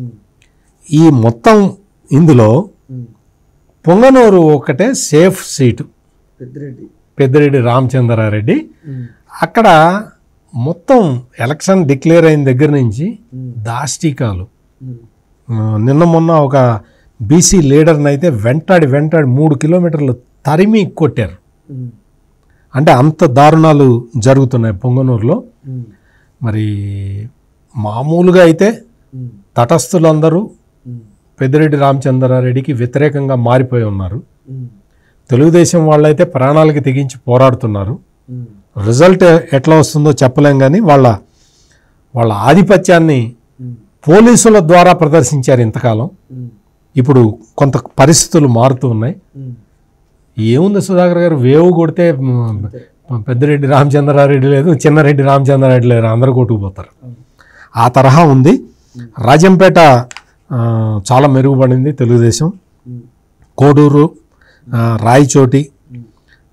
ఈ మొత్తం ఇందులో పొంగనూరు ఒకటే సేఫ్ సీటు పెద్దిరెడ్డి పెద్దిరెడ్డి రామచంద్రారెడ్డి అక్కడ మొత్తం ఎలక్షన్ డిక్లేర్ అయిన దగ్గర నుంచి దాష్టికాలు ఆ, నిన్న మొన్న ఒక బీసీ లీడర్ని అయితే వెంటాడి వెంటాడి మూడు కిలోమీటర్లు తరిమి కొట్టారు అంటే అంత దారుణాలు జరుగుతున్నాయి పొంగనూరులో మరి మామూలుగా అయితే తటస్థులందరూ పెద్దిరెడ్డి రామచంద్రారెడ్డికి వ్యతిరేకంగా మారిపోయి ఉన్నారు తెలుగుదేశం వాళ్ళైతే ప్రాణాలకి తెగించి పోరాడుతున్నారు రిజల్ట్ ఎట్లా వస్తుందో చెప్పలేం కానీ వాళ్ళ వాళ్ళ ఆధిపత్యాన్ని పోలీసుల ద్వారా ప్రదర్శించారు ఇంతకాలం ఇప్పుడు కొంత పరిస్థితులు మారుతూ ఉన్నాయి ఏముంది సుధాకర్ గారు వేవు కొడితే మ్, పెద్దిరెడ్డి రామచంద్రారెడ్డి లేదు చిన్నరెడ్డి రామచంద్రారెడ్డి లేదు అందరూ కొట్టుకుపోతారు ఆ తరహా ఉంది రాజంపేట ఆ, చాలా మెరుగుపడింది తెలుగుదేశం కోడూరు ఆ, రాయచోటి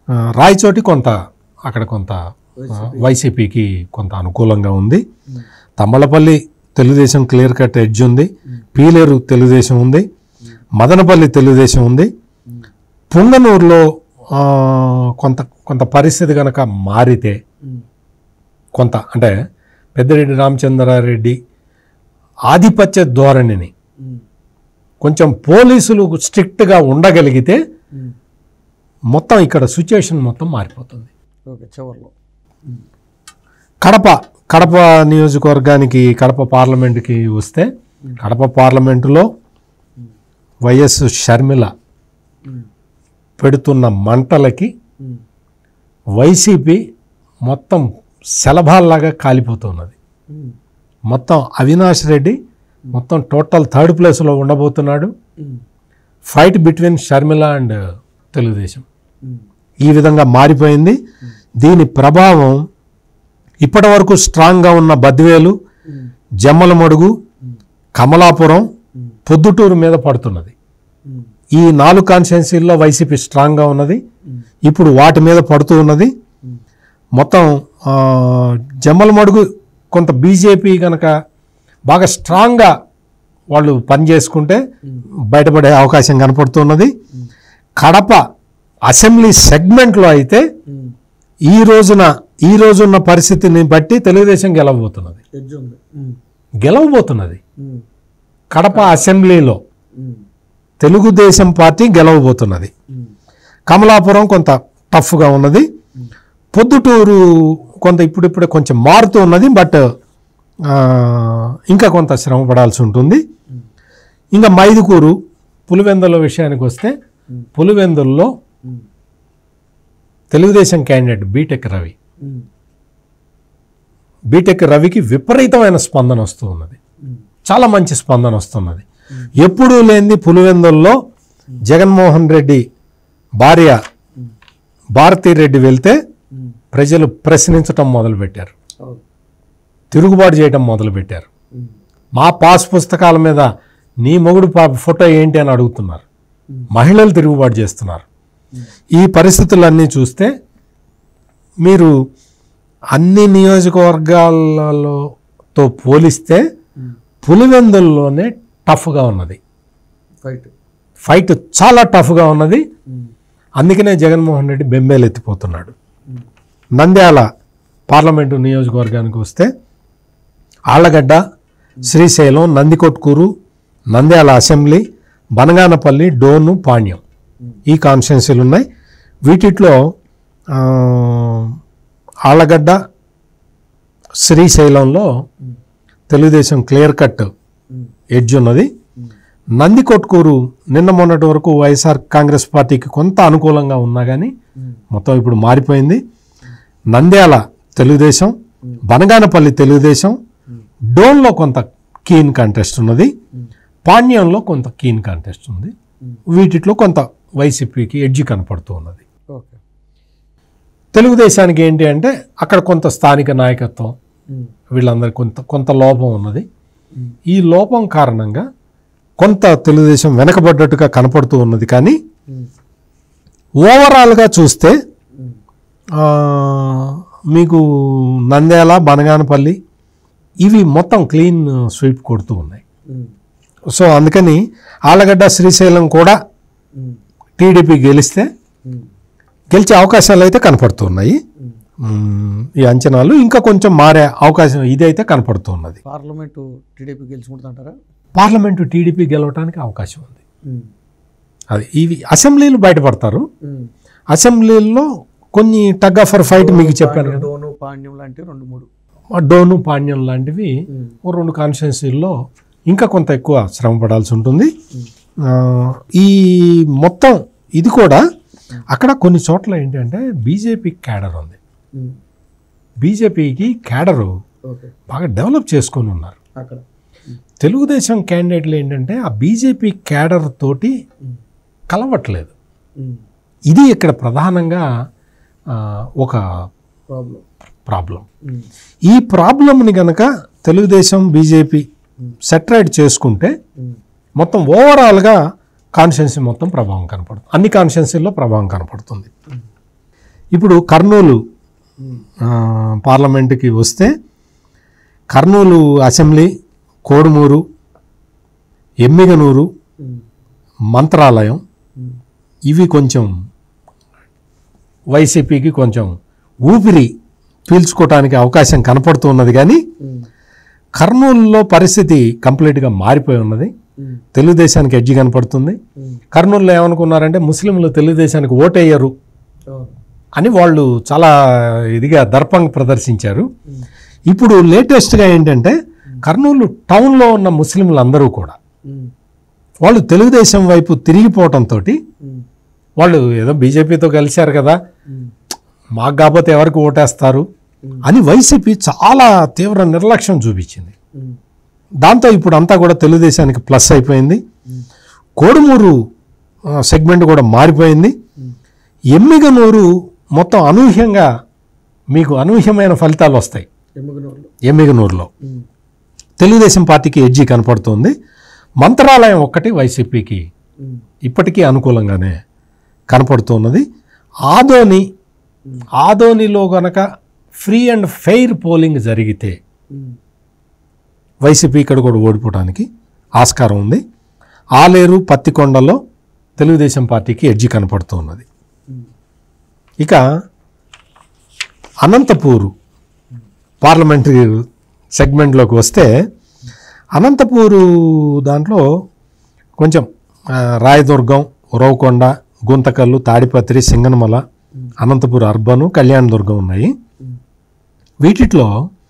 ఆ, రాయచోటి కొంత అక్కడ కొంత ఆ, వైసీపీకి కొంత అనుకూలంగా ఉంది Thamballapalle Telugu Desam clear cut edge ఉంది పీలేరు తెలుగుదేశం ఉంది మదనపల్లి తెలుగుదేశం ఉంది పుంగనూరులో ఆ, కొంత కొంత పరిస్థితి కనుక మారితే కొంత అంటే పెద్దిరెడ్డి రామచంద్రారెడ్డి ఆధిపత్య ధోరణిని కొంచెం పోలీసులు స్ట్రిక్ట్గా ఉండగలిగితే మొత్తం ఇక్కడ సిచ్యుయేషన్ మొత్తం మారిపోతుంది ఓకే చివరిలో కడప కడప నియోజకవర్గానికి కడప పార్లమెంటుకి వస్తే కడప పార్లమెంటులో వైఎస్ షర్మిల పెడుతున్న మంటలకి వైసీపీ మొత్తం శలభాల్లాగా కాలిపోతున్నది మొత్తం అవినాష్ రెడ్డి మొత్తం టోటల్ థర్డ్ ప్లేస్లో ఉండబోతున్నాడు fight between Sharmila and Telugu Desam ఈ విధంగా మారిపోయింది దీని ప్రభావం ఇప్పటి వరకు స్ట్రాంగ్గా ఉన్న బద్వేలు జమ్మలమడుగు కమలాపురం పొద్దుటూరు మీద పడుతున్నది ఈ నాలుగు కాన్స్టిట్యున్సీల్లో వైసీపీ స్ట్రాంగ్గా ఉన్నది ఇప్పుడు వాటి మీద పడుతూ ఉన్నది మొత్తం ఆ, జమ్మలమడుగు కొంత బీజేపీ కనుక బాగా స్ట్రాంగ్గా వాళ్ళు పని చేసుకుంటే బయటపడే అవకాశం కనపడుతున్నది కడప అసెంబ్లీ సెగ్మెంట్లో అయితే ఈ రోజున ఈ రోజున్న పరిస్థితిని బట్టి తెలుగుదేశం గెలవబోతున్నది ఎడ్జ్ ఉంది గెలవబోతున్నది కడప అసెంబ్లీలో తెలుగుదేశం పార్టీ గెలవబోతున్నది కమలాపురం కొంత టఫ్గా ఉన్నది పొద్దుటూరు కొంత ఇప్పుడిప్పుడే కొంచెం మారుతూ ఉన్నది బట్ ఆ, ఇంకా కొంత శ్రమ పడాల్సి ఉంటుంది ఇంకా మైదుకూరు పులివెందుల విషయానికి వస్తే పులివెందుల్లో Telugu Desam candidate BTech Ravi BTech రవికి విపరీతమైన స్పందన వస్తూ ఉన్నది చాలా మంచి స్పందన వస్తున్నది ఎప్పుడూ లేనిది పులివెందుల్లో జగన్మోహన్ రెడ్డి భార్య భారతీ రెడ్డి వెళ్తే ప్రజలు ప్రశ్నించటం మొదలుపెట్టారు తిరుగుబాటు చేయటం మొదలుపెట్టారు మా పాస్ పుస్తకాల మీద నీ మొగుడు పా ఫోటో ఏంటి అని అడుగుతున్నారు మహిళలు తిరుగుబాటు చేస్తున్నారు ఈ పరిస్థితులన్నీ చూస్తే మీరు అన్ని నియోజకవర్గాలతో పోలిస్తే పులివెందుల్లోనే టఫ్గా ఉన్నది ఫైట్ ఫైట్ చాలా టఫ్గా ఉన్నది అందుకనే జగన్మోహన్ రెడ్డి బెంబేలెత్తిపోతున్నాడు నంద్యాల పార్లమెంటు నియోజకవర్గానికి వస్తే ఆళ్లగడ్డ శ్రీశైలం నందికొట్కూరు నంద్యాల అసెంబ్లీ బనగానపల్లి డోను పాణ్యం ఈ కాన్స్టిట్యున్సీలు ఉన్నాయి వీటిట్లో ఆ, ఆళ్లగడ్డ శ్రీశైలంలో తెలుగుదేశం క్లియర్ కట్ ఎడ్జ్ ఉన్నది నందికొట్కూరు నిన్న మొన్నటి వరకు వైఎస్ఆర్ కాంగ్రెస్ పార్టీకి కొంత అనుకూలంగా ఉన్నా కానీ మొత్తం ఇప్పుడు మారిపోయింది నంద్యాల తెలుగుదేశం బనగానపల్లి తెలుగుదేశం డోన్లో కొంత కీన్ కాంటెస్ట్ ఉన్నది పాణ్యంలో కొంత కీన్ కాంటెస్ట్ ఉంది వీటిలో కొంత వైసీపీకి ఎడ్జి కనపడుతూ ఉన్నది ఓకే తెలుగుదేశానికి ఏంటి అంటే అక్కడ కొంత స్థానిక నాయకత్వం వీళ్ళందరి కొంత కొంత లోపం ఉన్నది ఈ లోపం కారణంగా కొంత తెలుగుదేశం వెనకబడ్డట్టుగా కనపడుతూ ఉన్నది కానీ ఓవరాల్గా చూస్తే ఆ, మీకు నంద్యాల బనగానపల్లి ఇవి మొత్తం క్లీన్ స్వీప్ కొడుతూ ఉన్నాయి సో అందుకని ఆలగడ్డ శ్రీశైలం కూడా టీడీపీ గెలిస్తే గెలిచే అవకాశాలు అయితే కనపడుతున్నాయి మ్మ్, ఈ అంచనాలు ఇంకా కొంచెం మారే అవకాశం ఇదైతే కనపడుతున్నది పార్లమెంటు టీడీపీ గెలుచుకుంటుంటారా పార్లమెంటు టీడీపీ గెలవడానికి అవకాశం ఉంది అది ఇవి అసెంబ్లీలు బయటపడతారు అసెంబ్లీల్లో కొన్ని టగ్ ఆఫర్ ఫైట్ మీకు చెప్పాను కదా డోను పాండ్యం లాంటి రెండు మూడు ఆ డోను పాణ్యం లాంటివి ఓ రెండు కాన్స్టిట్యున్సీల్లో ఇంకా కొంత ఎక్కువ శ్రమ పడాల్సి ఉంటుంది ఆ, ఈ మొత్తం ఇది కూడా అక్కడ కొన్ని చోట్ల ఏంటంటే బీజేపీ క్యాడర్ ఉంది బీజేపీకి క్యాడరు ఓకే బాగా డెవలప్ చేసుకొని ఉన్నారు అక్కడ తెలుగుదేశం క్యాండిడేట్లు ఏంటంటే ఆ బీజేపీ క్యాడర్ తోటి కలవట్లేదు ఇది ఇక్కడ ప్రధానంగా ఆ, ఒక ప్రాబ్లం ప్రాబ్లం ఈ ప్రాబ్లంని కనుక తెలుగుదేశం బీజేపీ సెటరైట్ చేసుకుంటే మొత్తం ఓవరాల్గా కాన్స్టిట్యున్సీ మొత్తం ప్రభావం కనపడుతుంది అన్ని కాన్స్టిట్యున్సీల్లో ప్రభావం కనపడుతుంది ఇప్పుడు కర్నూలు ఆ, పార్లమెంటుకి వస్తే కర్నూలు అసెంబ్లీ కోడుమూరు ఎమ్మిగనూరు మంత్రాలయం ఇవి కొంచెం వైసీపీకి కొంచెం ఊపిరి పీల్చుకోవటానికి అవకాశం కనపడుతున్నది కానీ కర్నూలులో పరిస్థితి కంప్లీట్గా మారిపోయి ఉన్నది తెలుగుదేశానికి ఎడ్జి కనపడుతుంది కర్నూలులో ఏమనుకున్నారంటే ముస్లింలు తెలుగుదేశానికి ఓటేయరు అని వాళ్ళు చాలా ఇదిగా దర్పంగా ప్రదర్శించారు ఇప్పుడు లేటెస్ట్గా ఏంటంటే కర్నూలు టౌన్లో ఉన్న ముస్లింలు అందరూ కూడా వాళ్ళు తెలుగుదేశం వైపు తిరిగిపోవటంతో వాళ్ళు ఏదో బీజేపీతో కలిశారు కదా మాకు కాకపోతే ఎవరికి ఓటేస్తారు అని వైసీపీ చాలా తీవ్ర నిర్లక్ష్యం చూపించింది దాంతో ఇప్పుడు అంతా కూడా తెలుగుదేశానికి ప్లస్ అయిపోయింది కోడుమూరు ఆ, సెగ్మెంట్ కూడా మారిపోయింది ఎమ్మిగనూరు మొత్తం అనూహ్యంగా మీకు అనూహ్యమైన ఫలితాలు వస్తాయి ఎమ్మిగనూరులో తెలుగుదేశం పార్టీకి ఎడ్జి కనపడుతుంది మంత్రాలయం ఒక్కటి వైసీపీకి ఇప్పటికీ అనుకూలంగానే కనపడుతున్నది ఆదోని ఆదోనిలో గనక ఫ్రీ అండ్ ఫెయిర్ పోలింగ్ జరిగితే వైసీపీ ఇక్కడ కూడా ఓడిపోవడానికి ఆస్కారం ఉంది ఆలేరు పత్తికొండలో తెలుగుదేశం పార్టీకి ఎడ్జి కనపడుతూ ఉన్నది ఇక అనంతపూరు పార్లమెంటరీ సెగ్మెంట్లోకి వస్తే అనంతపూరు దాంట్లో కొంచెం ఆ, రాయదుర్గం ఉరవకొండ గుంతకల్లు తాడిపత్రి సింగనమల అనంతపూర్ అర్బను కళ్యాణదుర్గం ఉన్నాయి వీటిలో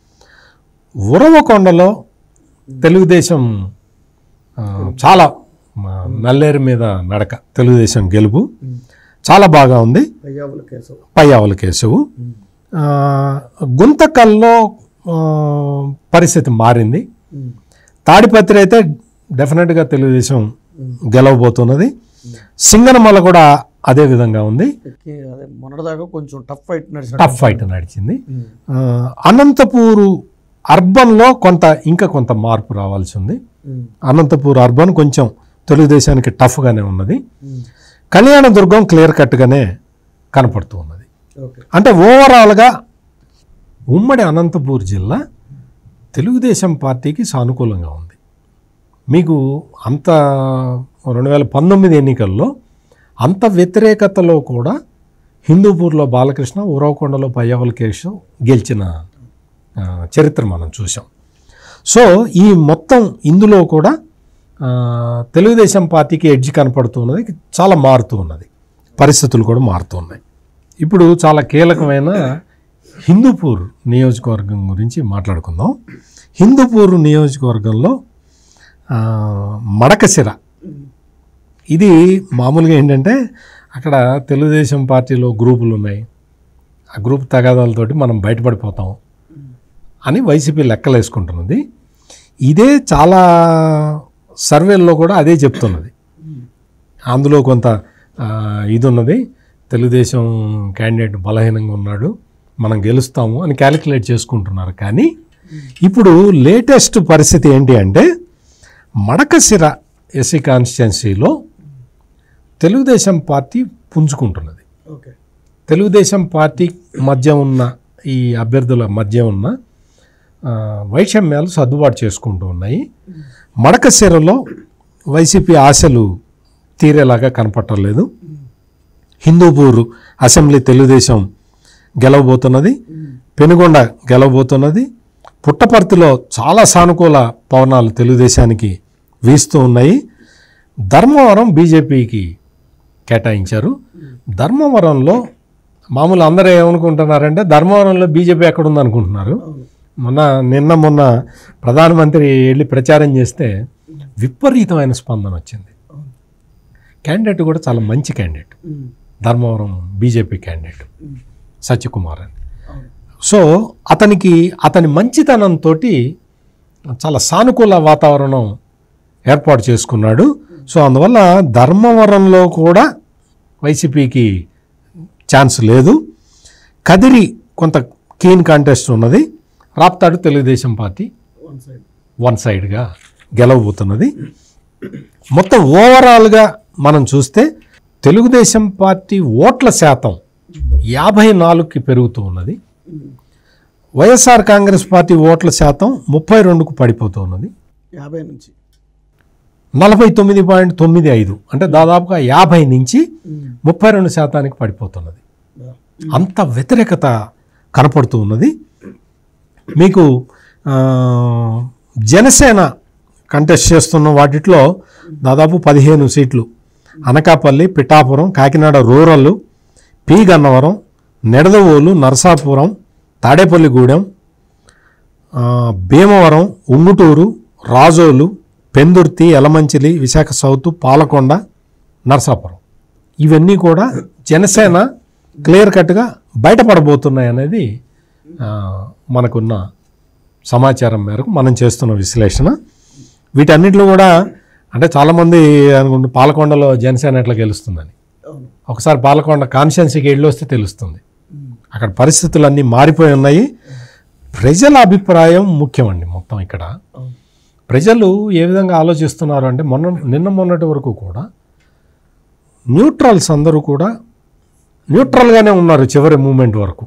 ఉరవకొండలో తెలుగుదేశం ఆ, చాలా ఆ, నల్లేరు మీద నడక తెలుగుదేశం గెలుపు చాలా బాగా ఉంది పయ్యావుల కేశవు ఆ, గుంతకల్లో ఆ, పరిస్థితి మారింది తాడిపత్రి అయితే డెఫినెట్గా తెలుగుదేశం గెలవబోతున్నది సింగనమల కూడా అదే విధంగా ఉంది అదే మొన్నటిదాకా కొంచెం టఫ్ ఫైట్ నడిచిన టఫ్ ఫైట్ నడిచింది ఆ, అనంతపూరు అర్బన్లో కొంత ఇంకా కొంత మార్పు రావాల్సి ఉంది అనంతపూర్ అర్బన్ కొంచెం తెలుగుదేశానికి టఫ్గానే ఉన్నది కళ్యాణదుర్గం క్లియర్ కట్గానే కనపడుతూ ఉన్నది ఓకే అంటే ఓవరాల్గా ఉమ్మడి అనంతపూర్ జిల్లా తెలుగుదేశం పార్టీకి సానుకూలంగా ఉంది మీకు అంత రెండు వేల పంతొమ్మిది ఎన్నికల్లో అంత వ్యతిరేకతలో కూడా హిందూపూర్లో బాలకృష్ణ ఉరవకొండలో పయ్యవల కేశవ్ గెలిచిన ఆ, చరిత్ర మనం చూసాం సో ఈ మొత్తం ఇందులో కూడా ఆ, తెలుగుదేశం పార్టీకి ఎడ్జ్ కనపడుతున్నది చాలా మారుతూ ఉన్నది పరిస్థితులు కూడా మారుతూ ఉన్నాయి ఇప్పుడు చాలా కీలకమైన హిందూపూర్ నియోజకవర్గం గురించి మాట్లాడుకుందాం హిందూపూర్ నియోజకవర్గంలో ఆ, మడకశిర ఇది మామూలుగా ఏంటంటే అక్కడ తెలుగుదేశం పార్టీలో గ్రూపులు ఉన్నాయి ఆ గ్రూప్ తగాదాలతోటి మనం బయటపడిపోతాం అని వైసీపీ లెక్కలు వేసుకుంటున్నది ఇదే చాలా సర్వేల్లో కూడా అదే చెప్తున్నది అందులో కొంత ఆ, ఇది ఉన్నది తెలుగుదేశం క్యాండిడేట్ బలహీనంగా ఉన్నాడు మనం గెలుస్తాము అని క్యాలిక్యులేట్ చేసుకుంటున్నారు కానీ ఇప్పుడు లేటెస్ట్ పరిస్థితి ఏంటి అంటే మడకశిర ఎస్సీ కాన్స్టిట్యున్సీలో తెలుగుదేశం పార్టీ పుంజుకుంటున్నది ఓకే తెలుగుదేశం పార్టీ మధ్య ఉన్న ఈ అభ్యర్థుల మధ్య ఉన్న ఆ, వైషమ్యాలు సర్దుబాటు చేసుకుంటూ ఉన్నాయి మడకశిరలో వైసీపీ ఆశలు తీరేలాగా కనపట్టలేదు హిందూపూర్ అసెంబ్లీ తెలుగుదేశం గెలవబోతున్నది పెనుగొండ గెలవబోతున్నది పుట్టపర్తిలో చాలా సానుకూల పవనాలు తెలుగుదేశానికి వీస్తూ ఉన్నాయి ధర్మవరం బీజేపీకి కేటాయించారు ధర్మవరంలో మామూలు అందరూ ఏమనుకుంటున్నారంటే ధర్మవరంలో బీజేపీ ఎక్కడుంది అనుకుంటున్నారు మొన్న నిన్న మొన్న ప్రధానమంత్రి వెళ్ళి ప్రచారం చేస్తే విపరీతమైన స్పందన వచ్చింది క్యాండిడేట్ కూడా చాలా మంచి candidate Dharmavaram BJP candidate Satyakumar అని సో అతనికి అతని మంచితనంతో చాలా సానుకూల వాతావరణం ఏర్పాటు చేసుకున్నాడు సో అందువల్ల ధర్మవరంలో కూడా వైసీపీకి ఛాన్స్ లేదు కదిరి కొంత కీన్ కాంటెస్ట్ ఉన్నది Raptadu Telugu Desam party one side one సైడ్గా గెలవబోతున్నది మొత్తం ఓవరాల్గా మనం చూస్తే తెలుగుదేశం పార్టీ ఓట్ల శాతం యాభై నాలుగుకి పెరుగుతూ ఉన్నది వైఎస్ఆర్ కాంగ్రెస్ పార్టీ ఓట్ల శాతం ముప్పై రెండుకు పడిపోతూ ఉన్నది యాభై నుంచి నలభై తొమ్మిది పాయింట్ తొమ్మిది ఐదు అంటే దాదాపుగా యాభై నుంచి ముప్పై రెండు శాతానికి పడిపోతున్నది అంత వ్యతిరేకత కనపడుతూ ఉన్నది మీకు ఆ, జనసేన కంటెస్ట్ చేస్తున్న వాటిలో దాదాపు పదిహేను సీట్లు అనకాపల్లి పిఠాపురం కాకినాడ రూరల్ పి గన్నవరం నెడదవోలు నరసాపురం తాడేపల్లిగూడెం ఆ, భీమవరం ఉంగుటూరు రాజోలు పెందుర్తి యలమంచిలి విశాఖ సౌత్ పాలకొండ నరసాపురం ఇవన్నీ కూడా జనసేన క్లియర్ కట్గా బయటపడబోతున్నాయి అనేది ఆ, మనకున్న సమాచారం మేరకు మనం చేస్తున్న విశ్లేషణ వీటన్నిటిలో కూడా అంటే చాలామంది అనుకుంటే పాలకొండలో జనసేన ఎట్లా గెలుస్తుందని అవును ఒకసారి పాలకొండ కాన్స్టిట్యున్సీకి వెళ్ళి వస్తే తెలుస్తుంది అక్కడ పరిస్థితులన్నీ మారిపోయి ఉన్నాయి ప్రజల అభిప్రాయం ముఖ్యమండి మొత్తం ఇక్కడ అవును ప్రజలు ఏ విధంగా ఆలోచిస్తున్నారు అంటే మొన్న నిన్న మొన్నటి వరకు కూడా న్యూట్రల్స్ అందరూ కూడా న్యూట్రల్గానే ఉన్నారు చివరి మూమెంట్ వరకు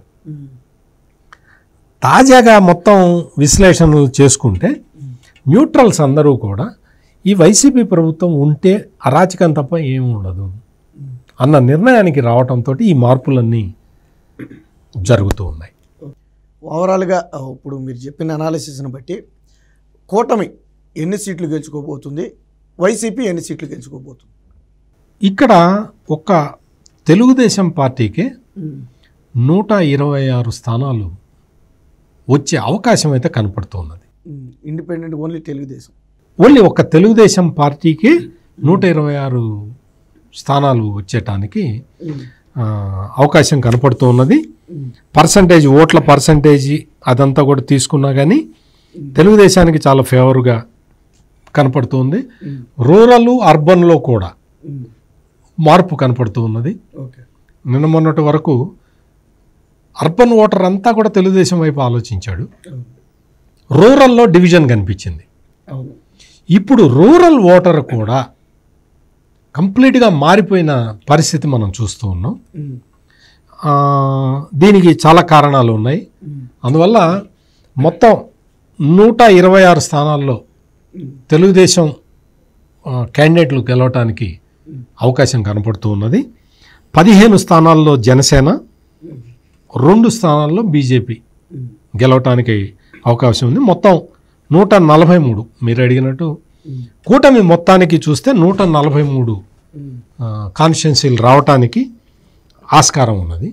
తాజాగా మొత్తం విశ్లేషణలు చేసుకుంటే న్యూట్రల్స్ అందరూ కూడా ఈ వైసీపీ ప్రభుత్వం ఉంటే అరాచకం తప్ప ఏమి ఉండదు అన్న నిర్ణయానికి రావటంతో ఈ మార్పులన్నీ జరుగుతూ ఉన్నాయి ఓవరాల్గా ఆ, ఇప్పుడు మీరు చెప్పిన అనాలిసిస్ని బట్టి కూటమి ఎన్ని సీట్లు గెలుచుకోబోతుంది వైసీపీ ఎన్ని సీట్లు గెలుచుకోబోతుంది ఇక్కడ ఒక తెలుగుదేశం పార్టీకి నూట ఇరవై ఆరు స్థానాలు వచ్చే అవకాశం అయితే కనపడుతున్నది ఇండిపెండెంట్ ఓన్లీ తెలుగుదేశం ఓన్లీ ఒక తెలుగుదేశం పార్టీకి నూట ఇరవై ఆరు స్థానాలు వచ్చేటానికి ఆ, అవకాశం కనపడుతూ ఉన్నది పర్సంటేజ్ ఓట్ల పర్సంటేజ్ అదంతా కూడా తీసుకున్నా కానీ తెలుగుదేశానికి చాలా ఫేవర్గా కనపడుతుంది రూరల్ అర్బన్లో కూడా మార్పు కనపడుతూ ఉన్నది ఓకే నిన్న మొన్నటి వరకు అర్బన్ ఓటర్ అంతా కూడా తెలుగుదేశం వైపు ఆలోచించాడు రూరల్లో డివిజన్ కనిపించింది అవును ఇప్పుడు రూరల్ ఓటర్ కూడా కంప్లీట్గా మారిపోయిన పరిస్థితి మనం చూస్తూ ఉన్నాం ఆ, దీనికి చాలా కారణాలు ఉన్నాయి అందువల్ల మొత్తం నూట ఇరవై ఆరు స్థానాల్లో తెలుగుదేశం ఆ, క్యాండిడేట్లు గెలవటానికి అవకాశం కనపడుతూ ఉన్నది పదిహేను స్థానాల్లో జనసేన రెండు స్థానాల్లో బీజేపీ గెలవటానికి అవకాశం ఉంది మొత్తం నూట నలభై మూడు మీరు అడిగినట్టు కూటమి మొత్తానికి చూస్తే నూట నలభై మూడు కాన్స్టిట్యున్సీలు రావటానికి ఆస్కారం ఉన్నది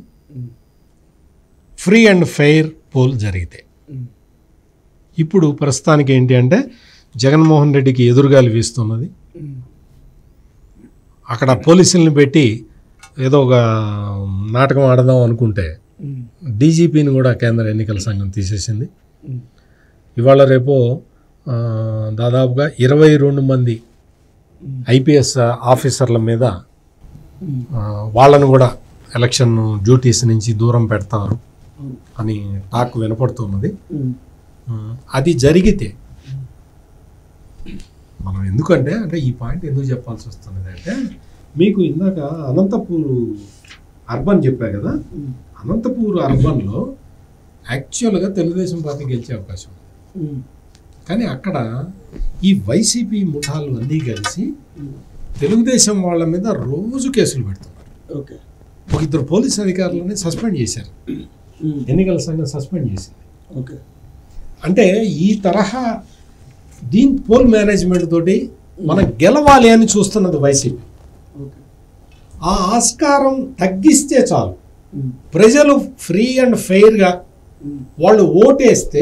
ఫ్రీ అండ్ ఫెయిర్ పోల్ జరిగితే ఇప్పుడు ప్రస్తుతానికి ఏంటి అంటే జగన్మోహన్ రెడ్డికి ఎదురుగాలి వీస్తున్నది అక్కడ పోలీసుల్ని పెట్టి ఏదో ఒక నాటకం ఆడదాం అనుకుంటే డీజీపీని కూడా కేంద్ర ఎన్నికల సంఘం తీసేసింది ఇవాళ రేపు ఆ, దాదాపుగా ఇరవై రెండు మంది ఐపీఎస్ ఆఫీసర్ల మీద ఆ, వాళ్ళను కూడా ఎలక్షన్ డ్యూటీస్ నుంచి దూరం పెడతారు అని టాక్ వినపడుతున్నది ఉమ్, అది జరిగితే మనం ఎందుకంటే అంటే ఈ పాయింట్ ఎందుకు చెప్పాల్సి వస్తున్నది అంటే మీకు ఇందాక అనంతపూర్ అర్బన్ చెప్పా కదా అనంతపూర్ అర్బన్లో యాక్చువల్గా తెలుగుదేశం పార్టీ గెలిచే అవకాశం ఉంది కానీ అక్కడ ఈ వైసీపీ ముఠాలు అన్నీ కలిసి తెలుగుదేశం వాళ్ళ మీద రోజు కేసులు పెడుతున్నారు ఓకే ఒక ఇద్దరు పోలీస్ అధికారులని సస్పెండ్ చేశారు ఎన్నికల సంఘం సస్పెండ్ చేసింది ఓకే అంటే ఈ తరహా దీని పోల్ మేనేజ్మెంట్ తోటి మనం గెలవాలి అని చూస్తున్నది వైసీపీ ఓకే ఆ ఆస్కారం తగ్గిస్తే చాలు ప్రజలు ఫ్రీ అండ్ ఫెయిర్గా వాళ్ళు ఓటేస్తే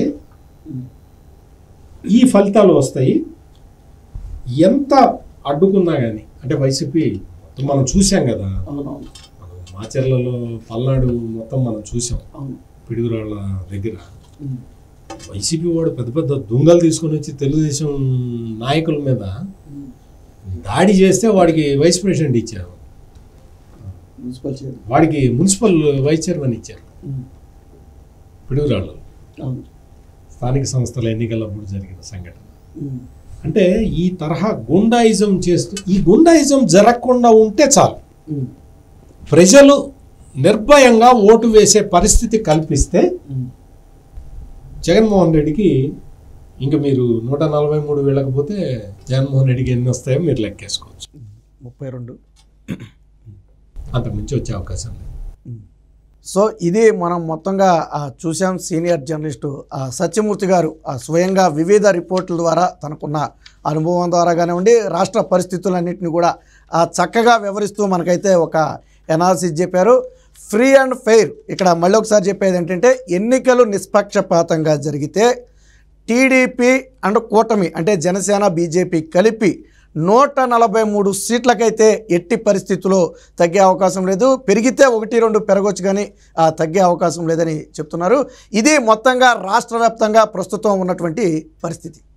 ఈ ఫలితాలు వస్తాయి ఎంత అడ్డుకున్నా కానీ అంటే వైసీపీ మనం చూసాం కదా అవునవును మనం మాచర్లలో పల్నాడు మొత్తం మనం చూసాం అవును పిడుగురాళ్ళ దగ్గర వైసీపీ వాడు పెద్ద పెద్ద దొంగలు తీసుకొని వచ్చి తెలుగుదేశం నాయకుల మీద దాడి చేస్తే వాడికి వైస్ ప్రెసిడెంట్ ఇచ్చారు మున్సిపల్ చైర్ వాడికి మున్సిపల్ వైస్ చైర్మన్ ఇచ్చారు పిడుగురాళ్ళలో అవును స్థానిక సంస్థల ఎన్నికలప్పుడు జరిగిన సంఘటన అంటే ఈ తరహా గుండాయిజం చేస్తూ ఈ గుండాయిజం జరగకుండా ఉంటే చాలు ప్రజలు నిర్భయంగా ఓటు వేసే పరిస్థితి కల్పిస్తే జగన్మోహన్ రెడ్డికి ఇంక మీరు నూట నలభై మూడు వెళ్ళకపోతే జగన్మోహన్ రెడ్డికి ఎన్ని వస్తాయో మీరు లెక్కేసుకోవచ్చు ముప్పై రెండు అంతకుమించి వచ్చే అవకాశం లేదు సో ఇది మనం మొత్తంగా ఆ, చూసాం సీనియర్ జర్నలిస్టు ఆ, సత్యమూర్తి గారు ఆ, స్వయంగా వివిధ రిపోర్టుల ద్వారా తనకున్న అనుభవం ద్వారా కానివ్వండి రాష్ట్ర పరిస్థితులన్నింటినీ కూడా ఆ, చక్కగా వివరిస్తూ మనకైతే ఒక ఎనాలిసిస్ చెప్పారు ఫ్రీ అండ్ ఫెయిర్ ఇక్కడ మళ్ళీ ఒకసారి చెప్పేది ఏంటంటే ఎన్నికలు నిష్పక్షపాతంగా జరిగితే టీడీపీ అండ్ కూటమి అంటే జనసేన బీజేపీ కలిపి నూట నలభై మూడు సీట్లకైతే ఎట్టి పరిస్థితుల్లో తగ్గే అవకాశం లేదు పెరిగితే ఒకటి రెండు పెరగొచ్చు కానీ ఆ, తగ్గే అవకాశం లేదని చెప్తున్నారు ఇది మొత్తంగా రాష్ట్ర వ్యాప్తంగా ప్రస్తుతం ఉన్నటువంటి పరిస్థితి